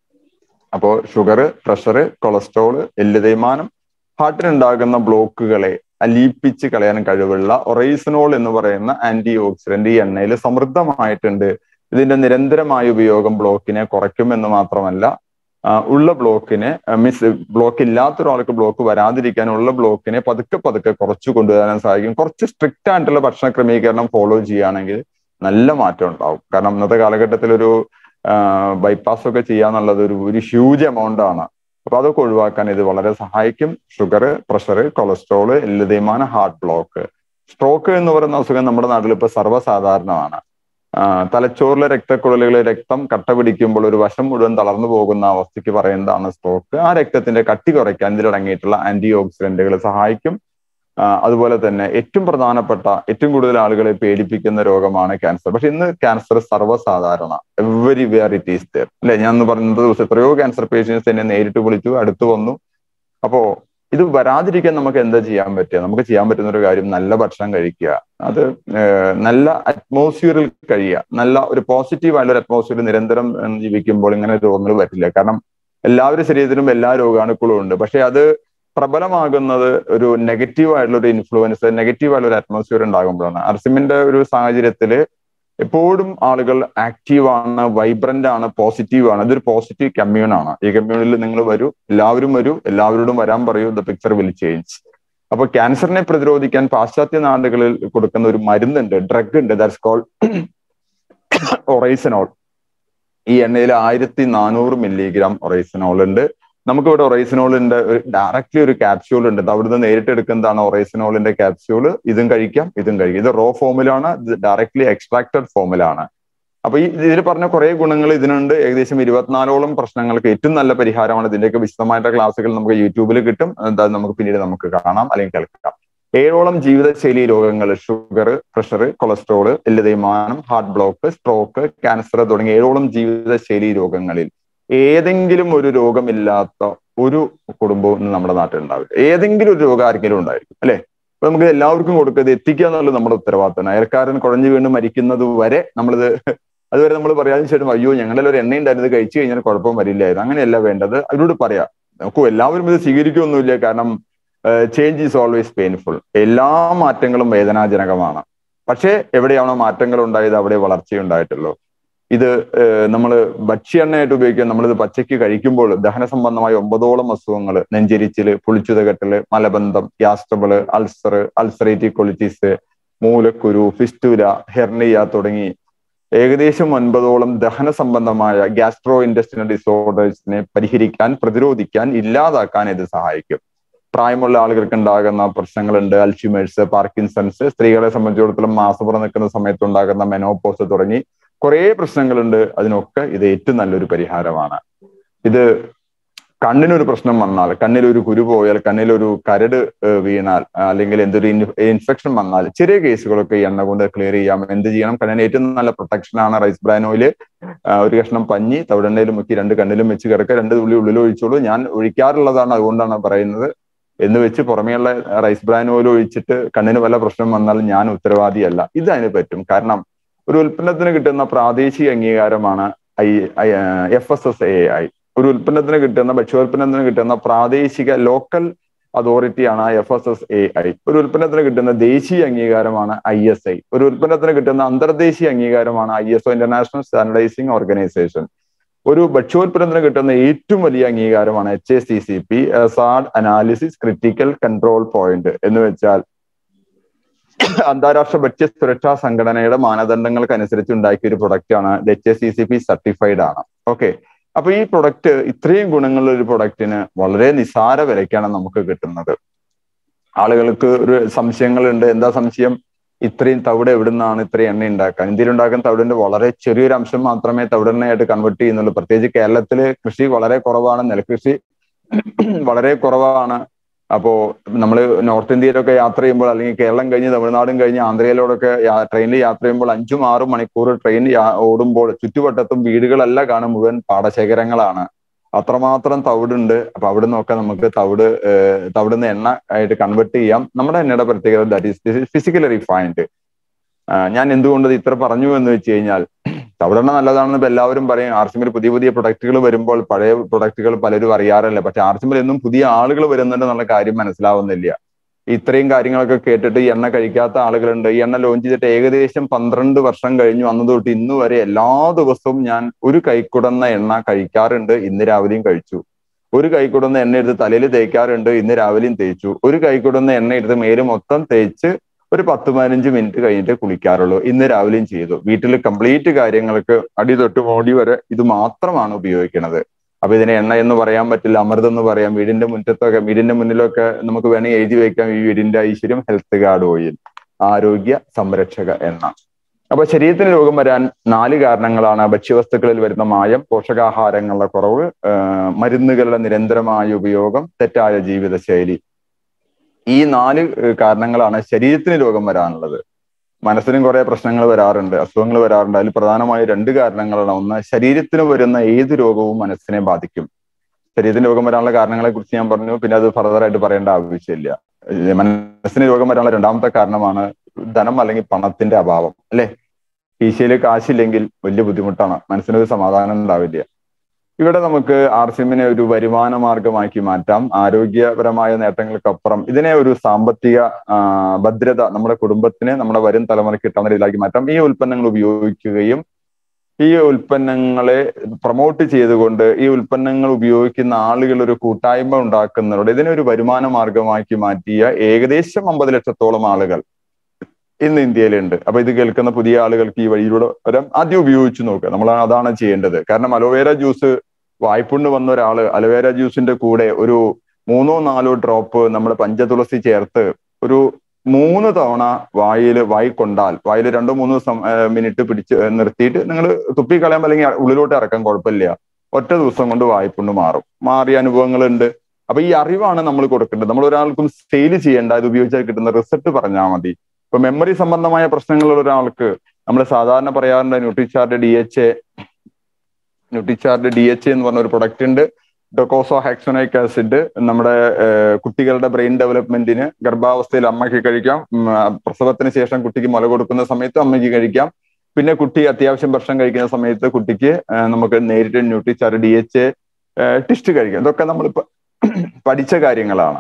അപ്പോ ഷുഗർ പ്രഷർ കൊളസ്ട്രോൾ എല്ല് തേയ്മാനം ഹാർട്ടിനുണ്ടാകുന്ന ബ്ലോക്കുകളെ അലിയിപ്പിച്ച് കളയാൻ കഴിവുള്ള ഒറൈസനോൾ എന്ന് പറയുന്ന ആന്റി ഓക്സിഡന്റ് ഈ എണ്ണയിൽ സമൃദ്ധമായിട്ടുണ്ട് ഇതിന്റെ നിരന്തരമായ ഉപയോഗം ബ്ലോക്കിനെ കുറയ്ക്കുമെന്ന് മാത്രമല്ല ഉള്ള ബ്ലോക്കിനെ മീൻസ് ബ്ലോക്ക് ഇല്ലാത്ത ഒരാൾക്ക് ബ്ലോക്ക് വരാതിരിക്കാൻ ഉള്ള ബ്ലോക്കിനെ പതുക്കെ പതുക്കെ കുറച്ച് കൊണ്ടുവരാൻ സാധിക്കും കുറച്ച് സ്ട്രിക്റ്റ് ആയിട്ടുള്ള ഭക്ഷണ ക്രമീകരണം ഫോളോ ചെയ്യുകയാണെങ്കിൽ നല്ല മാറ്റം ഉണ്ടാവും കാരണം ഇന്നത്തെ കാലഘട്ടത്തിൽ ഒരു ബൈപ്പാസ് ഒക്കെ ചെയ്യാന്നുള്ളത് ഒരു ഒരു ഹ്യൂജ് എമൗണ്ട് ആണ് അപ്പൊ അതൊക്കെ ഒഴിവാക്കാൻ ഇത് വളരെ സഹായിക്കും ഷുഗർ പ്രഷർ കൊളസ്ട്രോള് എല്ലുതേയ്മാനം ഹാർട്ട് ബ്ലോക്ക് സ്ട്രോക്ക് എന്ന് പറയുന്ന അസുഖം നമ്മുടെ നാട്ടിൽ ഇപ്പൊ സർവ്വസാധാരണമാണ് തലച്ചോറിലെ രക്തക്കുഴലുകൾ രക്തം കട്ട പിടിക്കുമ്പോൾ ഒരു വശം മുഴുവൻ തളർന്നു പോകുന്ന അവസ്ഥയ്ക്ക് പറയുന്നതാണ് സ്ട്രോക്ക് ആ രക്തത്തിന്റെ കട്ടി കുറയ്ക്കാൻ ഇതിലടങ്ങിയിട്ടുള്ള ആന്റി ഓക്സിഡന്റുകൾ സഹായിക്കും അതുപോലെ തന്നെ ഏറ്റവും പ്രധാനപ്പെട്ട ഏറ്റവും കൂടുതൽ ആളുകളെ പേടിപ്പിക്കുന്ന രോഗമാണ് ക്യാൻസർ പക്ഷെ ഇന്ന് ക്യാൻസർ സർവ്വസാധാരണ everywhere it is there അല്ലെ ഞാൻ എന്ന് പറയുന്നത് ദിവസം എത്രയോ ക്യാൻസർ പേഷ്യൻസ് എന്നെ നേരിട്ട് വിളിച്ചു അടുത്ത് വന്നു അപ്പോ ഇത് വരാതിരിക്കാൻ നമുക്ക് എന്താ ചെയ്യാൻ പറ്റുക നമുക്ക് ചെയ്യാൻ പറ്റുന്ന ഒരു കാര്യം നല്ല ഭക്ഷണം കഴിക്കുക അത് നല്ല അറ്റ്മോസ്ഫിയറിൽ കഴിയുക നല്ല ഒരു പോസിറ്റീവ് ആയിട്ടുള്ള ഒരു അറ്റ്മോസ്ഫിയറിൽ നിരന്തരം ജീവിക്കുമ്പോൾ ഇങ്ങനെ രോഗങ്ങൾ വരില്ല കാരണം എല്ലാവരുടെ ശരീരത്തിലും എല്ലാ രോഗാണുക്കളും ഉണ്ട് പക്ഷെ അത് പ്രബലമാകുന്നത് ഒരു നെഗറ്റീവ് ആയിട്ടുള്ള ഒരു ഇൻഫ്ലുവൻസ് നെഗറ്റീവ് ആയിട്ടുള്ള ഒരു അറ്റ്മോസ്ഫിയർ ഉണ്ടാകുമ്പോഴാണ് അർസിമിന്റെ ഒരു സാഹചര്യത്തിൽ എപ്പോഴും ആളുകൾ ആക്റ്റീവ് ആണ് വൈബ്രന്റ് ആണ് പോസിറ്റീവ് ആണ് ഇതൊരു പോസിറ്റീവ് കമ്മ്യൂൺ ആണ് ഈ കമ്മ്യൂണിൽ നിങ്ങൾ വരൂ എല്ലാവരും വരൂ എല്ലാവരോടും വരാൻ പറയൂ ദ പിക്ചർ വിൽ ചേഞ്ച് അപ്പൊ ക്യാൻസറിനെ പ്രതിരോധിക്കാൻ പാശ്ചാത്യ നാടുകളിൽ കൊടുക്കുന്ന ഒരു മരുന്നുണ്ട് ഡ്രഗ് ഉണ്ട് ദാറ്റ്സ് കോൾ ഒറൈസനോൾ ഈ എണ്ണയിൽ ആയിരത്തി നാനൂറ് മില്ലിഗ്രാം ഒറൈസനോൾ ഉണ്ട് നമുക്കിവിടെ ഒറൈസിനോളിന്റെ ഡയറക്റ്റ്ലി ഒരു ക്യാപ്സ്യൂൾ ഉണ്ട് അവിടുന്ന് നേരിട്ട് എടുക്കുന്നതാണ് ഒറൈസിനോളിന്റെ ക്യാപ്സ്യൂൾ ഇതും കഴിക്കാം ഇതും കഴിക്കാം ഇത് റോ ഫോമിലാണ് ഇത് ഡയറക്ട്ലി എക്സ്ട്രാക്റ്റഡ് ഫോമിലാണ് അപ്പൊ ഈ ഇതിൽ പറഞ്ഞ കുറെ ഗുണങ്ങൾ ഇതിനുണ്ട് ഏകദേശം ഇരുപത്തിനാലോളം പ്രശ്നങ്ങൾക്ക് ഏറ്റവും നല്ല പരിഹാരമാണ് ഇതിന്റെയൊക്കെ വിശദമായിട്ട് ക്ലാസ്സുകൾ നമുക്ക് യൂട്യൂബിൽ കിട്ടും എന്താ നമുക്ക് പിന്നീട് നമുക്ക് കാണാം അല്ലെങ്കിൽ കേൾക്കാം ഏഴോളം ജീവിതശൈലി രോഗങ്ങൾ ഷുഗർ പ്രഷർ കൊളസ്ട്രോള് എല്ലുതേയ്മാനം ഹാർട്ട് ബ്ലോക്ക് സ്ട്രോക്ക് ക്യാൻസർ തുടങ്ങിയ ഏഴോളം ജീവിതശൈലി രോഗങ്ങളിൽ ഏതെങ്കിലും ഒരു രോഗമില്ലാത്ത ഒരു കുടുംബവും ഇന്ന് നമ്മുടെ നാട്ടിൽ ഉണ്ടാവില്ല ഏതെങ്കിലും ഒരു രോഗം ആർക്കെങ്കിലും ഉണ്ടായിരിക്കും അല്ലെ അപ്പൊ നമുക്ക് എല്ലാവർക്കും കൊടുക്കുക ഇത് എത്തിക്കുക എന്നുള്ളത് നമ്മുടെ ഉത്തരവാദിത്തമാണ് അയൽക്കാരൻ കുഴഞ്ഞു വീണ് മരിക്കുന്നത് വരെ നമ്മളിത് അതുവരെ നമ്മൾ പറയാതിന് ശേഷം അയ്യോ ഞങ്ങളിൽ ഒരു എണ്ണ ഉണ്ടായിരുന്നത് കഴിച്ചു കഴിഞ്ഞാൽ കുഴപ്പം വരില്ലായിരുന്നു അങ്ങനെയല്ല വേണ്ടത് അവരോട് പറയാം നോക്കൂ എല്ലാവരും ഇത് സ്വീകരിക്കുകയൊന്നുമില്ല കാരണം ചേഞ്ച് ഈസ് ഓൾവേസ് പെയിൻഫുൾ എല്ലാ മാറ്റങ്ങളും വേദനാജനകമാണ് പക്ഷേ എവിടെയാണോ മാറ്റങ്ങൾ ഉണ്ടായത് അവിടെ വളർച്ചയുണ്ടായിട്ടുള്ളൂ ഇത് നമ്മൾ ഭക്ഷ്യെണ്ണയായിട്ട് ഉപയോഗിക്കുക നമ്മളിത് പച്ചയ്ക്ക് കഴിക്കുമ്പോൾ ദഹന സംബന്ധമായ ഒമ്പതോളം അസുഖങ്ങൾ നെഞ്ചരിച്ചില് പുളിച്ചുതകട്ടല് മലബന്ധം ഗ്യാസ്ട്രബിള് അൾസർ അൾസറേറ്റീവ് കൊളിറ്റീസ് മൂലക്കുരു ഫിസ്റ്റുല ഹെർണിയ തുടങ്ങി ഏകദേശം ഒൻപതോളം ദഹന സംബന്ധമായ ഗ്യാസ്ട്രോ ഇൻഡസ്ട്രിയൽ ഡിസോർഡേഴ്സിനെ പരിഹരിക്കാൻ പ്രതിരോധിക്കാൻ ഇല്ലാതാക്കാൻ ഇത് സഹായിക്കും പ്രായമുള്ള ആളുകൾക്ക് ഉണ്ടാകുന്ന പ്രശ്നങ്ങളുണ്ട് അൽഷിമേഴ്സ് പാർക്കിൻസൺസ് സ്ത്രീകളെ സംബന്ധിച്ചിടത്തോളം മാസപ്പുറം നിൽക്കുന്ന സമയത്ത് ഉണ്ടാകുന്ന മെനോപോസ് തുടങ്ങി കുറേ പ്രശ്നങ്ങളുണ്ട് അതിനൊക്കെ ഇത് ഏറ്റവും നല്ലൊരു പരിഹാരമാണ് ഇത് കണ്ണിനൊരു പ്രശ്നം വന്നാൽ കണ്ണിൽ ഒരു കുരു പോയാൽ കണ്ണിൽ ഒരു കരട് വീണാൽ അല്ലെങ്കിൽ എന്തൊരു ഇൻഫെക്ഷൻ വന്നാൽ ചെറിയ കേസുകളൊക്കെ ഈ എണ്ണ കൊണ്ട് ക്ലിയർ ചെയ്യാം എന്ത് ചെയ്യണം കണ്ണിന് ഏറ്റവും നല്ല പ്രൊട്ടക്ഷൻ ആണ് റൈസ് ബ്രാൻ ഓയില് ഒരു കഷ്ണം പഞ്ഞി തവിടെണ്ണയിൽ മുക്കി രണ്ട് കണ്ണിലും വെച്ച് കിടക്കുക രണ്ട് തുള്ളി ഉള്ളിൽ ഒഴിച്ചോളൂ ഞാൻ ഒഴിക്കാറുള്ളതാണ് അതുകൊണ്ടാണ് പറയുന്നത് എന്ന് വെച്ച് പുറമേയുള്ള റൈസ് ബ്രാൻ ഓയിൽ ഒഴിച്ചിട്ട് കണ്ണിന് വല്ല പ്രശ്നം വന്നാൽ ഞാൻ ഉത്തരവാദിയല്ല ഇത് അതിന് പറ്റും കാരണം ഒരു ഉൽപ്പന്നത്തിന് കിട്ടുന്ന പ്രാദേശിക അംഗീകാരമാണ് I F S S A I ഒരു ഉൽപ്പന്നത്തിന് കിട്ടുന്ന ഭക്ഷ്യോൽപ്പന്നത്തിന് കിട്ടുന്ന പ്രാദേശിക ലോക്കൽ അതോറിറ്റിയാണ് F S S A I ഒരു ഉൽപ്പന്നത്തിന് കിട്ടുന്ന ദേശീയ അംഗീകാരമാണ് ഐ എസ് ഐ ഒരു ഉൽപ്പന്നത്തിന് കിട്ടുന്ന അന്തർദേശീയ അംഗീകാരമാണ് I S O international standardizing organization ഒരു ഭക്ഷ്യോൽപ്പന്നത്തിന് കിട്ടുന്ന ഏറ്റവും വലിയ അംഗീകാരമാണ് H A C C P hazard analysis critical control point എന്ന് വെച്ചാൽ അന്താരാഷ്ട്ര ഭക്ഷ്യ സുരക്ഷാ സംഘടനയുടെ മാനദണ്ഡങ്ങൾക്ക് അനുസരിച്ച് ഉണ്ടാക്കിയ ഒരു പ്രൊഡക്റ്റ് ആണ് H A C C P certified ആണ് ഓക്കെ അപ്പൊ ഈ പ്രൊഡക്റ്റ് ഇത്രയും ഗുണങ്ങളുള്ള ഒരു പ്രൊഡക്റ്റിന് വളരെ നിസാര വിലയ്ക്കാണ് നമുക്ക് കിട്ടുന്നത് ആളുകൾക്ക് ഒരു സംശയങ്ങളുണ്ട് എന്താ സംശയം ഇത്രയും തവിട് എവിടുന്നാണ് ഇത്രയും എണ്ണ ഉണ്ടാക്കാൻ ഇന്ത്യയിൽ ഉണ്ടാക്കുന്ന തവിടിന്റെ വളരെ ചെറിയൊരു അംശം മാത്രമേ തവിടെണ്ണയായിട്ട് കൺവേർട്ട് ചെയ്യുന്നുള്ളൂ പ്രത്യേകിച്ച് കേരളത്തില് കൃഷി വളരെ കുറവാണ് നെൽകൃഷി വളരെ കുറവാണ് അപ്പോ നമ്മൾ നോർത്ത് ഇന്ത്യയിലൊക്കെ യാത്ര ചെയ്യുമ്പോൾ അല്ലെങ്കിൽ കേരളം കഴിഞ്ഞ് തമിഴ്നാടും കഴിഞ്ഞ് ആന്ധ്രയിലോടൊക്കെ ട്രെയിനിൽ യാത്ര ചെയ്യുമ്പോൾ അഞ്ചും ആറും മണിക്കൂർ ട്രെയിൻ ഓടുമ്പോൾ ചുറ്റുവട്ടത്തും വീടുകളല്ല കാണും മുഴുവൻ പാടശേഖരങ്ങളാണ് അത്രമാത്രം തവിടുണ്ട് അപ്പൊ അവിടെ നിന്നൊക്കെ നമുക്ക് തവിട് തവിടുന്ന് എണ്ണ ആയിട്ട് കൺവേർട്ട് ചെയ്യാം നമ്മുടെ എണ്ണയുടെ പ്രത്യേകത ദാറ്റ് ഈസ് ഫിസിക്കലി റിഫൈൻഡ് ഞാൻ എന്തുകൊണ്ട് ഇത് ഇത്ര പറഞ്ഞു എന്ന് വെച്ച് കഴിഞ്ഞാൽ തവിടെണ്ണ നല്ലതാണെന്ന് ഇപ്പൊ എല്ലാവരും പറയും ആർസിമിൽ പുതിയ പുതിയ പ്രൊഡക്റ്റുകൾ വരുമ്പോൾ പഴയ പ്രൊഡക്റ്റുകൾ പലരും അറിയാറില്ല പക്ഷെ ആർസിമിൽ എന്നും പുതിയ ആളുകൾ വരുന്നുണ്ട് എന്നുള്ള കാര്യം മനസ്സിലാവുന്നില്ല ഇത്രയും കാര്യങ്ങളൊക്കെ കേട്ടിട്ട് ഈ എണ്ണ കഴിക്കാത്ത ആളുകളുണ്ട് ഈ എണ്ണ ലോഞ്ച് ചെയ്തിട്ട് ഏകദേശം പന്ത്രണ്ട് വർഷം കഴിഞ്ഞു അന്ന് തൊട്ട് ഇന്ന് വരെ എല്ലാ ദിവസവും ഞാൻ ഒരു കൈക്കുടന്ന എണ്ണ കഴിക്കാറുണ്ട് ഇന്ന് രാവിലെയും കഴിച്ചു ഒരു കൈക്കുടന്ന എണ്ണ എടുത്ത് തലയിൽ തേക്കാറുണ്ട് ഇന്ന് രാവിലെയും തേച്ചു ഒരു കൈക്കുടന്ന എണ്ണ എടുത്ത് മേല് മൊത്തം തേച്ച് ഒരു പത്ത് പതിനഞ്ച് മിനിറ്റ് കഴിഞ്ഞിട്ട് കുളിക്കാറുള്ളൂ ഇന്ന് രാവിലെയും ചെയ്തു വീട്ടിൽ കംപ്ലീറ്റ് കാര്യങ്ങൾക്ക് അടി തൊട്ട് മോടി വരെ ഇത് മാത്രമാണ് ഉപയോഗിക്കുന്നത് അപ്പൊ ഇതിനെ എണ്ണ എന്ന് പറയാൻ പറ്റില്ല അമൃതം എന്ന് പറയാം വീടിന്റെ മുറ്റത്തൊക്കെ വീടിന്റെ മുന്നിലൊക്കെ നമുക്ക് വേണമെങ്കിൽ എഴുതി വെക്കാം ഈ വീടിന്റെ ഐശ്വര്യം ഹെൽത്ത് ഗാർഡ് ഓയിൽ ആരോഗ്യ സംരക്ഷക എണ്ണ അപ്പൊ ശരീരത്തിന് രോഗം വരാൻ നാല് കാരണങ്ങളാണ് ഭക്ഷ്യവസ്തുക്കളിൽ വരുന്ന മായം പോഷകാഹാരങ്ങളുടെ കുറവ് മരുന്നുകളുടെ നിരന്തരമായ ഉപയോഗം തെറ്റായ ജീവിതശൈലി ഈ നാല് കാരണങ്ങളാണ് ശരീരത്തിന് രോഗം വരാനുള്ളത് മനസ്സിനും കുറെ പ്രശ്നങ്ങൾ വരാറുണ്ട് അസുഖങ്ങൾ വരാറുണ്ട് അതിൽ പ്രധാനമായ രണ്ട് കാരണങ്ങളാണ് ഒന്ന് ശരീരത്തിന് വരുന്ന ഏത് രോഗവും മനസ്സിനെ ബാധിക്കും ശരീരത്തിന് രോഗം വരാനുള്ള കാരണങ്ങളെ കുറിച്ച് ഞാൻ പറഞ്ഞു പിന്നെ അത് ഫർദറായിട്ട് പറയേണ്ട ആവശ്യമില്ല മനസ്സിന് രോഗം വരാനുള്ള രണ്ടാമത്തെ കാരണമാണ് ധനം അല്ലെങ്കിൽ പണത്തിന്റെ അഭാവം അല്ലെ കീശയിൽ കാശില്ലെങ്കിൽ വലിയ ബുദ്ധിമുട്ടാണ് മനസ്സിനൊരു സമാധാനം ഉണ്ടാവില്ല ഇവിടെ നമുക്ക് ആർ സി എമ്മിനെ ഒരു വരുമാന മാർഗമാക്കി മാറ്റാം ആരോഗ്യപരമായ നേട്ടങ്ങൾക്കപ്പുറം ഇതിനെ ഒരു സാമ്പത്തിക ഭദ്രത നമ്മുടെ കുടുംബത്തിന് നമ്മുടെ വരും തലമുറയ്ക്ക് കിട്ടാവുന്ന രീതിയിലാക്കി മാറ്റാം ഈ ഉൽപ്പന്നങ്ങൾ ഉപയോഗിക്കുകയും ഈ ഉൽപ്പന്നങ്ങളെ പ്രൊമോട്ട് ചെയ്തുകൊണ്ട് ഈ ഉൽപ്പന്നങ്ങൾ ഉപയോഗിക്കുന്ന ആളുകൾ ഒരു കൂട്ടായ്മ ഉണ്ടാക്കുന്നതോടെ ഇതിനെ ഒരു വരുമാന മാർഗമാക്കി മാറ്റിയ ഏകദേശം അമ്പത് ലക്ഷത്തോളം ആളുകൾ ഇന്ന് ഇന്ത്യയിലുണ്ട് അപ്പൊ ഇത് കേൾക്കുന്ന പുതിയ ആളുകൾക്ക് ഈ വഴിയിലൂടെ വരാം ആദ്യം ഉപയോഗിച്ച് നോക്കുക നമ്മൾ അതാണ് ചെയ്യേണ്ടത് കാരണം അലോവേര ജ്യൂസ് വായ്പുണ്ട് വന്ന ഒരാള് അലോവേര ജ്യൂസിന്റെ കൂടെ ഒരു മൂന്നോ നാലോ ഡ്രോപ്പ് നമ്മുടെ പഞ്ചതുളസി ചേർത്ത് ഒരു മൂന്ന് തവണ വായിൽ വായി കൊണ്ടാൽ വായിൽ രണ്ടോ മൂന്നോ മിനിറ്റ് പിടിച്ച് നിർത്തിയിട്ട് നിങ്ങൾ തുപ്പിക്കളയാൻ അല്ലെങ്കിൽ ഉള്ളിലോട്ട് ഇറക്കാൻ കുഴപ്പമില്ല ഒറ്റ ദിവസം കൊണ്ട് വായ്പുണ്ട് മാറും മാറിയ അനുഭവങ്ങളുണ്ട് അപ്പൊ ഈ അറിവാണ് നമ്മൾ കൊടുക്കേണ്ടത് നമ്മൾ ഒരാൾക്കും സെയിൽ ചെയ്യേണ്ട ഇത് ഉപയോഗിച്ചാൽ കിട്ടുന്ന റിസൾട്ട് പറഞ്ഞാൽ മതി ഇപ്പൊ മെമ്മറി സംബന്ധമായ പ്രശ്നങ്ങളുള്ള ഒരാൾക്ക് നമ്മൾ സാധാരണ പറയാറുണ്ട് Nutricharge D H A Nutricharge D H എന്ന് പറഞ്ഞ ഒരു പ്രൊഡക്റ്റ് ഉണ്ട് ഡൊക്കോസോ ഹെക്സോനൈക് ആസിഡ് നമ്മുടെ കുട്ടികളുടെ ബ്രെയിൻ ഡെവലപ്മെന്റിന് ഗർഭാവസ്ഥയിൽ അമ്മയ്ക്ക് കഴിക്കാം പ്രസവത്തിന് ശേഷം കുട്ടിക്ക് മുല കൊടുക്കുന്ന സമയത്ത് അമ്മയ്ക്ക് കഴിക്കാം പിന്നെ കുട്ടി അത്യാവശ്യം ഭക്ഷണം കഴിക്കുന്ന സമയത്ത് കുട്ടിക്ക് നമുക്ക് നേരിട്ട് ന്യൂട്രിചാർഡ് ഡി എച്ച് എ ടിസ്റ്റ് കഴിക്കാം ഇതൊക്കെ നമ്മളിപ്പോ പഠിച്ച കാര്യങ്ങളാണ്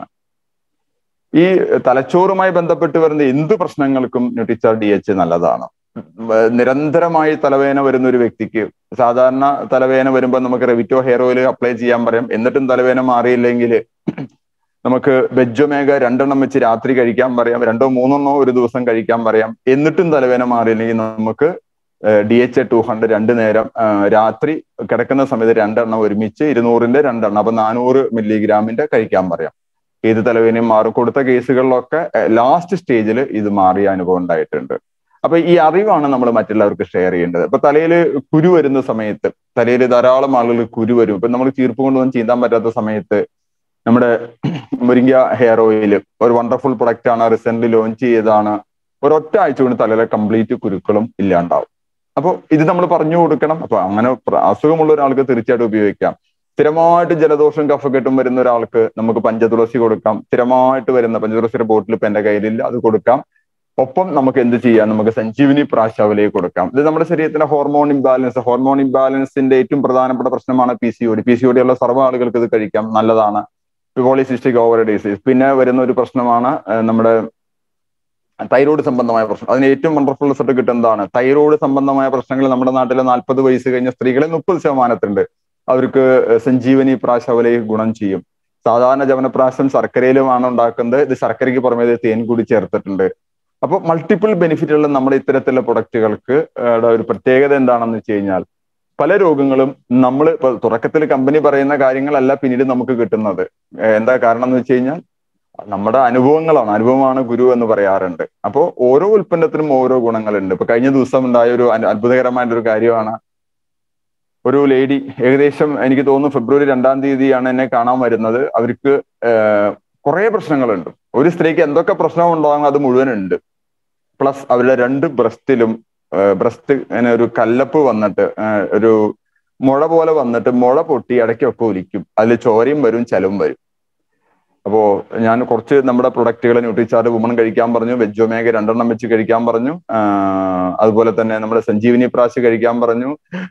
ഈ തലച്ചോറുമായി ബന്ധപ്പെട്ട് വരുന്ന എന്ത് പ്രശ്നങ്ങൾക്കും ന്യൂട്രിച്ചാർ ഡി എച്ച് നല്ലതാണ് നിരന്തരമായി തലവേദന വരുന്ന ഒരു വ്യക്തിക്ക് സാധാരണ തലവേദന വരുമ്പോൾ നമുക്ക് റെവിറ്റോ ഹെയർ ഓയിൽ അപ്ലൈ ചെയ്യാൻ പറയാം എന്നിട്ടും തലവേദന മാറിയില്ലെങ്കിൽ നമുക്ക് വെജൊമേഗ രണ്ടെണ്ണം വെച്ച് രാത്രി കഴിക്കാൻ പറയാം രണ്ടോ മൂന്നെണ്ണോ ഒരു ദിവസം കഴിക്കാൻ പറയാം എന്നിട്ടും തലവേദന മാറിയില്ലെങ്കിൽ നമുക്ക് ഡി എച്ച് ടു ഹൺഡ്രഡ് രണ്ട് നേരം രാത്രി കിടക്കുന്ന സമയത്ത് രണ്ടെണ്ണം ഒരുമിച്ച് ഇരുന്നൂറിന്റെ രണ്ടെണ്ണം അപ്പൊ നാനൂറ് മില്ലിഗ്രാമിന്റെ കഴിക്കാൻ പറയാം ഏത് തലവേദനയും മാറും കൊടുത്ത കേസുകളിലൊക്കെ ലാസ്റ്റ് സ്റ്റേജിൽ ഇത് മാറിയ അനുഭവം ഉണ്ടായിട്ടുണ്ട് അപ്പൊ ഈ അറിവാണ് നമ്മൾ മറ്റുള്ളവർക്ക് ഷെയർ ചെയ്യേണ്ടത് ഇപ്പൊ തലയിൽ കുരു വരുന്ന സമയത്ത് തലയിൽ ധാരാളം ആളുകൾ കുരു വരും ഇപ്പൊ നമ്മൾ ചീർപ്പ് കൊണ്ടൊന്നും ചീന്താൻ പറ്റാത്ത സമയത്ത് നമ്മുടെ മുരിങ്ങ ഹെയർ ഓയിൽ ഒരു വണ്ടർഫുൾ പ്രൊഡക്റ്റ് ആണ് റീസെന്റ് ലോഞ്ച് ചെയ്തതാണ് ഒരൊറ്റ ആഴ്ച കൊണ്ട് തലയിലെ കംപ്ലീറ്റ് കുരുക്കളും ഇല്ലാണ്ടാവും അപ്പോൾ ഇത് നമ്മൾ പറഞ്ഞു കൊടുക്കണം അപ്പൊ അങ്ങനെ അസുഖമുള്ള ഒരാൾക്ക് തീർച്ചയായിട്ടും ഉപയോഗിക്കാം സ്ഥിരമായിട്ട് ജലദോഷം കഫക്കെട്ടും വരുന്ന ഒരാൾക്ക് നമുക്ക് പഞ്ചതുളസി കൊടുക്കാം സ്ഥിരമായിട്ട് വരുന്ന പഞ്ചതുളസിയുടെ ബോട്ടിൽ ഇപ്പൊ എന്റെ കയ്യിലില്ല അത് കൊടുക്കാം ഒപ്പം നമുക്ക് എന്ത് ചെയ്യാം നമുക്ക് സഞ്ജീവിനി പ്രാശാവലയെ കൊടുക്കാം ഇത് നമ്മുടെ ശരീരത്തിന്റെ ഹോർമോൺ ഇംബാലൻസ് ഹോർമോൺ ഇംബാലൻസിന്റെ ഏറ്റവും പ്രധാനപ്പെട്ട പ്രശ്നമാണ് P C O D P C O D ഉള്ള സർവ്വ ആളുകൾക്ക് ഇത് കഴിക്കാം നല്ലതാണ് പോളിസിസ്റ്റിക് ഓവർ ഡിസീസ് പിന്നെ വരുന്ന ഒരു പ്രശ്നമാണ് നമ്മുടെ തൈറോയ്ഡ് സംബന്ധമായ പ്രശ്നം അതിന് ഏറ്റവും വണ്ടർഫുൾ റിസൾട്ട് കിട്ടുന്നതാണ് തൈറോയ്ഡ് സംബന്ധമായ പ്രശ്നങ്ങൾ നമ്മുടെ നാട്ടിലെ നാൽപ്പത് വയസ്സ് കഴിഞ്ഞ സ്ത്രീകളിൽ മുപ്പത് ശതമാനത്തിലുണ്ട് അവർക്ക് സഞ്ജീവനി പ്രാശവലയെ ഗുണം ചെയ്യും സാധാരണ ജവനപ്രാശം ശർക്കരയിലുമാണ് ഉണ്ടാക്കുന്നത് ഇത് ശർക്കരയ്ക്ക് പുറമേ ഇത് തേൻ കൂടി ചേർത്തിട്ടുണ്ട് അപ്പോൾ മൾട്ടിപ്പിൾ ബെനിഫിറ്റുള്ള നമ്മുടെ ഇത്തരത്തിലുള്ള പ്രൊഡക്റ്റുകൾക്ക് ഒരു പ്രത്യേകത എന്താണെന്ന് വെച്ച് കഴിഞ്ഞാൽ പല രോഗങ്ങളും നമ്മൾ ഇപ്പൊ തുടക്കത്തിൽ കമ്പനി പറയുന്ന കാര്യങ്ങളല്ല പിന്നീട് നമുക്ക് കിട്ടുന്നത് എന്താ കാരണം എന്ന് വെച്ച് കഴിഞ്ഞാൽ നമ്മുടെ അനുഭവങ്ങളാണ് അനുഭവമാണ് ഗുരു എന്ന് പറയാറുണ്ട് അപ്പോൾ ഓരോ ഉൽപ്പന്നത്തിനും ഓരോ ഗുണങ്ങളുണ്ട് ഇപ്പൊ കഴിഞ്ഞ ദിവസം ഉണ്ടായ ഒരു അത്ഭുതകരമായിട്ടൊരു കാര്യമാണ് ഒരു ലേഡി ഏകദേശം എനിക്ക് തോന്നുന്നു ഫെബ്രുവരി രണ്ടാം തീയതിയാണ് എന്നെ കാണാൻ വരുന്നത് അവർക്ക് കുറെ പ്രശ്നങ്ങളുണ്ട് ഒരു സ്ത്രീക്ക് എന്തൊക്കെ പ്രശ്നം ഉണ്ടാകും അത് മുഴുവനുണ്ട് പ്ലസ് അവരുടെ രണ്ട് ബ്രസ്റ്റിലും ബ്രസ്റ്റ് ഇങ്ങനെ ഒരു കല്ലപ്പ് വന്നിട്ട് ഒരു മുഴ പോലെ വന്നിട്ട് മുഴ പൊട്ടി ഇടയ്ക്കൊക്കെ ഒലിക്കും അതിൽ ചോരയും വരും ചലവും വരും അപ്പോ ഞാൻ കുറച്ച് നമ്മുടെ പ്രൊഡക്റ്റുകൾ ന്യൂട്രിചാർജ് വുമൺ കഴിക്കാൻ പറഞ്ഞു വെജൊമേഗ രണ്ടെണ്ണം വെച്ച് കഴിക്കാൻ പറഞ്ഞു അതുപോലെ തന്നെ നമ്മുടെ സഞ്ജീവിനി പ്രാശ് കഴിക്കാൻ പറഞ്ഞു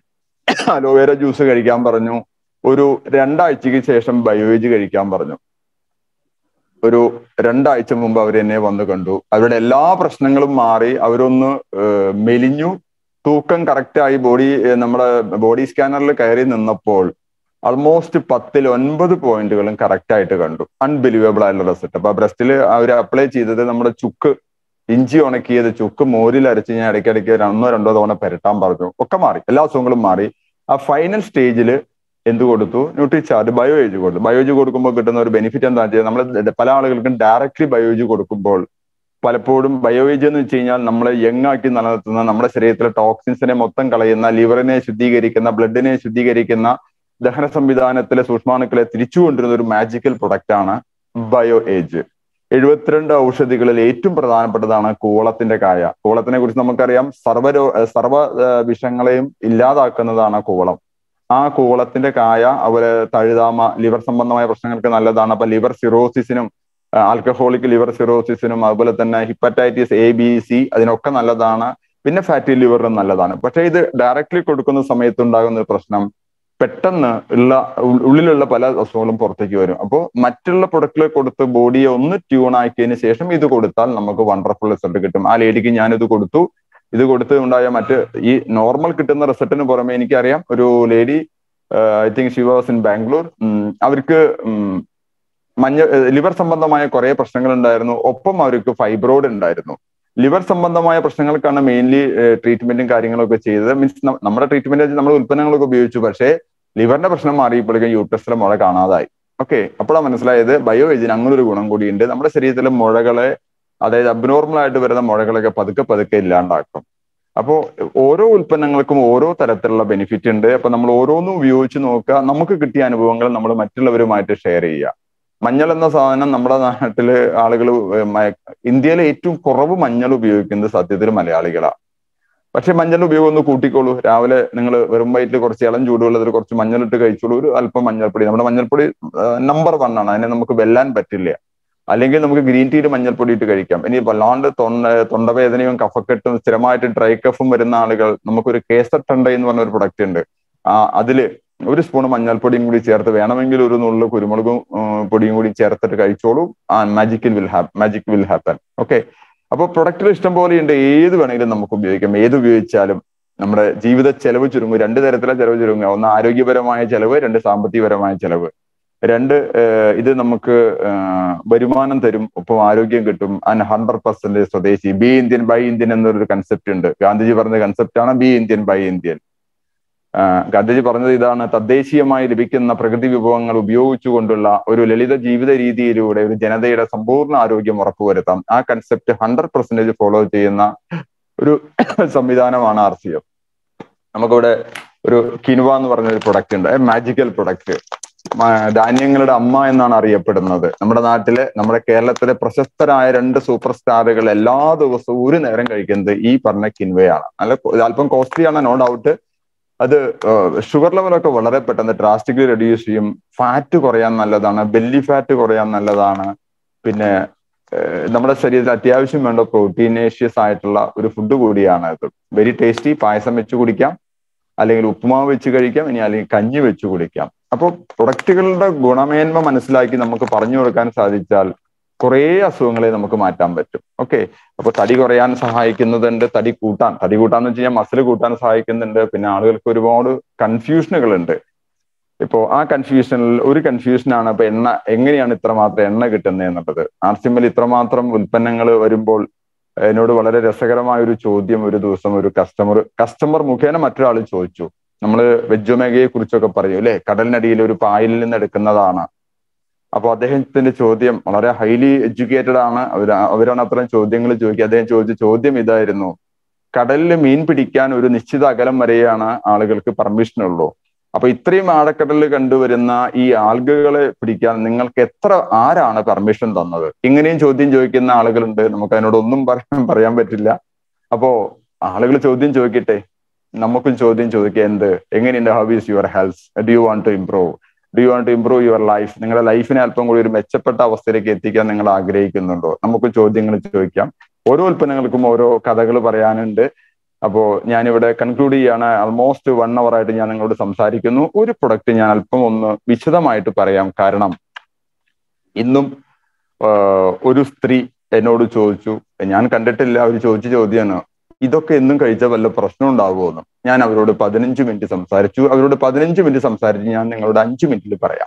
അലോവേര ജ്യൂസ് കഴിക്കാൻ പറഞ്ഞു ഒരു രണ്ടാഴ്ചക്ക് ശേഷം ബയോവേജ് കഴിക്കാൻ പറഞ്ഞു ഒരു രണ്ടാഴ്ച മുമ്പ് അവർ എന്നെ വന്ന് കണ്ടു അവരുടെ എല്ലാ പ്രശ്നങ്ങളും മാറി അവരൊന്ന് മെലിഞ്ഞു തൂക്കം കറക്റ്റായി ബോഡി നമ്മുടെ ബോഡി സ്കാനറിൽ കയറി നിന്നപ്പോൾ ആൾമോസ്റ്റ് പത്തിൽ ഒൻപത് പോയിന്റുകളും കറക്റ്റ് ആയിട്ട് കണ്ടു അൺബിലീവബിൾ ആയിട്ടുള്ള റിസൾട്ട് അപ്പൊ ബ്രസ്റ്റിൽ അവർ അപ്ലൈ ചെയ്തത് നമ്മുടെ ചുക്ക് ഇഞ്ചി ഉണക്കിയത് ചുക്ക് മോരിൽ അരച്ച് ഞാൻ ഇടയ്ക്കിടയ്ക്ക് ഒന്നോ രണ്ടോ തവണ പെരട്ടാൻ പറഞ്ഞു ഒക്കെ മാറി എല്ലാ അസുഖങ്ങളും മാറി ആ ഫൈനൽ സ്റ്റേജിൽ എന്ത് കൊടുത്തു ന്യൂട്രിചാർജ് ബയോയേജ് കൊടുത്തു ബയോജ് കൊടുക്കുമ്പോൾ കിട്ടുന്ന ഒരു ബെനിഫിറ്റ് എന്താ വെച്ചാൽ നമ്മൾ പല ആളുകൾക്കും ഡയറക്ട്ലി ബയോജ് കൊടുക്കുമ്പോൾ പലപ്പോഴും ബയോവേജ് എന്ന് വെച്ച് കഴിഞ്ഞാൽ നമ്മളെ യങ് ആക്കി നിലനിർത്തുന്ന നമ്മുടെ ശരീരത്തിലെ ടോക്സിൻസിനെ മൊത്തം കളയുന്ന ലിവറിനെ ശുദ്ധീകരിക്കുന്ന ബ്ലഡിനെ ശുദ്ധീകരിക്കുന്ന ദഹന സംവിധാനത്തിലെ സൂക്ഷ്മാണുക്കളെ തിരിച്ചു കൊണ്ടുവരുന്ന ഒരു മാജിക്കൽ പ്രൊഡക്റ്റ് ആണ് ബയോ ഏജ് എഴുപത്തിരണ്ട് ഔഷധികളിൽ ഏറ്റവും പ്രധാനപ്പെട്ടതാണ് കൂളത്തിന്റെ കായ കൂളത്തിനെ കുറിച്ച് നമുക്കറിയാം സർവ്വരോ സർവ്വ വിഷങ്ങളെയും ഇല്ലാതാക്കുന്നതാണ് കൂളം ആ കൂളത്തിന്റെ കായ അതുപോലെ തഴുതാമ ലിവർ സംബന്ധമായ പ്രശ്നങ്ങൾക്ക് നല്ലതാണ് അപ്പൊ ലിവർ സിറോസിസിനും ആൽക്കഹോളിക് ലിവർ സിറോസിസിനും അതുപോലെ തന്നെ ഹിപ്പറ്റൈറ്റിസ് എ ബി സി അതിനൊക്കെ നല്ലതാണ് പിന്നെ ഫാറ്റി ലിവറിനും നല്ലതാണ് പക്ഷെ ഇത് ഡയറക്ട്ലി കൊടുക്കുന്ന സമയത്ത് ഉണ്ടാകുന്ന ഒരു പ്രശ്നം പെട്ടെന്ന് ഉള്ള ഉള്ളിലുള്ള പല അസുഖങ്ങളും പുറത്തേക്ക് വരും അപ്പോൾ മറ്റുള്ള പ്രൊഡക്റ്റുകൾ കൊടുത്ത് ബോഡിയെ ഒന്ന് ട്യൂൺ ആക്കിയതിന് ശേഷം ഇത് കൊടുത്താൽ നമുക്ക് വണ്ടർഫുൾ റിസൾട്ട് കിട്ടും ആ ലേഡിക്ക് ഞാനിത് കൊടുത്തു ഇത് കൊടുത്ത് ഉണ്ടായ മറ്റ് ഈ നോർമൽ കിട്ടുന്ന റിസൾട്ടിന് പുറമെ എനിക്കറിയാം ഒരു lady I think she was in Bangalore അവർക്ക് മഞ്ഞ ലിവർ സംബന്ധമായ കുറെ പ്രശ്നങ്ങൾ ഉണ്ടായിരുന്നു ഒപ്പം അവർക്ക് ഫൈബ്രോയിഡ് ഉണ്ടായിരുന്നു ലിവർ സംബന്ധമായ പ്രശ്നങ്ങൾക്കാണ് മെയിൻലി ട്രീറ്റ്മെന്റും കാര്യങ്ങളൊക്കെ ചെയ്തത് മീൻസ് നമ്മുടെ ട്രീറ്റ്മെന്റ് നമ്മൾ ഉൽപ്പന്നങ്ങളൊക്കെ ഉപയോഗിച്ചു പക്ഷേ ലിവറിന്റെ പ്രശ്നം മാറിയപ്പോഴേക്കും യൂട്രസിലെ മുഴ കാണാതായി ഓക്കെ അപ്പോഴാണ് മനസ്സിലായത് ബയോ ഏജിന് അങ്ങനെ ഒരു ഗുണം കൂടിയുണ്ട് നമ്മുടെ ശരീരത്തിലെ മുഴകളെ അതായത് അബ്നോർമൽ ആയിട്ട് വരുന്ന മുഴകളൊക്കെ പതുക്കെ പതുക്കെ ഇല്ലാണ്ടാക്കും അപ്പോൾ ഓരോ ഉൽപ്പന്നങ്ങൾക്കും ഓരോ തരത്തിലുള്ള ബെനിഫിറ്റ് ഉണ്ട് അപ്പൊ നമ്മൾ ഓരോന്നും ഉപയോഗിച്ച് നോക്കുക നമുക്ക് കിട്ടിയ അനുഭവങ്ങൾ നമ്മൾ മറ്റുള്ളവരുമായിട്ട് ഷെയർ ചെയ്യുക മഞ്ഞൾ എന്ന സാധനം നമ്മുടെ നാട്ടില് ആളുകൾ ഇന്ത്യയിലെ ഏറ്റവും കുറവ് മഞ്ഞൾ ഉപയോഗിക്കുന്നത് സത്യത്തിൽ മലയാളികളാണ് പക്ഷെ മഞ്ഞൾ ഉപയോഗം ഒന്ന് കൂട്ടിക്കോളൂ രാവിലെ നിങ്ങൾ വെറും വയറ്റിൽ കുറച്ച് ഇളം ചൂടുവെള്ളത്തിൽ കുറച്ച് മഞ്ഞളിട്ട് കഴിച്ചോളൂ ഒരു അല്പം മഞ്ഞൾപ്പൊടി നമ്മുടെ മഞ്ഞൾപ്പൊടി നമ്പർ വൺ ആണ് അതിനെ നമുക്ക് വെല്ലാൻ പറ്റില്ല അല്ലെങ്കിൽ നമുക്ക് ഗ്രീൻ ടീയിൽ മഞ്ഞൾപ്പൊടി ഇട്ട് കഴിക്കാം ഇനി വല്ലാണ്ട് തൊണ്ട തൊണ്ടവേദനയും കഫക്കെട്ടും സ്ഥിരമായിട്ട് ഡ്രൈ കഫും വരുന്ന ആളുകൾ നമുക്കൊരു കേസർ ടണ്ട എന്ന് പറഞ്ഞ ഒരു പ്രൊഡക്റ്റ് ഉണ്ട് ആ അതില് ഒരു സ്പൂൺ മഞ്ഞൾപ്പൊടിയും കൂടി ചേർത്ത് വേണമെങ്കിൽ ഒരു നുള്ളു കുരുമുളകും പൊടിയും കൂടി ചേർത്തിട്ട് കഴിച്ചോളൂ ആ മാജിക്കിൽ വിൽ ഹാപ്പ് മാജിക് വിൽ ഹാപ്പൻ ഓക്കെ അപ്പോൾ പ്രൊഡക്റ്റുകൾ ഇഷ്ടം പോലെയുണ്ട് ഏത് വേണമെങ്കിലും നമുക്ക് ഉപയോഗിക്കാം ഏത് ഉപയോഗിച്ചാലും നമ്മുടെ ജീവിത ചെലവ് ചുരുങ്ങും രണ്ട് തരത്തിലെ ചെലവ് ചുരുങ്ങുക ഒന്ന് ആരോഗ്യപരമായ ചെലവ് രണ്ട് സാമ്പത്തികപരമായ ചെലവ് രണ്ട് ഇത് നമുക്ക് വരുമാനം തരും ഒപ്പം ആരോഗ്യം കിട്ടും and hundred percent swadeshi be Indian buy Indian എന്നൊരു കൺസെപ്റ്റ് ഉണ്ട് ഗാന്ധിജി പറഞ്ഞ കൺസെപ്റ്റ് ആണ് be Indian buy Indian Gandhiji പറഞ്ഞത് ഇതാണ് തദ്ദേശീയമായി ലഭിക്കുന്ന പ്രകൃതി വിഭവങ്ങൾ ഉപയോഗിച്ചുകൊണ്ടുള്ള ഒരു ലളിത ജീവിത രീതിയിലൂടെ ഒരു ജനതയുടെ സമ്പൂർണ്ണ ആരോഗ്യം ഉറപ്പുവരുത്താം ആ കൺസെപ്റ്റ് ഹൺഡ്രഡ് പെർസെന്റേജ് ഫോളോ ചെയ്യുന്ന ഒരു സംവിധാനമാണ് ആർ സി എഫ് നമുക്കിവിടെ ഒരു കിനുവ എന്ന് പറഞ്ഞ ഒരു പ്രൊഡക്റ്റ് ഉണ്ട് മാജിക്കൽ പ്രൊഡക്റ്റ് ധാന്യങ്ങളുടെ അമ്മ എന്നാണ് അറിയപ്പെടുന്നത് നമ്മുടെ നാട്ടിലെ നമ്മുടെ കേരളത്തിലെ പ്രശസ്തരായ രണ്ട് സൂപ്പർ സ്റ്റാറുകൾ എല്ലാ ദിവസവും ഒരു നേരം കഴിക്കുന്നത് ഈ പറഞ്ഞ കിൻവയാണ് നല്ല അല്പം കോസ്റ്റ്ലി ആണ് നോ ഡൗട്ട് അത് ഷുഗർ ലെവലൊക്കെ വളരെ പെട്ടെന്ന് ഡ്രാസ്റ്റിക്കലി റെഡ്യൂസ് ചെയ്യും ഫാറ്റ് കുറയാൻ നല്ലതാണ് ബെല്ലി ഫാറ്റ് കുറയാൻ നല്ലതാണ് പിന്നെ നമ്മുടെ ശരീരത്തിൽ അത്യാവശ്യം വേണ്ട പ്രോട്ടീനേഷ്യസ് ആയിട്ടുള്ള ഒരു ഫുഡ് കൂടിയാണ് ഇത് വെരി ടേസ്റ്റി പായസം വെച്ച് കുടിക്കാം അല്ലെങ്കിൽ ഉപ്പുമാവ് വെച്ച് കഴിക്കാം ഇനി അല്ലെങ്കിൽ കഞ്ഞി വെച്ച് കുടിക്കാം അപ്പോൾ പ്രൊഡക്റ്റുകളുടെ ഗുണമേന്മ മനസ്സിലാക്കി നമുക്ക് പറഞ്ഞു കൊടുക്കാൻ സാധിച്ചാൽ കുറേ അസുഖങ്ങളെ നമുക്ക് മാറ്റാൻ പറ്റും ഓക്കെ അപ്പൊ തടി കുറയാൻ സഹായിക്കുന്നുണ്ട് തടി കൂട്ടാൻ തടി കൂട്ടാന്ന് വെച്ച് കഴിഞ്ഞാൽ മസിൽ കൂട്ടാൻ സഹായിക്കുന്നുണ്ട് പിന്നെ ആളുകൾക്ക് ഒരുപാട് കൺഫ്യൂഷനുകൾ ഉണ്ട് ഇപ്പോ ആ കൺഫ്യൂഷനിൽ ഒരു കൺഫ്യൂഷനാണ് ഇപ്പൊ എണ്ണ എങ്ങനെയാണ് ഇത്രമാത്രം എണ്ണ കിട്ടുന്നത് എന്നുള്ളത് ആർസിമ്മൽ ഇത്രമാത്രം ഉൽപ്പന്നങ്ങൾ വരുമ്പോൾ എന്നോട് വളരെ രസകരമായ ഒരു ചോദ്യം ഒരു ദിവസം ഒരു കസ്റ്റമർ കസ്റ്റമർ മുഖേന മറ്റൊരാൾ ചോദിച്ചു നമ്മൾ വെജൊമേഗയെ കുറിച്ചൊക്കെ പറയും അല്ലെ കടലിനടിയിൽ ഒരു പായലിൽ നിന്ന് എടുക്കുന്നതാണ് അപ്പൊ അദ്ദേഹത്തിന്റെ ചോദ്യം വളരെ ഹൈലി എഡ്യൂക്കേറ്റഡ് ആണ് അവർ അവരാണ് അത്തരം ചോദ്യങ്ങൾ ചോദിക്കുക അദ്ദേഹം ചോദിച്ച ചോദ്യം ഇതായിരുന്നു കടലിൽ മീൻ പിടിക്കാൻ ഒരു നിശ്ചിത അകലം വരെയാണ് ആളുകൾക്ക് പെർമിഷൻ ഉള്ളൂ അപ്പൊ ഇത്രയും ആഴക്കടലിൽ കണ്ടുവരുന്ന ഈ ആൽഗകളെ പിടിക്കാൻ നിങ്ങൾക്ക് എത്ര ആരാണ് പെർമിഷൻ തന്നത് ഇങ്ങനെയും ചോദ്യം ചോദിക്കുന്ന ആളുകളുണ്ട് നമുക്ക് അതിനോട് ഒന്നും പറയാൻ പറയാൻ പറ്റില്ല അപ്പോ ആളുകൾ ചോദ്യം ചോദിക്കട്ടെ നമുക്കും ചോദ്യം ചോദിക്കുക എന്ത് എങ്ങനെയുണ്ട് how is your health do you want to improve do you want to improve your life നിങ്ങളുടെ ലൈഫിനെ അല്പം കൂടി ഒരു മെച്ചപ്പെട്ട അവസ്ഥയിലേക്ക് എത്തിക്കാൻ നിങ്ങൾ ആഗ്രഹിക്കുന്നുണ്ടോ നമുക്ക് ചോദ്യങ്ങൾ ചോദിക്കാം ഓരോ ഉൽപ്പന്നങ്ങൾക്കും ഓരോ കഥകൾ പറയാനുണ്ട് അപ്പോ ഞാനിവിടെ കൺക്ലൂഡ് ചെയ്യാണ് ആൾമോസ്റ്റ് വൺ അവർ ആയിട്ട് ഞാൻ നിങ്ങളോട് സംസാരിക്കുന്നു ഒരു പ്രൊഡക്റ്റ് ഞാൻ അല്പം ഒന്ന് വിശദമായിട്ട് പറയാം കാരണം ഇന്നും ഒരു സ്ത്രീ എന്നോട് ചോദിച്ചു ഞാൻ കണ്ടിട്ടില്ല അവർ ചോദിച്ച ചോദ്യമാണ് ഇതൊക്കെ എന്നും കഴിച്ച വല്ല പ്രശ്നം ഉണ്ടാകുമോ ഞാൻ അവരോട് പതിനഞ്ച് മിനിറ്റ് സംസാരിച്ചു അവരോട് പതിനഞ്ച് മിനിറ്റ് സംസാരിച്ച് ഞാൻ നിങ്ങളോട് അഞ്ച് മിനിറ്റിൽ പറയാം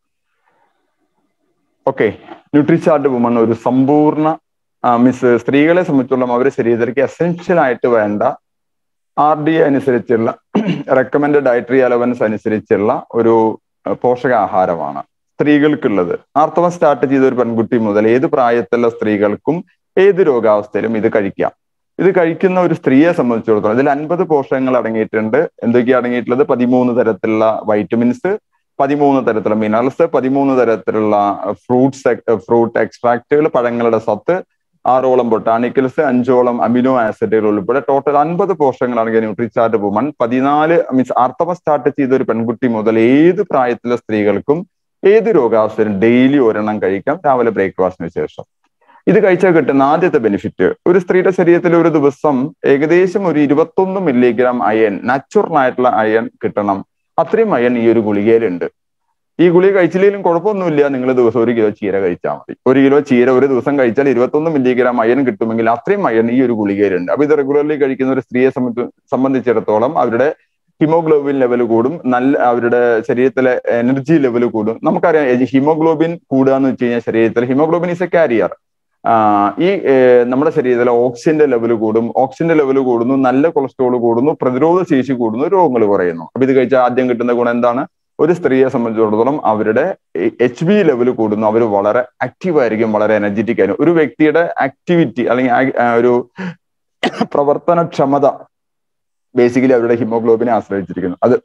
ഓക്കെ ന്യൂട്രിചാർട്ട് വുമൺ ഒരു സമ്പൂർണ്ണ മിസ് സ്ത്രീകളെ സംബന്ധിച്ചോളം അവരുടെ ശരീരത്തിലേക്ക് എസെൻഷ്യൽ ആയിട്ട് വേണ്ട ആർ ഡി അനുസരിച്ചുള്ള റെക്കമെൻഡ് ഡയറ്ററി അലവൻസ് അനുസരിച്ചുള്ള ഒരു പോഷകാഹാരമാണ് സ്ത്രീകൾക്കുള്ളത് ആർത്തവം സ്റ്റാർട്ട് ചെയ്ത ഒരു പെൺകുട്ടി മുതൽ ഏത് പ്രായത്തിലുള്ള സ്ത്രീകൾക്കും ഏത് രോഗാവസ്ഥയിലും ഇത് കഴിക്കാം ഇത് കഴിക്കുന്ന ഒരു സ്ത്രീയെ സംബന്ധിച്ചിടത്തോളം ഇതിൽ അൻപത് പോഷകങ്ങൾ അടങ്ങിയിട്ടുണ്ട് എന്തൊക്കെയാണ് അടങ്ങിയിട്ടുള്ളത് പതിമൂന്ന് തരത്തിലുള്ള വൈറ്റമിൻസ് പതിമൂന്ന് തരത്തിലുള്ള മിനറൽസ് പതിമൂന്ന് തരത്തിലുള്ള ഫ്രൂട്ട്സ് ഫ്രൂട്ട് എക്സ്ട്രാക്റ്റുകൾ പഴങ്ങളുടെ സത്ത് ആറോളം ബൊട്ടാണിക്കൽസ് അഞ്ചോളം അമിനോ ആസിഡുകൾ ഉൾപ്പെടെ ടോട്ടൽ അൻപത് പോഷകങ്ങളാണെങ്കിൽ ന്യൂട്രിചാർട്ട് വുമൺ പതിനാല് മീൻസ് ആർത്തവ സ്റ്റാർട്ട് ചെയ്ത ഒരു പെൺകുട്ടി മുതൽ ഏത് പ്രായത്തിലെ സ്ത്രീകൾക്കും ഏത് രോഗാവസ്ഥയിലും ഡെയിലി ഒരെണ്ണം കഴിക്കാം രാവിലെ ബ്രേക്ക്ഫാസ്റ്റിന് ശേഷം ഇത് കഴിച്ചാൽ കിട്ടുന്ന ആദ്യത്തെ ബെനിഫിറ്റ് ഒരു സ്ത്രീയുടെ ശരീരത്തിൽ ഒരു ദിവസം ഏകദേശം ഒരു ഇരുപത്തൊന്ന് മില്ലിഗ്രാം അയൺ നാച്ചുറൽ ആയിട്ടുള്ള അയൺ കിട്ടണം അത്രയും അയൺ ഈ ഒരു ഗുളികയിലുണ്ട് ഈ ഗുളിക കഴിച്ചില്ലെങ്കിലും കുഴപ്പമൊന്നുമില്ല നിങ്ങൾ ദിവസം ഒരു കിലോ ചീര കഴിച്ചാൽ മതി ഒരു കിലോ ചീര ഒരു ദിവസം കഴിച്ചാൽ ഇരുപത്തൊന്ന് മില്ലിഗ്രാം അയൺ കിട്ടുമെങ്കിൽ അത്രയും അയൺ ഈ ഒരു ഗുളികയിലുണ്ട് അപ്പൊ ഇത് റെഗുലർലി കഴിക്കുന്ന ഒരു സ്ത്രീയെ സംബന്ധിച്ചിടത്തോളം അവരുടെ ഹിമോഗ്ലോബിൻ ലെവൽ കൂടും നല്ല അവരുടെ ശരീരത്തിലെ എനർജി ലെവൽ കൂടും നമുക്കറിയാം ഹിമോഗ്ലോബിൻ കൂടുക എന്ന് വെച്ച് കഴിഞ്ഞാൽ ശരീരത്തിൽ ഹിമോഗ്ലോബിൻ ഇസ് എ കാരിയർ ഈ നമ്മുടെ ശരീരത്തിലെ ഓക്സിജന്റെ ലെവൽ കൂടും ഓക്സിജന്റെ ലെവൽ കൂടുന്നു നല്ല കൊളസ്ട്രോൾ കൂടുന്നു പ്രതിരോധ ശേഷി കൂടുന്നു രോഗങ്ങൾ കുറയുന്നു അപ്പൊ ഇത് കഴിച്ചാൽ ആദ്യം കിട്ടുന്ന ഗുണം എന്താണ് ഒരു സ്ത്രീയെ സംബന്ധിച്ചിടത്തോളം അവരുടെ എച്ച് ബി ലെവൽ കൂടുന്നു അവർ വളരെ ആക്റ്റീവ് ആയിരിക്കും വളരെ എനർജറ്റിക് ആയിരിക്കും ഒരു വ്യക്തിയുടെ ആക്ടിവിറ്റി അല്ലെങ്കിൽ ഒരു പ്രവർത്തനക്ഷമത ബേസിക്കലി അവരുടെ ഹിമോഗ്ലോബിനെ ആശ്രയിച്ചിരിക്കുന്നു അത്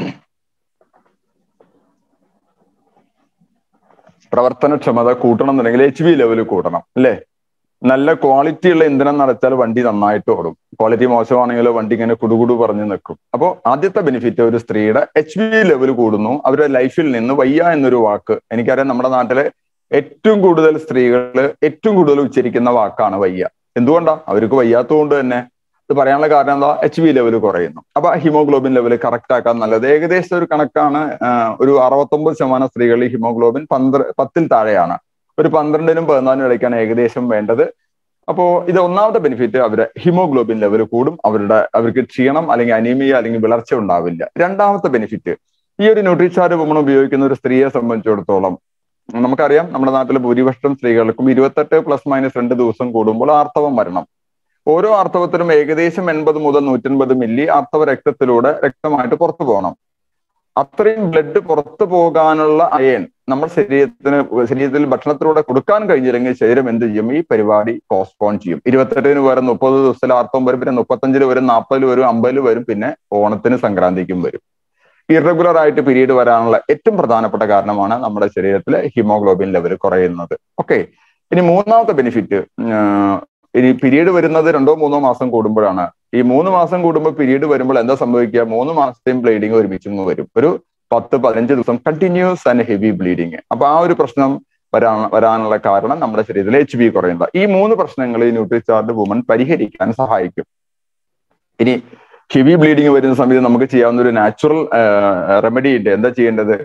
പ്രവർത്തനക്ഷമത കൂട്ടണം എന്നുണ്ടെങ്കിൽ എച്ച് ബി ലെവൽ കൂട്ടണം അല്ലേ നല്ല ക്വാളിറ്റി ഉള്ള ഇന്ധനം നിറച്ചാൽ വണ്ടി നന്നായിട്ട് ഓടും ക്വാളിറ്റി മോശമാണെങ്കിലോ വണ്ടി ഇങ്ങനെ കുടുകുടു പറഞ്ഞു നിൽക്കും അപ്പോൾ ആദ്യത്തെ ബെനിഫിറ്റ് ഒരു സ്ത്രീയുടെ എച്ച് ബി ലെവൽ കൂടുന്നു അവരുടെ ലൈഫിൽ നിന്ന് വയ്യ എന്നൊരു വാക്ക് എനിക്കറിയാം നമ്മുടെ നാട്ടിലെ ഏറ്റവും കൂടുതൽ സ്ത്രീകൾ ഏറ്റവും കൂടുതൽ ഉച്ചരിക്കുന്ന വാക്കാണ് വയ്യ എന്തുകൊണ്ടാ അവർക്ക് വയ്യാത്തതുകൊണ്ട് തന്നെ ഇത് പറയാനുള്ള കാരണം എന്താ എച്ച് ബി ലെവൽ കുറയുന്നു അപ്പൊ ഹിമോഗ്ലോബിൻ ലെവൽ കറക്റ്റ് ആക്കാൻ നല്ലത് ഏകദേശം ഒരു കണക്കാണ് ഒരു അറുപത്തൊമ്പത് ശതമാനം സ്ത്രീകളിൽ ഹിമോഗ്ലോബിൻ പന്ത്ര പത്തിൽ താഴെയാണ് ഒരു പന്ത്രണ്ടിനും പതിനാലിനും ഇടയ്ക്കാണ് ഏകദേശം വേണ്ടത് അപ്പോ ഇത് ഒന്നാമത്തെ ബെനിഫിറ്റ് അവരുടെ ഹിമോഗ്ലോബിൻ ലെവൽ കൂടും അവരുടെ അവർക്ക് ക്ഷീണം അല്ലെങ്കിൽ അനീമിയ അല്ലെങ്കിൽ വിളർച്ച ഉണ്ടാവില്ല രണ്ടാമത്തെ ബെനിഫിറ്റ് ഈ ഒരു ന്യൂട്രിചാർട്ട് വുമൺ ഉപയോഗിക്കുന്ന ഒരു സ്ത്രീയെ സംബന്ധിച്ചിടത്തോളം നമുക്കറിയാം നമ്മുടെ നാട്ടിലെ ഭൂരിപക്ഷം സ്ത്രീകൾക്കും ഇരുപത്തെട്ട് പ്ലസ് മൈനസ് രണ്ട് ദിവസം കൂടുമ്പോൾ ആർത്തവം വരണം ഓരോ ആർത്തവത്തിലും ഏകദേശം എൺപത് മുതൽ നൂറ്റൻപത് മില്ലി ആർത്തവ രക്തത്തിലൂടെ രക്തമായിട്ട് പുറത്തു പോകണം അത്രയും ബ്ലഡ് പുറത്തു പോകാനുള്ള അയൺ നമ്മുടെ ശരീരത്തിന് ശരീരത്തിൽ ഭക്ഷണത്തിലൂടെ കൊടുക്കാൻ കഴിഞ്ഞില്ലെങ്കിൽ ശരീരം എന്ത് ചെയ്യും ഈ പരിപാടി പോസ്റ്റ്പോൺ ചെയ്യും ഇരുപത്തെട്ടിന് വരും മുപ്പത് ദിവസത്തിൽ ആർത്തവം വരും പിന്നെ മുപ്പത്തഞ്ചില് വരും നാൽപ്പതിൽ വരും അമ്പതിൽ വരും പിന്നെ ഓണത്തിന് സംക്രാന്തിക്കും വരും ഇറഗുലർ ആയിട്ട് പീരീഡ് വരാനുള്ള ഏറ്റവും പ്രധാനപ്പെട്ട കാരണമാണ് നമ്മുടെ ശരീരത്തിലെ ഹിമോഗ്ലോബിൻ ലെവൽ കുറയുന്നത് ഓക്കെ ഇനി മൂന്നാമത്തെ ബെനിഫിറ്റ് ഇനി പീരീഡ് വരുന്നത് രണ്ടോ മൂന്നോ മാസം കൂടുമ്പോഴാണ് ഈ മൂന്ന് മാസം കൂടുമ്പോൾ പീരീഡ് വരുമ്പോൾ എന്താ സംഭവിക്കുക മൂന്ന് മാസത്തെയും ബ്ലീഡിങ് ഒരുമിച്ച് വരും ഒരു പത്ത് പതിനഞ്ച് ദിവസം കണ്ടിന്യൂസ് ആൻഡ് ഹെവി ബ്ലീഡിങ് അപ്പൊ ആ ഒരു പ്രശ്നം വരാൻ വരാനുള്ള കാരണം നമ്മുടെ ശരീരത്തിൽ എച്ച് ബി കുറയുന്നത് ഈ മൂന്ന് പ്രശ്നങ്ങൾ ഈ ന്യൂട്രിചാർട്ട് വുമൺ പരിഹരിക്കാൻ സഹായിക്കും ഇനി ഹെവി ബ്ലീഡിങ് വരുന്ന സമയത്ത് നമുക്ക് ചെയ്യാവുന്ന ഒരു നാച്ചുറൽ റെമഡി ഉണ്ട് എന്താ ചെയ്യേണ്ടത്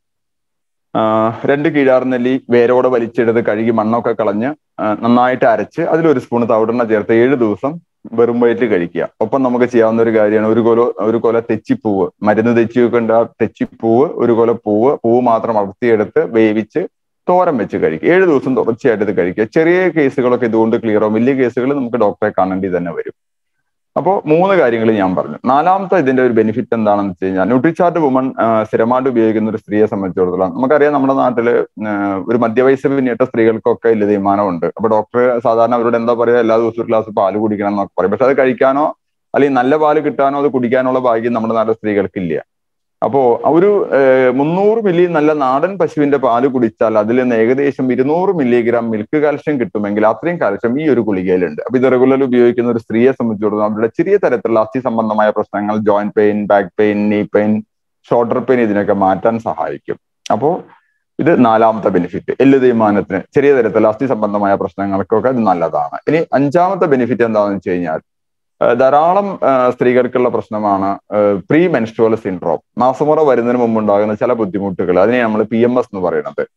രണ്ട് കീഴാർനെല്ലി വേരോടെ വലിച്ചെടുത്ത് കഴുകി മണ്ണൊക്കെ കളഞ്ഞ് നന്നായിട്ട് അരച്ച് അതിലൊരു സ്പൂൺ തവിടെണ്ണ ചേർത്ത് ഏഴ് ദിവസം വെറും വയറ്റിൽ കഴിക്കുക ഒപ്പം നമുക്ക് ചെയ്യാവുന്ന ഒരു കാര്യമാണ് ഒരു കൊല ഒരു കൊല തെച്ചിപ്പൂവ് മരുന്ന് തെച്ചി വെക്കേണ്ട തെച്ചിപ്പൂവ് ഒരു കൊല പൂവ് പൂവ് മാത്രം അടർത്തിയെടുത്ത് വേവിച്ച് തോരൻ വെച്ച് കഴിക്കുക ഏഴ് ദിവസം തുടർച്ചയായിട്ട് ഇത് കഴിക്കുക ചെറിയ കേസുകളൊക്കെ ഇതുകൊണ്ട് ക്ലിയർ ആവും വലിയ കേസുകൾ നമുക്ക് ഡോക്ടറെ കാണേണ്ടി തന്നെ വരും അപ്പോൾ മൂന്ന് കാര്യങ്ങൾ ഞാൻ പറഞ്ഞു നാലാമത്തെ ഇതിന്റെ ഒരു ബെനിഫിറ്റ് എന്താണെന്ന് വെച്ച് കഴിഞ്ഞാൽ ന്യൂട്രിചാർട്ട് വുമൺ സ്ഥിരമായിട്ട് ഉപയോഗിക്കുന്ന ഒരു സ്ത്രീയെ സംബന്ധിച്ചിടത്തോളം നമുക്കറിയാം നമ്മുടെ നാട്ടില് ഒരു മധ്യവയസ്സ് പിന്നിട്ട സ്ത്രീകൾക്കൊക്കെ ഇല്ല തീരുമാനമുണ്ട് അപ്പൊ ഡോക്ടർ സാധാരണ അവരോട് എന്താ പറയുക എല്ലാ ദിവസവും ഒരു ഗ്ലാസ് പാല് കുടിക്കണം എന്നൊക്കെ പറയും പക്ഷെ അത് കഴിക്കാനോ അല്ലെങ്കിൽ നല്ല പാല് കിട്ടാനോ അത് കുടിക്കാനുള്ള ഭാഗ്യം നമ്മുടെ നാട്ടിലെ സ്ത്രീകൾക്കില്ല അപ്പോ ഒരു മുന്നൂറ് മില്ലി നല്ല നാടൻ പശുവിന്റെ പാല് കുടിച്ചാൽ അതിൽ നിന്ന് ഏകദേശം ഇരുന്നൂറ് മില്ലിഗ്രാം മിൽക്ക് കാൽഷ്യം കിട്ടുമെങ്കിൽ അത്രയും കാൽഷ്യം ഈ ഒരു ഗുളികയിലുണ്ട് അപ്പൊ ഇത് റെഗുലർ ഉപയോഗിക്കുന്ന ഒരു സ്ത്രീയെ സംബന്ധിച്ചിടത്തോളം അവരുടെ ചെറിയ തരത്തിലുള്ള അസ്ഥി സംബന്ധമായ പ്രശ്നങ്ങൾ joint pain back pain knee pain shoulder pain ഇതിനൊക്കെ മാറ്റാൻ സഹായിക്കും അപ്പോ ഇത് നാലാമത്തെ ബെനിഫിറ്റ് എല്ല് തേയ്മാനത്തിന് ചെറിയ തരത്തിലുള്ള അസ്ഥി സംബന്ധമായ പ്രശ്നങ്ങൾക്കൊക്കെ ഇത് നല്ലതാണ് ഇനി അഞ്ചാമത്തെ ബെനിഫിറ്റ് എന്താണെന്ന് വെച്ച് കഴിഞ്ഞാൽ ധാരാളം സ്ത്രീകൾക്കുള്ള പ്രശ്നമാണ് പ്രീ മെൻസ്ട്രുവൽ സിൻഡ്രോം മാസമുറ വരുന്നതിന് മുമ്പ് ഉണ്ടാകുന്ന ചില ബുദ്ധിമുട്ടുകൾ അതിനെ നമ്മൾ പി എം എസ് എന്ന് പറയുന്നത്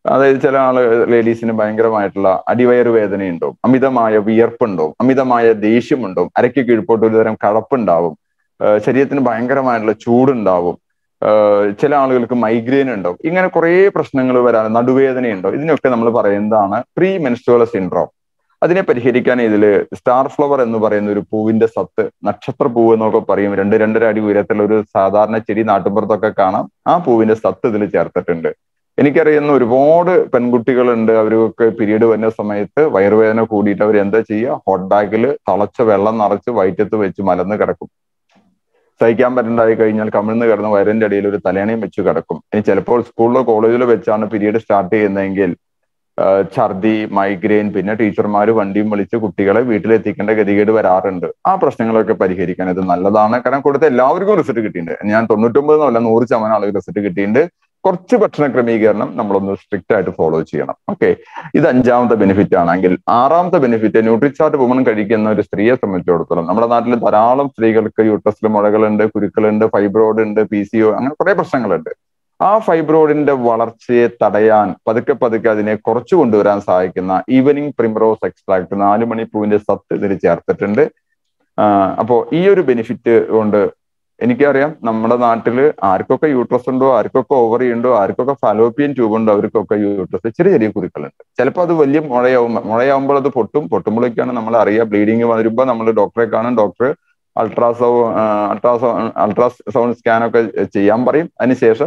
അതായത് ചില ആള് ലേഡീസിന് ഭയങ്കരമായിട്ടുള്ള അടിവയറ് വേദനയുണ്ടാവും അമിതമായ വിയർപ്പുണ്ടാവും അമിതമായ ദേഷ്യമുണ്ടാവും അരയ്ക്ക് കീഴ്പോട്ട് ഒരു തരം കഴപ്പുണ്ടാവും ശരീരത്തിന് ഭയങ്കരമായിട്ടുള്ള ചൂടുണ്ടാവും ചില ആളുകൾക്ക് മൈഗ്രെയിൻ ഉണ്ടാവും ഇങ്ങനെ കുറേ പ്രശ്നങ്ങൾ വരാൻ നടുവേദനയുണ്ടാവും ഇതിനൊക്കെ നമ്മൾ പറയുന്നതാണ് പ്രീ മെൻസ്ട്രോള സിൻഡ്രോം അതിനെ പരിഹരിക്കാൻ ഇതിൽ സ്റ്റാർ ഫ്ലവർ എന്ന് പറയുന്ന ഒരു പൂവിന്റെ സത്ത് നക്ഷത്ര പൂവ് എന്നൊക്കെ പറയും രണ്ട് രണ്ടര അടി ഉയരത്തിലുള്ള ഒരു സാധാരണ ചെടി നാട്ടുമ്പുറത്തൊക്കെ കാണാം ആ പൂവിന്റെ സത്ത് ഇതിൽ ചേർത്തിട്ടുണ്ട് എനിക്കറിയുന്ന ഒരുപാട് പെൺകുട്ടികളുണ്ട് അവരൊക്കെ പീരീഡ് വരുന്ന സമയത്ത് വയറുവേദന കൂടിയിട്ട് അവർ എന്താ ചെയ്യുക ഹോട്ട് ബാഗിൽ തളച്ച വെള്ളം നിറച്ച് വയറ്റത്ത് വെച്ച് മലന്ന് കിടക്കും സഹിക്കാൻ പറ്റണ്ടായി കഴിഞ്ഞാൽ കമിഴ്ന്ന് കിടന്ന് വയറിന്റെ അടിയിൽ ഒരു തലേണയും വെച്ച് കിടക്കും ഇനി ചിലപ്പോൾ സ്കൂളിലോ കോളേജിലോ വെച്ചാണ് പീരീഡ് സ്റ്റാർട്ട് ചെയ്യുന്നതെങ്കിൽ ഛർദി മൈഗ്രെയിൻ പിന്നെ ടീച്ചർമാർ വണ്ടിയും വിളിച്ച് കുട്ടികളെ വീട്ടിലെത്തിക്കേണ്ട ഗതികേട് വരാറുണ്ട് ആ പ്രശ്നങ്ങളൊക്കെ പരിഹരിക്കാൻ ഇത് നല്ലതാണ് കാരണം കൊടുത്ത എല്ലാവർക്കും റിസൾട്ട് കിട്ടിയിട്ടുണ്ട് ഞാൻ തൊണ്ണൂറ്റൊമ്പത് എന്നല്ല നൂറ് ശതമാനം ആളുകൾ റിസൾട്ട് കിട്ടിയിട്ടുണ്ട് കുറച്ച് ഭക്ഷണ ക്രമീകരണം നമ്മളൊന്ന് സ്ട്രിക്റ്റ് ആയിട്ട് ഫോളോ ചെയ്യണം ഓക്കെ ഇത് അഞ്ചാമത്തെ ബെനിഫിറ്റ് ആണെങ്കിൽ ആറാമത്തെ ബെനിഫിറ്റ് ന്യൂട്രിച്ചാർട്ട് വുമൺ കഴിക്കുന്ന ഒരു സ്ത്രീയെ സംബന്ധിച്ചിടത്തോളം നമ്മുടെ നാട്ടിൽ ധാരാളം സ്ത്രീകൾക്ക് യൂട്രസിൽ മുഴകളുണ്ട് കുരുക്കളുണ്ട് ഫൈബ്രോയിഡ് ഉണ്ട് പി സി ഒ അങ്ങനെ കുറെ പ്രശ്നങ്ങളുണ്ട് ആ ഫൈബ്രോയിഡിന്റെ വളർച്ചയെ തടയാൻ പതുക്കെ പതുക്കെ അതിനെ കുറച്ചു കൊണ്ടുവരാൻ സഹായിക്കുന്ന ഈവനിങ് പ്രിമറോസ് എക്സ്ട്രാക്ട് നാല് മണിപ്പൂവിന്റെ സത്ത് ഇതിൽ ചേർത്തിട്ടുണ്ട് അപ്പോ ഈ ഒരു ബെനിഫിറ്റ് കൊണ്ട് എനിക്കറിയാം നമ്മുടെ നാട്ടിൽ ആർക്കൊക്കെ യൂട്രസ് ഉണ്ടോ ആർക്കൊക്കെ ഓവറി ഉണ്ടോ ആർക്കൊക്കെ ഫലോപ്പിയൻ ട്യൂബ് ഉണ്ടോ അവർക്കൊക്കെ യൂട്രസ് ചെറിയ ചെറിയ കുരുക്കളുണ്ട് ചിലപ്പോൾ അത് വലിയ മുഴയാവും മുഴയാവുമ്പോൾ അത് പൊട്ടും പൊട്ടുമ്പോഴേക്കാണ് നമ്മൾ അറിയുക ബ്ലീഡിങ് വരുമ്പോൾ നമ്മൾ ഡോക്ടറെ കാണും ഡോക്ടർ അൾട്രാസൗ അൾട്രാസൗ അൾട്രാസൗണ്ട് സ്കാൻ ഒക്കെ ചെയ്യാൻ പറയും അതിനുശേഷം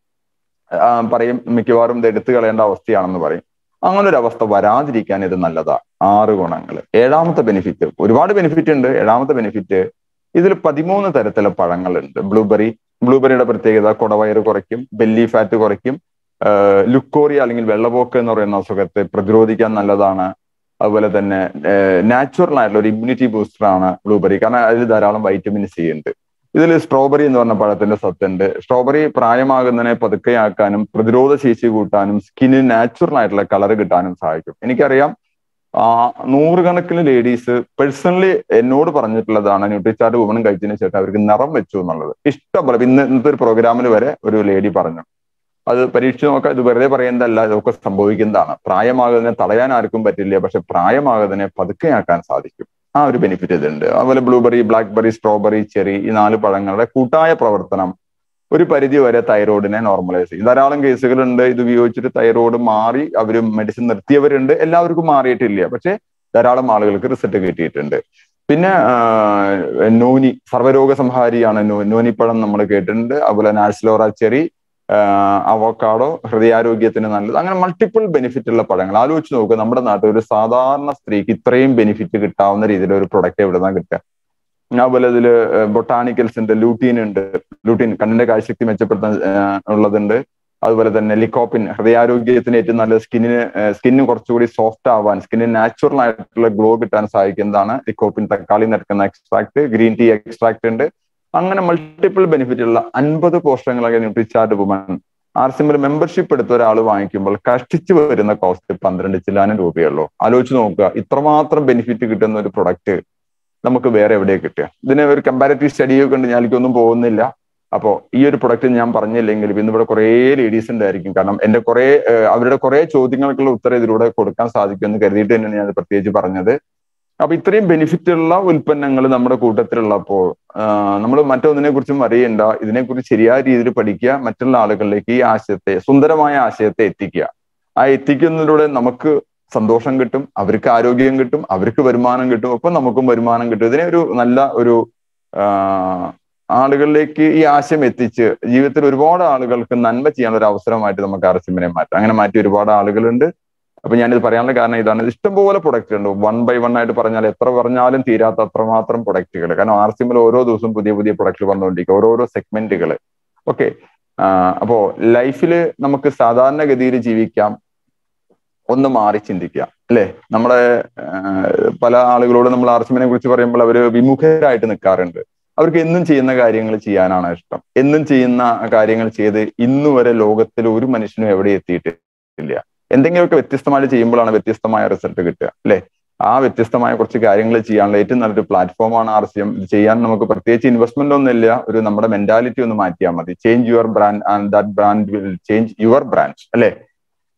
പറയും മിക്കവാറും ഇത് എടുത്തു കളയേണ്ട അവസ്ഥയാണെന്ന് പറയും അങ്ങനെ ഒരു അവസ്ഥ വരാതിരിക്കാൻ ഇത് നല്ലതാ ആറ് ഗുണങ്ങൾ ഏഴാമത്തെ ബെനിഫിറ്റ് ഒരുപാട് ബെനിഫിറ്റ് ഉണ്ട് ഏഴാമത്തെ ബെനിഫിറ്റ് ഇതിൽ പതിമൂന്ന് തരത്തിലെ പഴങ്ങളുണ്ട് ബ്ലൂബെറി ബ്ലൂബെറിയുടെ പ്രത്യേകത കുടവയറ് കുറയ്ക്കും ബെല്ലി ഫാറ്റ് കുറയ്ക്കും ലുക്കോറിയ അല്ലെങ്കിൽ വെള്ളപോക്ക് എന്ന് പറയുന്ന അസുഖത്തെ പ്രതിരോധിക്കാൻ നല്ലതാണ് അതുപോലെ തന്നെ നാച്ചുറൽ ആയിട്ടുള്ള ഒരു ഇമ്മ്യൂണിറ്റി ബൂസ്റ്റർ ആണ് ബ്ലൂബെറി കാരണം അതിൽ ധാരാളം വൈറ്റമിൻ സി ഉണ്ട് ഇതിൽ സ്ട്രോബെറി എന്ന് പറഞ്ഞ പഴത്തിന്റെ സത്തുണ്ട് സ്ട്രോബെറി പ്രായമാകുന്നതിനെ പതുക്കെയാക്കാനും പ്രതിരോധ ശേഷി കൂട്ടാനും സ്കിന്നിന് നാച്ചുറൽ ആയിട്ടുള്ള കളർ കിട്ടാനും സഹായിക്കും എനിക്കറിയാം ആ നൂറുകണക്കിന് ലേഡീസ് പേഴ്സണലി എന്നോട് പറഞ്ഞിട്ടുള്ളതാണ് ന്യൂട്രിച്ചാർട്ട് വുമൺ കഴിച്ചതിന് ശേഷം അവർക്ക് നിറം വെച്ചു എന്നുള്ളത് ഇഷ്ടംപോലെ ഇന്ന് ഇന്നത്തെ ഒരു പ്രോഗ്രാമിൽ വരെ ഒരു ലേഡി പറഞ്ഞു അത് പരീക്ഷിച്ച് നോക്കാം ഇത് വെറുതെ പറയുന്നതല്ല ഇതൊക്കെ സംഭവിക്കുന്നതാണ് പ്രായമാകുന്നതിനെ തടയാൻ ആർക്കും പറ്റില്ല പക്ഷെ പ്രായമാകുന്നതിനെ പതുക്കെയാക്കാൻ സാധിക്കും ആ ഒരു ബെനിഫിറ്റ് ഇതുണ്ട് അതുപോലെ ബ്ലൂബെറി ബ്ലാക്ക്ബെറി സ്ട്രോബെറി ചെറി ഈ നാല് പഴങ്ങളുടെ കൂട്ടായ പ്രവർത്തനം ഒരു പരിധി വരെ തൈറോയിഡിനെ നോർമലൈസ് ചെയ്യും ധാരാളം കേസുകളുണ്ട് ഇത് ഉപയോഗിച്ചിട്ട് തൈറോയിഡ് മാറി അവർ മെഡിസിൻ നിർത്തിയവരുണ്ട് എല്ലാവർക്കും മാറിയിട്ടില്ല പക്ഷെ ധാരാളം ആളുകൾക്ക് റിസൾട്ട് കിട്ടിയിട്ടുണ്ട് പിന്നെ നോനി സർവ്വരോഗ സംഹാരിയാണ് നോനിപ്പഴം നമ്മൾ കേട്ടിട്ടുണ്ട് അതുപോലെ നാഷ്ലോറ ചെറി അവക്കാടോ ഹൃദയാരോഗ്യത്തിന് നല്ലത് അങ്ങനെ മൾട്ടിപ്പിൾ ബെനിഫിറ്റ് ഉള്ള പഴങ്ങൾ ആലോചിച്ച് നോക്കുക നമ്മുടെ നാട്ടിൽ ഒരു സാധാരണ സ്ത്രീക്ക് ഇത്രയും ബെനിഫിറ്റ് കിട്ടാവുന്ന രീതിയിൽ ഒരു പ്രൊഡക്റ്റ് എവിടെ നിന്നാണ് കിട്ടുക അതുപോലെ ഇതിൽ ബൊട്ടാണിക്കൽസ് ഉണ്ട് ലൂട്ടീൻ ഉണ്ട് ലൂട്ടീൻ കണ്ണിന്റെ കാഴ്ചശക്തി മെച്ചപ്പെടുത്താൻ ഉള്ളതുണ്ട് അതുപോലെ തന്നെ ലിക്കോപ്പിൻ ഹൃദയാരോഗ്യത്തിന് ഏറ്റവും നല്ല സ്കിന്നിന് സ്കിന്നിന് കുറച്ചുകൂടി സോഫ്റ്റ് ആവാൻ സ്കിന്നിന് നാച്ചുറൽ ആയിട്ടുള്ള ഗ്ലോ കിട്ടാൻ സഹായിക്കുന്നതാണ് ലിക്കോപ്പിൻ തക്കാളി നിറക്കുന്ന എക്സ്ട്രാക്ട് ഗ്രീൻ ടീ എക്സ്ട്രാക്ട് ഉണ്ട് അങ്ങനെ മൾട്ടിപ്പിൾ ബെനിഫിറ്റ് ഉള്ള അൻപത് പോഷകങ്ങളൊക്കെ ന്യൂട്രിച്ചാർട്ട് വുമൺ ആർ സിമ്മിൽ മെമ്പർഷിപ്പ് എടുത്ത ഒരാൾ വാങ്ങിക്കുമ്പോൾ കഷ്ടിച്ചു വരുന്ന കോസ്റ്റ് പന്ത്രണ്ട് ചില്ലാനും രൂപയുള്ളൂ ആലോചിച്ച് നോക്കുക ഇത്രമാത്രം ബെനിഫിറ്റ് കിട്ടുന്ന ഒരു പ്രൊഡക്റ്റ് നമുക്ക് വേറെ എവിടെ കിട്ടുക ഇതിന് ഒരു കമ്പാരറ്റീവ് സ്റ്റഡിയൊക്കെ ഉണ്ട് ഞാൻ എനിക്കൊന്നും പോകുന്നില്ല അപ്പോൾ ഈ ഒരു പ്രൊഡക്റ്റ് ഞാൻ പറഞ്ഞില്ലെങ്കിൽ ഇന്ന് ഇവിടെ കുറേ ലേഡീസ് ഉണ്ടായിരിക്കും കാരണം എന്റെ കുറെ അവരുടെ കുറെ ചോദ്യങ്ങൾക്കുള്ള ഉത്തരം ഇതിലൂടെ കൊടുക്കാൻ സാധിക്കുമെന്ന് കരുതിയിട്ട് തന്നെയാണ് ഞാൻ പ്രത്യേകിച്ച് പറഞ്ഞത് അപ്പൊ ഇത്രയും ബെനിഫിറ്റ് ഉള്ള ഉൽപ്പന്നങ്ങൾ നമ്മുടെ കൂട്ടത്തിലുള്ളപ്പോൾ നമ്മൾ മറ്റൊന്നിനെ കുറിച്ചും അറിയണ്ട ഇതിനെക്കുറിച്ച് ശരിയായ രീതിയിൽ പഠിക്കുക മറ്റുള്ള ആളുകളിലേക്ക് ഈ ആശയത്തെ സുന്ദരമായ ആശയത്തെ എത്തിക്കുക ആ എത്തിക്കുന്നതിലൂടെ നമുക്ക് സന്തോഷം കിട്ടും അവർക്ക് ആരോഗ്യം കിട്ടും അവർക്ക് വരുമാനം കിട്ടും ഒപ്പം നമുക്കും വരുമാനം കിട്ടും ഇതിനെ ഒരു നല്ല ഒരു ആളുകളിലേക്ക് ഈ ആശയം എത്തിച്ച് ജീവിതത്തിൽ ഒരുപാട് ആളുകൾക്ക് നന്മ ചെയ്യാനുള്ള ഒരു അവസരമായിട്ട് നമുക്ക് ആർസിമിനെ മാറ്റാം അങ്ങനെ മാറ്റി ഒരുപാട് ആളുകളുണ്ട് അപ്പൊ ഞാനിത് പറയാനുള്ള കാരണം ഇതാണ് ഇഷ്ടംപോലെ പ്രൊഡക്റ്റ് ഉണ്ട് വൺ ബൈ വൺ ആയിട്ട് പറഞ്ഞാൽ എത്ര പറഞ്ഞാലും തീരാത്ത അത്രമാത്രം പ്രൊഡക്റ്റുകൾ കാരണം ആർ സിമ്മിൽ ഓരോ ദിവസവും പുതിയ പുതിയ പ്രൊഡക്റ്റ് വന്നുകൊണ്ടിരിക്കുക ഓരോരോ സെഗ്മെന്റുകൾ ഓക്കെ അപ്പോ ലൈഫിൽ നമുക്ക് സാധാരണഗതിയിൽ ജീവിക്കാം ഒന്ന് മാറി ചിന്തിക്കുക അല്ലെ നമ്മളെ പല ആളുകളോട് നമ്മൾ ആർ സിമ്മിനെ കുറിച്ച് പറയുമ്പോൾ അവർ വിമുഖരായിട്ട് നിൽക്കാറുണ്ട് അവർക്ക് എന്നും ചെയ്യുന്ന കാര്യങ്ങൾ ചെയ്യാനാണ് ഇഷ്ടം എന്നും ചെയ്യുന്ന കാര്യങ്ങൾ ചെയ്ത് ഇന്നു വരെ ലോകത്തിൽ ഒരു മനുഷ്യനും എവിടെ എത്തിയിട്ടില്ല എന്തെങ്കിലുമൊക്കെ വ്യത്യസ്തമായിട്ട് ചെയ്യുമ്പോഴാണ് വ്യത്യസ്തമായ റിസൾട്ട് കിട്ടുക അല്ലെ ആ വ്യത്യസ്തമായ കുറച്ച് കാര്യങ്ങൾ ചെയ്യാനുള്ള ഏറ്റവും നല്ലൊരു പ്ലാറ്റ്ഫോമാണ് ആർ സി എം ഇത് ചെയ്യാൻ നമുക്ക് പ്രത്യേകിച്ച് ഇൻവെസ്റ്റ്മെന്റ് ഒന്നുമില്ല ഒരു നമ്മുടെ മെന്റാലിറ്റി ഒന്ന് മാറ്റിയാൽ മതി change your brand and that brand will change your brand അല്ലെ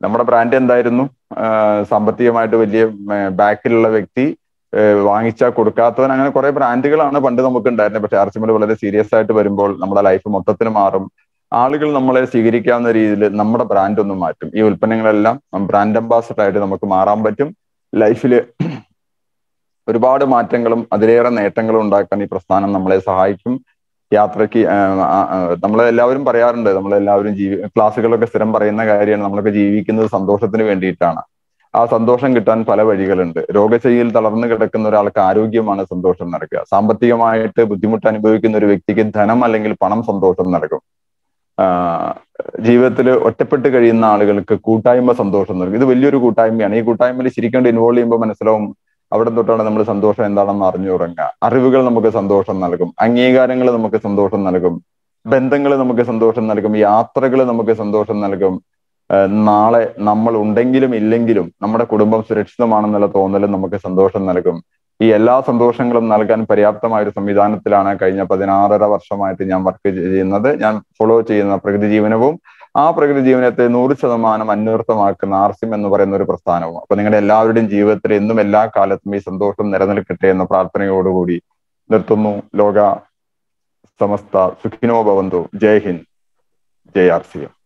നമ്മുടെ ബ്രാൻഡ് എന്തായിരുന്നു സാമ്പത്തികമായിട്ട് വലിയ ബാക്കിലുള്ള വ്യക്തി വാങ്ങിച്ചാൽ കൊടുക്കാത്തവൻ അങ്ങനെ കുറെ ബ്രാൻഡുകളാണ് പണ്ട് നമുക്ക് ഉണ്ടായിരുന്നത് പക്ഷെ ആർസിമൽ വളരെ സീരിയസ് ആയിട്ട് വരുമ്പോൾ നമ്മുടെ ലൈഫ് മൊത്തത്തിൽ മാറും ആളുകൾ നമ്മളെ സ്വീകരിക്കാവുന്ന രീതിയിൽ നമ്മുടെ ബ്രാൻഡ് ഒന്ന് മാറ്റും ഈ ഉൽപ്പന്നങ്ങളെല്ലാം ബ്രാൻഡ് അംബാസഡർ ആയിട്ട് നമുക്ക് മാറാൻ പറ്റും ലൈഫിൽ ഒരുപാട് മാറ്റങ്ങളും അതിലേറെ നേട്ടങ്ങളും ഉണ്ടാക്കാൻ ഈ പ്രസ്ഥാനം നമ്മളെ സഹായിക്കും യാത്രയ്ക്ക് നമ്മളെ എല്ലാവരും പറയാറുണ്ട് നമ്മളെല്ലാവരും ജീവി ക്ലാസ്സുകളൊക്കെ സ്ഥിരം പറയുന്ന കാര്യമാണ് നമ്മളൊക്കെ ജീവിക്കുന്നത് സന്തോഷത്തിന് വേണ്ടിയിട്ടാണ് ആ സന്തോഷം കിട്ടാൻ പല വഴികളുണ്ട് രോഗശൈലിയിൽ തളർന്നു കിടക്കുന്ന ഒരാൾക്ക് ആരോഗ്യമാണ് സന്തോഷം നൽകുക സാമ്പത്തികമായിട്ട് ബുദ്ധിമുട്ട് അനുഭവിക്കുന്ന ഒരു വ്യക്തിക്ക് ധനം അല്ലെങ്കിൽ പണം സന്തോഷം നൽകും ജീവിതത്തിൽ ഒറ്റപ്പെട്ട് കഴിയുന്ന ആളുകൾക്ക് കൂട്ടായ്മ സന്തോഷം നൽകും ഇത് വലിയൊരു കൂട്ടായ്മയാണ് ഈ കൂട്ടായ്മയിൽ ശരിക്കും ഇൻവോൾവ് ചെയ്യുമ്പോൾ മനസ്സിലാവും അവിടെ തൊട്ടാണ് നമ്മൾ സന്തോഷം എന്താണെന്ന് അറിഞ്ഞു തുടങ്ങുക അറിവുകൾ നമുക്ക് സന്തോഷം നൽകും അംഗീകാരങ്ങൾ നമുക്ക് സന്തോഷം നൽകും ബന്ധങ്ങൾ നമുക്ക് സന്തോഷം നൽകും യാത്രകൾ നമുക്ക് സന്തോഷം നൽകും നാളെ നമ്മൾ ഉണ്ടെങ്കിലും ഇല്ലെങ്കിലും നമ്മുടെ കുടുംബം സുരക്ഷിതമാണെന്നുള്ള തോന്നൽ നമുക്ക് സന്തോഷം നൽകും ഈ എല്ലാ സന്തോഷങ്ങളും നൽകാൻ പര്യാപ്തമായ ഒരു സംവിധാനത്തിലാണ് കഴിഞ്ഞ പതിനാറര വർഷമായിട്ട് ഞാൻ വർക്ക് ചെയ്യുന്നത് ഞാൻ ഫോളോ ചെയ്യുന്ന പ്രകൃതി ജീവനവും ആ പ്രകൃതി ജീവനത്തെ നൂറ് ശതമാനം അന്വർത്ഥമാക്കുന്ന ആർസിം എന്ന് പറയുന്ന ഒരു പ്രസ്ഥാനവും അപ്പൊ നിങ്ങളുടെ എല്ലാവരുടെയും ജീവിതത്തിൽ എന്നും എല്ലാ കാലത്തും ഈ സന്തോഷം നിലനിൽക്കട്ടെ എന്ന പ്രാർത്ഥനയോടുകൂടി നിർത്തുന്നു ലോക സമസ്ത സുഖിനോ ഭവന്തു ജയ് ഹിന്ദ് ജയ് ആർ സി എം